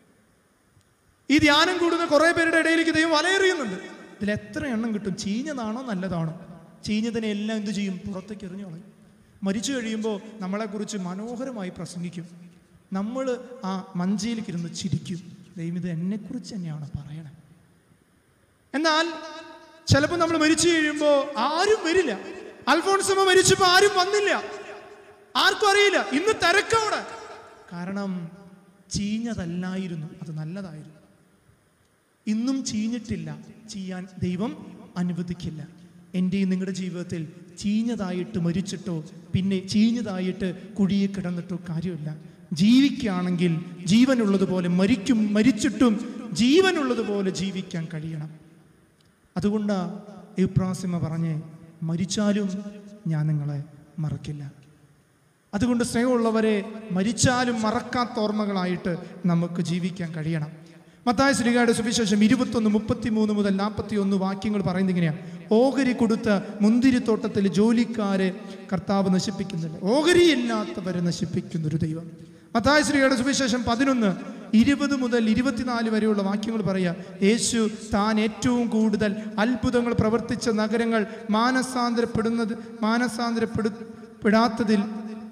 ഈ ധ്യാനം കൂടുന്ന കുറെ പേരുടെ ഇടയിലേക്ക് ദൈവം വലയെറിയുന്നുണ്ട് ഇതിൽ എത്ര എണ്ണം കിട്ടും ചീഞ്ഞതാണോ നല്ലതാണോ ചീഞ്ഞതിനെ എല്ലാം എന്ത് ചെയ്യും പുറത്തേക്ക് എറിഞ്ഞു കളയും മരിച്ചു കഴിയുമ്പോൾ നമ്മളെക്കുറിച്ച് മനോഹരമായി പ്രസംഗിക്കും നമ്മൾ ആ മഞ്ചയിലേക്ക് ഇരുന്ന് ചിരിക്കും ദൈവം ഇത് എന്നെക്കുറിച്ച് തന്നെയാണ് പറയണേ എന്നാൽ ചിലപ്പോൾ നമ്മൾ മരിച്ചു കഴിയുമ്പോൾ ആരും വരില്ല അൽഫോൺസമ്മ മരിച്ചപ്പോൾ ആരും വന്നില്ല ആർക്കും അറിയില്ല ഇന്ന് തിരക്കവിടെ കാരണം ചീഞ്ഞതല്ലായിരുന്നു അത് നല്ലതായിരുന്നു ഇന്നും ചീഞ്ഞിട്ടില്ല ചെയ്യാൻ ദൈവം അനുവദിക്കില്ല എൻ്റെയും നിങ്ങളുടെ ജീവിതത്തിൽ ചീഞ്ഞതായിട്ട് മരിച്ചിട്ടോ പിന്നെ ചീഞ്ഞതായിട്ട് കുഴിയിൽ കിടന്നിട്ടോ കാര്യമില്ല ജീവിക്കുകയാണെങ്കിൽ ജീവനുള്ളതുപോലെ മരിക്കും മരിച്ചിട്ടും ജീവനുള്ളതുപോലെ ജീവിക്കാൻ കഴിയണം അതുകൊണ്ട് ഇപ്രാസിമ പറഞ്ഞ് മരിച്ചാലും ഞാൻ നിങ്ങളെ മറക്കില്ല അതുകൊണ്ട് സ്നേഹമുള്ളവരെ മരിച്ചാലും മറക്കാത്ത ഓർമ്മകളായിട്ട് നമുക്ക് ജീവിക്കാൻ കഴിയണം മത്തായ ശ്രീകാരുടെ സുവിശേഷം ഇരുപത്തൊന്ന് മുപ്പത്തിമൂന്ന് മുതൽ നാൽപ്പത്തി ഒന്ന് വാക്യങ്ങൾ പറയുന്നത് ഇങ്ങനെയാണ് ഓഹരി കൊടുത്ത മുന്തിരിത്തോട്ടത്തിൽ ജോലിക്കാരെ കർത്താവ് നശിപ്പിക്കുന്നില്ല ഓഹരിയില്ലാത്തവരെ നശിപ്പിക്കുന്ന ഒരു ദൈവം മത്തായ ശ്രീയുടെ സുവിശേഷം പതിനൊന്ന് ഇരുപത് മുതൽ ഇരുപത്തിനാല് വരെയുള്ള വാക്യങ്ങൾ പറയുക യേശു താൻ ഏറ്റവും കൂടുതൽ അത്ഭുതങ്ങൾ പ്രവർത്തിച്ച നഗരങ്ങൾ മാനസാന്തരപ്പെടുന്നത് മാനസാന്തരപ്പെടു പെടാത്തതിൽ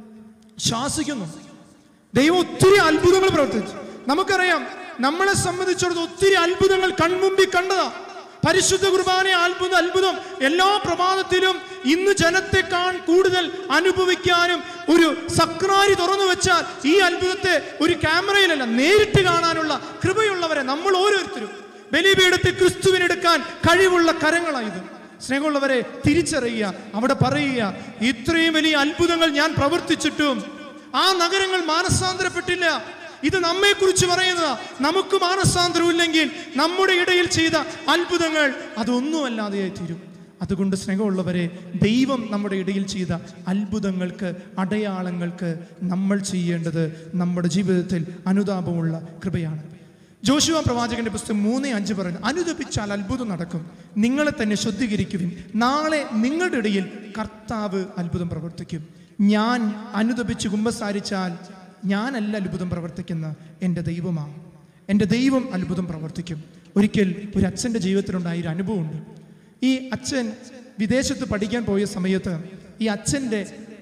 ശാസിക്കുന്നു ദൈവം ഒത്തിരി അത്ഭുതങ്ങൾ പ്രവർത്തിച്ചു നമുക്കറിയാം നമ്മളെ സംബന്ധിച്ചിടത്തോളം ഒത്തിരി അത്ഭുതങ്ങൾ കൺമുമ്പിൽ കണ്ടതാ പരിശുദ്ധ കുർബാന അത്ഭുത അത്ഭുതം എല്ലാ പ്രഭാതത്തിലും ഇന്ന് ജനത്തെ കാൺ കൂടുതൽ അനുഭവിക്കാനും ഒരു സക്രാരി തുറന്നു വെച്ചാൽ ഈ അത്ഭുതത്തെ ഒരു ക്യാമറയിലല്ല നേരിട്ട് കാണാനുള്ള കൃപയുള്ളവരെ നമ്മൾ ഓരോരുത്തരും ബലിപീഠത്തിൽ ക്രിസ്തുവിനെടുക്കാൻ കഴിവുള്ള കരങ്ങളായത് സ്നേഹമുള്ളവരെ തിരിച്ചറിയുക അവിടെ പറയുക ഇത്രയും വലിയ അത്ഭുതങ്ങൾ ഞാൻ പ്രവർത്തിച്ചിട്ടും ആ നഗരങ്ങൾ മാനസാന്തരപ്പെട്ടില്ല ഇത് നമ്മെ കുറിച്ച് പറയുന്നതാ നമുക്ക് മാനസാന്തരമില്ലെങ്കിൽ നമ്മുടെ ഇടയിൽ ചെയ്ത അത്ഭുതങ്ങൾ അതൊന്നുമല്ലാതെയായി തീരും അതുകൊണ്ട് സ്നേഹമുള്ളവരെ ദൈവം നമ്മുടെ ഇടയിൽ ചെയ്ത അത്ഭുതങ്ങൾക്ക് അടയാളങ്ങൾക്ക് നമ്മൾ ചെയ്യേണ്ടത് നമ്മുടെ ജീവിതത്തിൽ അനുതാപമുള്ള കൃപയാണ് ജോഷുവ പ്രവാചകന്റെ പുസ്തകം മൂന്ന് അഞ്ച് പറയുന്നു അനുദപിച്ചാൽ അത്ഭുതം നടക്കും നിങ്ങളെ തന്നെ ശുദ്ധീകരിക്കുവിൻ നാളെ നിങ്ങളുടെ ഇടയിൽ കർത്താവ് അത്ഭുതം പ്രവർത്തിക്കും ഞാൻ അനുദപിച്ച് കുമ്പസാരിച്ചാൽ ഞാനല്ല അത്ഭുതം പ്രവർത്തിക്കുന്ന എൻ്റെ ദൈവമാണ് എൻ്റെ ദൈവം അത്ഭുതം പ്രവർത്തിക്കും ഒരിക്കൽ ഒരു അച്ഛൻ്റെ ജീവിതത്തിലുണ്ടായ ഒരു അനുഭവമുണ്ട് ഈ അച്ഛൻ വിദേശത്ത് പഠിക്കാൻ പോയ സമയത്ത് ഈ അച്ഛൻ്റെ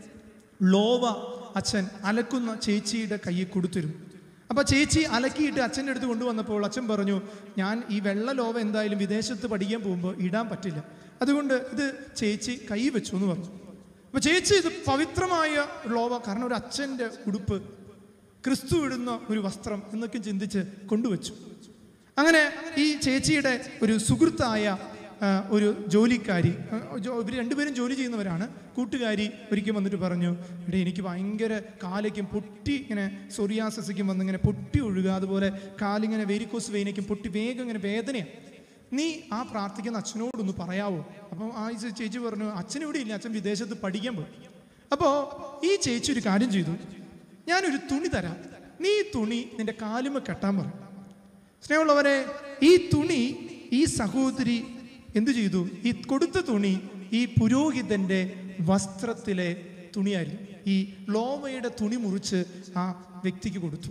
ലോവ അച്ഛൻ അലക്കുന്ന ചേച്ചിയുടെ കയ്യിൽ കൊടുത്തിരുന്നു അപ്പൊ ചേച്ചി അലക്കിയിട്ട് അച്ഛൻ്റെ അടുത്ത് കൊണ്ടുവന്നപ്പോൾ അച്ഛൻ പറഞ്ഞു ഞാൻ ഈ വെള്ള ലോവ എന്തായാലും വിദേശത്ത് പഠിക്കാൻ പോകുമ്പോൾ ഇടാൻ പറ്റില്ല അതുകൊണ്ട് ഇത് ചേച്ചി കൈ വെച്ചു എന്ന് പറഞ്ഞു അപ്പൊ ചേച്ചി ഇത് പവിത്രമായ ലോവ കാരണം ഒരു അച്ഛൻ്റെ ഉടുപ്പ് ക്രിസ്തു ഇടുന്ന ഒരു വസ്ത്രം എന്നൊക്കെ ചിന്തിച്ച് കൊണ്ടുവച്ചു അങ്ങനെ ഈ ചേച്ചിയുടെ ഒരു സുഹൃത്തായ ആ, ഒരു ജോലിക്കാരി ഇവർ രണ്ടുപേരും ജോലി ചെയ്യുന്നവരാണ് കൂട്ടുകാരി ഒരിക്കൽ വന്നിട്ട് പറഞ്ഞു ഇവിടെ എനിക്ക് ഭയങ്കര കാലയ്ക്കും പൊട്ടി ഇങ്ങനെ സൊറിയാസസിക്കും വന്ന് ഇങ്ങനെ പൊട്ടി ഒഴുകുക അതുപോലെ കാലിങ്ങനെ വേരിക്കോസ് വെയിനയ്ക്കും പൊട്ടി വേഗം ഇങ്ങനെ വേദനയാണ് നീ ആ പ്രാർത്ഥിക്കുന്ന അച്ഛനോടൊന്ന് പറയാവോ അപ്പം ആ ഈ ചേച്ചി പറഞ്ഞു അച്ഛൻ ഇവിടെ ഇല്ല അച്ഛൻ വിദേശത്ത് പഠിക്കാൻ പോയി അപ്പോൾ ഈ ചേച്ചി ഒരു കാര്യം ചെയ്തു ഞാനൊരു തുണി തരാം നീ ഈ തുണി നിന്റെ കാലുമ കെട്ടാൻ പറയും സ്നേഹമുള്ളവരെ ഈ തുണി ഈ സഹോദരി എന്തു ചെയ്തു ഈ കൊടുത്ത തുണി ഈ പുരോഹിതന്റെ വസ്ത്രത്തിലെ തുണിയായിരുന്നു ഈ ലോവയുടെ തുണി മുറിച്ച് ആ വ്യക്തിക്ക് കൊടുത്തു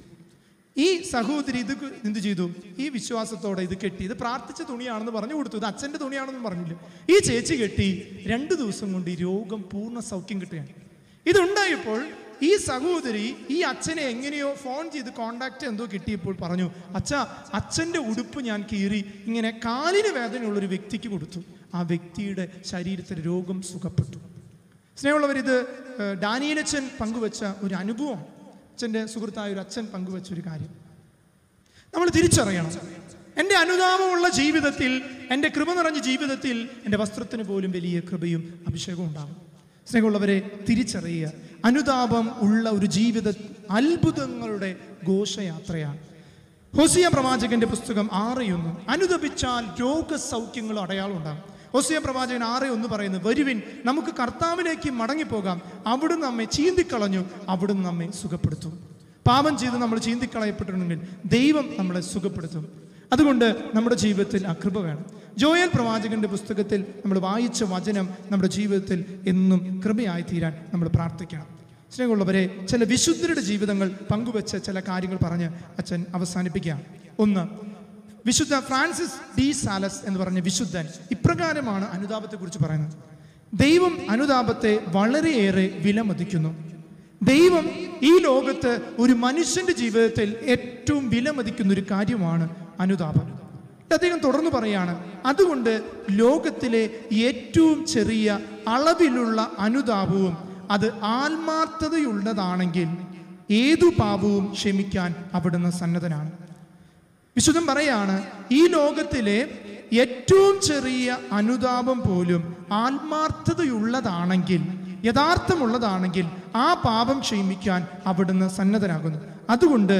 ഈ സഹോദരി ഇത് ക- എന്ത് ചെയ്തു ഈ വിശ്വാസത്തോടെ ഇത് കെട്ടി ഇത് പ്രാർത്ഥിച്ച തുണിയാണെന്ന് പറഞ്ഞു കൊടുത്തു ഇത് അച്ഛന്റെ തുണിയാണെന്ന് പറഞ്ഞില്ല ഈ ചേച്ചി കെട്ടി രണ്ടു ദിവസം കൊണ്ട് ഈ രോഗം പൂർണ്ണ സൗഖ്യം കിട്ടുകയാണ് ഇതുണ്ടായപ്പോൾ ഈ സഹോദരി ഈ അച്ഛനെ എങ്ങനെയോ ഫോൺ ചെയ്ത് കോണ്ടാക്ട് എന്തോ കിട്ടിയപ്പോൾ പറഞ്ഞു അച്ഛ അച്ഛൻ്റെ ഉടുപ്പ് ഞാൻ കീറി ഇങ്ങനെ കാലിന് വേദനയുള്ള ഒരു വ്യക്തിക്ക് കൊടുത്തു ആ വ്യക്തിയുടെ ശരീരത്തിൽ രോഗം സുഖപ്പെട്ടു സ്നേഹമുള്ളവരിത് ഏഹ്, ഡാനിയലച്ഛൻ പങ്കുവച്ച ഒരു അനുഭവമാണ് അച്ഛൻ്റെ സുഹൃത്തായ ഒരു അച്ഛൻ പങ്കുവച്ച ഒരു കാര്യം നമ്മൾ തിരിച്ചറിയണം എൻ്റെ അനുതാപമുള്ള ജീവിതത്തിൽ എൻ്റെ കൃപ നിറഞ്ഞ ജീവിതത്തിൽ എൻ്റെ വസ്ത്രത്തിന് പോലും വലിയ കൃപയും അഭിഷേകവും ഉണ്ടാകും സ്നേഹമുള്ളവരെ തിരിച്ചറിയുക അനുതാപം ഉള്ള ഒരു ജീവിത അത്ഭുതങ്ങളുടെ ഘോഷയാത്രയാണ് ഹോസിയ പ്രവാചകന്റെ പുസ്തകം ആറയൊന്ന് അനുദപിച്ചാൽ രോഗസൗഖ്യങ്ങൾ അടയാളം ഉണ്ടാകും ഹോസിയ പ്രവാചകൻ ആറ് ഒന്ന് പറയുന്നു വരുവിൻ നമുക്ക് കർത്താവിലേക്ക് മടങ്ങിപ്പോകാം അവിടുന്ന് നമ്മെ ചീന്തിക്കളഞ്ഞു അവിടുന്ന് നമ്മെ സുഖപ്പെടുത്തും പാപം ചെയ്ത് നമ്മൾ ചീന്തിക്കളയപ്പെട്ടിട്ടുണ്ടെങ്കിൽ ദൈവം നമ്മളെ സുഖപ്പെടുത്തും അതുകൊണ്ട് നമ്മുടെ ജീവിതത്തിൽ ആ കൃപ വേണം ജോയൽ പ്രവാചകന്റെ പുസ്തകത്തിൽ നമ്മൾ വായിച്ച വചനം നമ്മുടെ ജീവിതത്തിൽ എന്നും കൃപയായി തീരാൻ നമ്മൾ പ്രാർത്ഥിക്കണം സ്നേഹമുള്ളവരെ ചില വിശുദ്ധരുടെ ജീവിതങ്ങൾ പങ്കുവെച്ച ചില കാര്യങ്ങൾ പറഞ്ഞ് അച്ഛൻ അവസാനിപ്പിക്കുകയാണ് ഒന്ന് വിശുദ്ധ ഫ്രാൻസിസ് ഡി സാലസ് എന്ന് പറഞ്ഞ വിശുദ്ധൻ ഇപ്രകാരമാണ് അനുതാപത്തെക്കുറിച്ച് പറയുന്നത് ദൈവം അനുതാപത്തെ വളരെയേറെ വിലമതിക്കുന്നു ദൈവം ഈ ലോകത്ത് ഒരു മനുഷ്യന്റെ ജീവിതത്തിൽ ഏറ്റവും വിലമതിക്കുന്ന ഒരു കാര്യമാണ് അനുതാപം അദ്ദേഹം തുടർന്ന് പറയാണ് അതുകൊണ്ട് ലോകത്തിലെ ഏറ്റവും ചെറിയ അളവിലുള്ള അനുതാപവും അത് ആത്മാർത്ഥതയുള്ളതാണെങ്കിൽ ഏതു പാപവും ക്ഷമിക്കാൻ അവിടുന്ന് സന്നദ്ധനാണ് വിശുദ്ധം പറയാണ് ഈ ലോകത്തിലെ ഏറ്റവും ചെറിയ അനുതാപം പോലും ആത്മാർത്ഥതയുള്ളതാണെങ്കിൽ യഥാർത്ഥമുള്ളതാണെങ്കിൽ ആ പാപം ക്ഷമിക്കാൻ അവിടുന്ന് സന്നദ്ധനാകുന്നു അതുകൊണ്ട്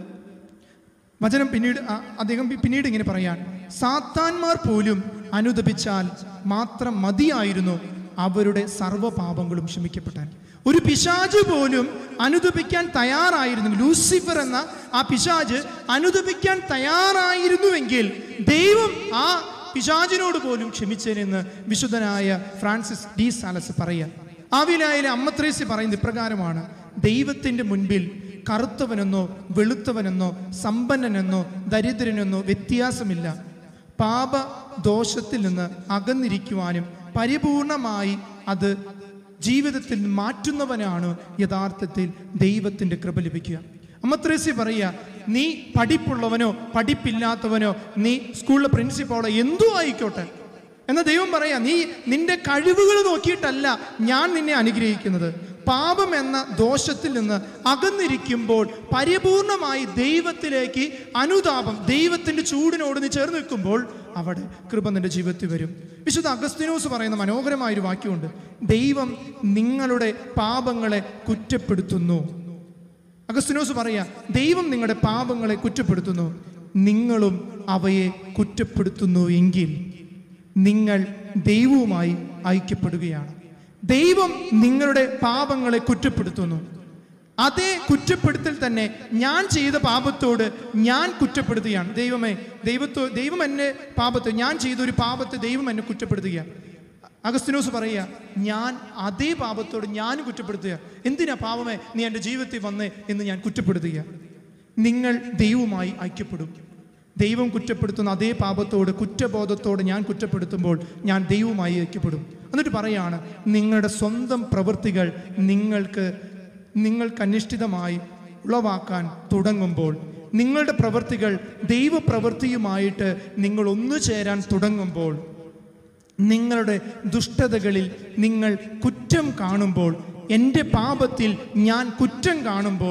വചനം പിന്നീട് ആ, അദ്ദേഹം പി- പിന്നീട് ഇങ്ങനെ പറയാൻ സാത്താന്മാർ പോലും അനുദപിച്ചാൽ മാത്രം മതിയായിരുന്നു അവരുടെ സർവ്വപാപങ്ങളും ക്ഷമിക്കപ്പെട്ടാൻ ഒരു പിശാജ് പോലും അനുദപിക്കാൻ തയ്യാറായിരുന്നു ലൂസിഫർ എന്ന ആ പിശാജ് അനുദപിക്കാൻ തയ്യാറായിരുന്നുവെങ്കിൽ ദൈവം ആ പിശാജിനോട് പോലും ക്ഷമിച്ചേനെന്ന് വിശുദ്ധനായ ഫ്രാൻസിസ് ഡി സാലസ് പറയുക ആവിലായാലെ അമ്മത്രേസി പറയുന്നത് ഇപ്രകാരമാണ് ദൈവത്തിന്റെ മുൻപിൽ കറുത്തവനെന്നോ വെളുത്തവനെന്നോ സമ്പന്നനെന്നോ ദരിദ്രനെന്നോ വ്യത്യാസമില്ല പാപ ദോഷത്തിൽ നിന്ന് അകന്നിരിക്കുവാനും പരിപൂർണമായി അത് ജീവിതത്തിൽ മാറ്റുന്നവനാണ് യഥാർത്ഥത്തിൽ ദൈവത്തിന്റെ കൃപ ലഭിക്കുക അമ്മത്രേസി പറയുക നീ പഠിപ്പുള്ളവനോ പഠിപ്പില്ലാത്തവനോ നീ സ്കൂളിലെ പ്രിൻസിപ്പാളോ എന്തോ ആയിക്കോട്ടെ എന്ന ദൈവം പറയാ നീ നിന്റെ കഴിവുകൾ നോക്കിയിട്ടല്ല ഞാൻ നിന്നെ അനുഗ്രഹിക്കുന്നത് പാപം എന്ന ദോഷത്തിൽ നിന്ന് അകന്നിരിക്കുമ്പോൾ പരിപൂർണമായി ദൈവത്തിലേക്ക് അനുതാപം ദൈവത്തിന്റെ ചൂടിനോട് നീ ചേർന്ന് നിൽക്കുമ്പോൾ അവിടെ കൃപ നിന്റെ ജീവിതത്തിൽ വരും വിശുദ്ധ അഗസ്തിനോസ് പറയുന്ന മനോഹരമായ ഒരു വാക്യമുണ്ട് ദൈവം നിങ്ങളുടെ പാപങ്ങളെ കുറ്റപ്പെടുത്തുന്നു അഗസ്തിനോസ് പറയാ ദൈവം നിങ്ങളുടെ പാപങ്ങളെ കുറ്റപ്പെടുത്തുന്നു നിങ്ങളും അവയെ കുറ്റപ്പെടുത്തുന്നു എങ്കിൽ നിങ്ങൾ ദൈവവുമായി ഐക്യപ്പെടുകയാണ് ദൈവം നിങ്ങളുടെ പാപങ്ങളെ കുറ്റപ്പെടുത്തുന്നു അതേ കുറ്റപ്പെടുത്തൽ തന്നെ ഞാൻ ചെയ്ത പാപത്തോട് ഞാൻ കുറ്റപ്പെടുത്തുകയാണ് ദൈവമേ ദൈവത്തോ ദൈവം എന്നെ പാപത്തെ ഞാൻ ചെയ്ത ഒരു പാപത്തെ ദൈവം എന്നെ കുറ്റപ്പെടുത്തുകയാണ് അഗസ്തിനോസ് പറയുക ഞാൻ അതേ പാപത്തോട് ഞാൻ കുറ്റപ്പെടുത്തുക എന്തിനാ പാപമേ നീ എൻ്റെ ജീവിതത്തിൽ വന്നേ എന്ന് ഞാൻ കുറ്റപ്പെടുത്തുക നിങ്ങൾ ദൈവവുമായി ഐക്യപ്പെടും ദൈവം കുറ്റപ്പെടുത്തുന്ന അതേ പാപത്തോട് കുറ്റബോധത്തോട് ഞാൻ കുറ്റപ്പെടുത്തുമ്പോൾ ഞാൻ ദൈവവുമായി ഐക്യപ്പെടും എന്നിട്ട് പറയാണ് നിങ്ങളുടെ സ്വന്തം പ്രവൃത്തികൾ നിങ്ങൾക്ക് നിങ്ങൾക്ക് അനിഷ്ഠിതമായി ഉളവാക്കാൻ തുടങ്ങുമ്പോൾ നിങ്ങളുടെ പ്രവൃത്തികൾ ദൈവപ്രവൃത്തിയുമായിട്ട് നിങ്ങൾ ഒന്നു ചേരാൻ തുടങ്ങുമ്പോൾ നിങ്ങളുടെ ദുഷ്ടതകളിൽ നിങ്ങൾ കുറ്റം കാണുമ്പോൾ എൻ്റെ പാപത്തിൽ ഞാൻ കുറ്റം കാണുമ്പോൾ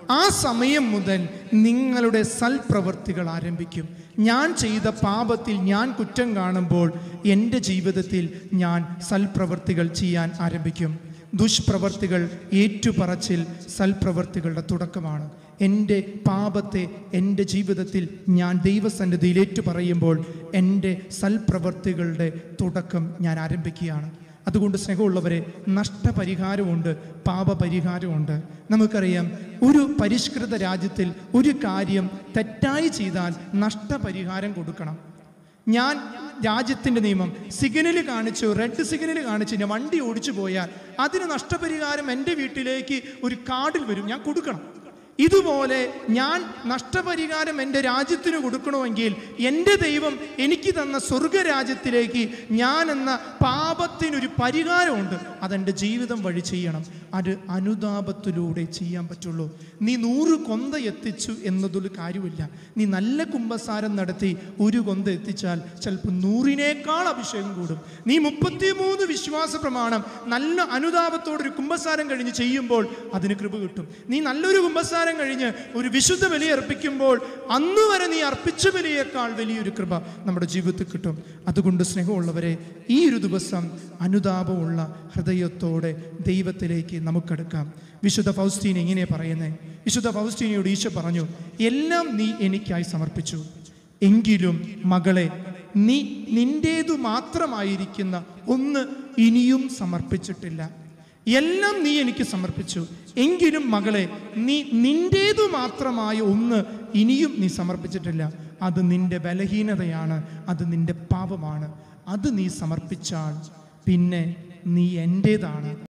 ആ സമയം മുതൽ നിങ്ങളുടെ സൽപ്രവൃത്തികൾ ആരംഭിക്കും ഞാൻ ചെയ്ത പാപത്തിൽ ഞാൻ കുറ്റം കാണുമ്പോൾ എൻ്റെ ജീവിതത്തിൽ ഞാൻ സൽപ്രവൃത്തികൾ ചെയ്യാൻ ആരംഭിക്കും ദുഷ്പ്രവർത്തികൾ ഏറ്റുപറച്ചിൽ സൽപ്രവർത്തികളുടെ തുടക്കമാണ് എൻ്റെ പാപത്തെ എൻ്റെ ജീവിതത്തിൽ ഞാൻ ദൈവസന്നിധിയിൽ ഏറ്റുപറയുമ്പോൾ എൻ്റെ സൽപ്രവർത്തികളുടെ തുടക്കം ഞാൻ ആരംഭിക്കുകയാണ് അതുകൊണ്ട് സ്നേഹമുള്ളവരെ നഷ്ടപരിഹാരമുണ്ട് പാപപരിഹാരമുണ്ട് നമുക്കറിയാം ഒരു പരിഷ്കൃത രാജ്യത്തിൽ ഒരു കാര്യം തെറ്റായി ചെയ്താൽ നഷ്ടപരിഹാരം കൊടുക്കണം ഞാൻ രാജ്യത്തിൻ്റെ നിയമം സിഗ്നൽ കാണിച്ചു റെഡ് സിഗ്നൽ കാണിച്ച് ഞാൻ വണ്ടി ഓടിച്ചു പോയാൽ അതിന് നഷ്ടപരിഹാരം എൻ്റെ വീട്ടിലേക്ക് ഒരു കാർഡിൽ വരും ഞാൻ കൊടുക്കണം ഇതുപോലെ ഞാൻ നഷ്ടപരിഹാരം എൻ്റെ രാജ്യത്തിന് കൊടുക്കണമെങ്കിൽ എൻ്റെ ദൈവം എനിക്ക് തന്ന സ്വർഗരാജ്യത്തിലേക്ക് ഞാൻ എന്ന പാപത്തിനൊരു പരിഹാരമുണ്ട് അതെൻ്റെ ജീവിതം വഴി ചെയ്യണം അത് അനുതാപത്തിലൂടെ ചെയ്യാൻ പറ്റുള്ളൂ നീ നൂറ് കൊന്ത എത്തിച്ചു എന്നതൊരു കാര്യമില്ല നീ നല്ല കുംഭസാരം നടത്തി ഒരു കൊന്ത എത്തിച്ചാൽ ചിലപ്പോൾ നൂറിനേക്കാൾ അഭിഷേകം കൂടും നീ മുപ്പത്തിമൂന്ന് വിശ്വാസ പ്രമാണം നല്ല അനുതാപത്തോടൊരു കുംഭസാരം കഴിഞ്ഞ് ചെയ്യുമ്പോൾ അതിന് കൃപ കിട്ടും നീ നല്ലൊരു കുംഭസാരം കഴിഞ്ഞ് ഒരു വിശുദ്ധ ബലി അർപ്പിക്കുമ്പോൾ അന്ന് വരെ നീ അർപ്പിച്ച ബലിയേക്കാൾ വലിയൊരു കൃപ നമ്മുടെ ജീവിതത്തിൽ കിട്ടും അതുകൊണ്ട് സ്നേഹമുള്ളവരെ ഈ ഒരു ദിവസം അനുതാപമുള്ള ഹൃദയത്തോടെ ദൈവത്തിലേക്ക് നമുക്കെടുക്കാം വിശുദ്ധ ഫൗസ്റ്റീൻ ഇങ്ങനെ പറയുന്നേ വിശുദ്ധ ഫൗസ്റ്റീനയോട് ഈശോ പറഞ്ഞു എല്ലാം നീ എനിക്കായി സമർപ്പിച്ചു എങ്കിലും മകളെ നീ നിന്റേതു മാത്രമായിരിക്കുന്ന ഒന്ന് ഇനിയും സമർപ്പിച്ചിട്ടില്ല എല്ലാം നീ എനിക്ക് സമർപ്പിച്ചു എങ്കിലും മകളെ നീ നിന്റേതു മാത്രമായ ഒന്ന് ഇനിയും നീ സമർപ്പിച്ചിട്ടില്ല അത് നിന്റെ ബലഹീനതയാണ് അത് നിന്റെ പാപമാണ് അത് നീ സമർപ്പിച്ചാൽ പിന്നെ നീ എൻ്റേതാണ്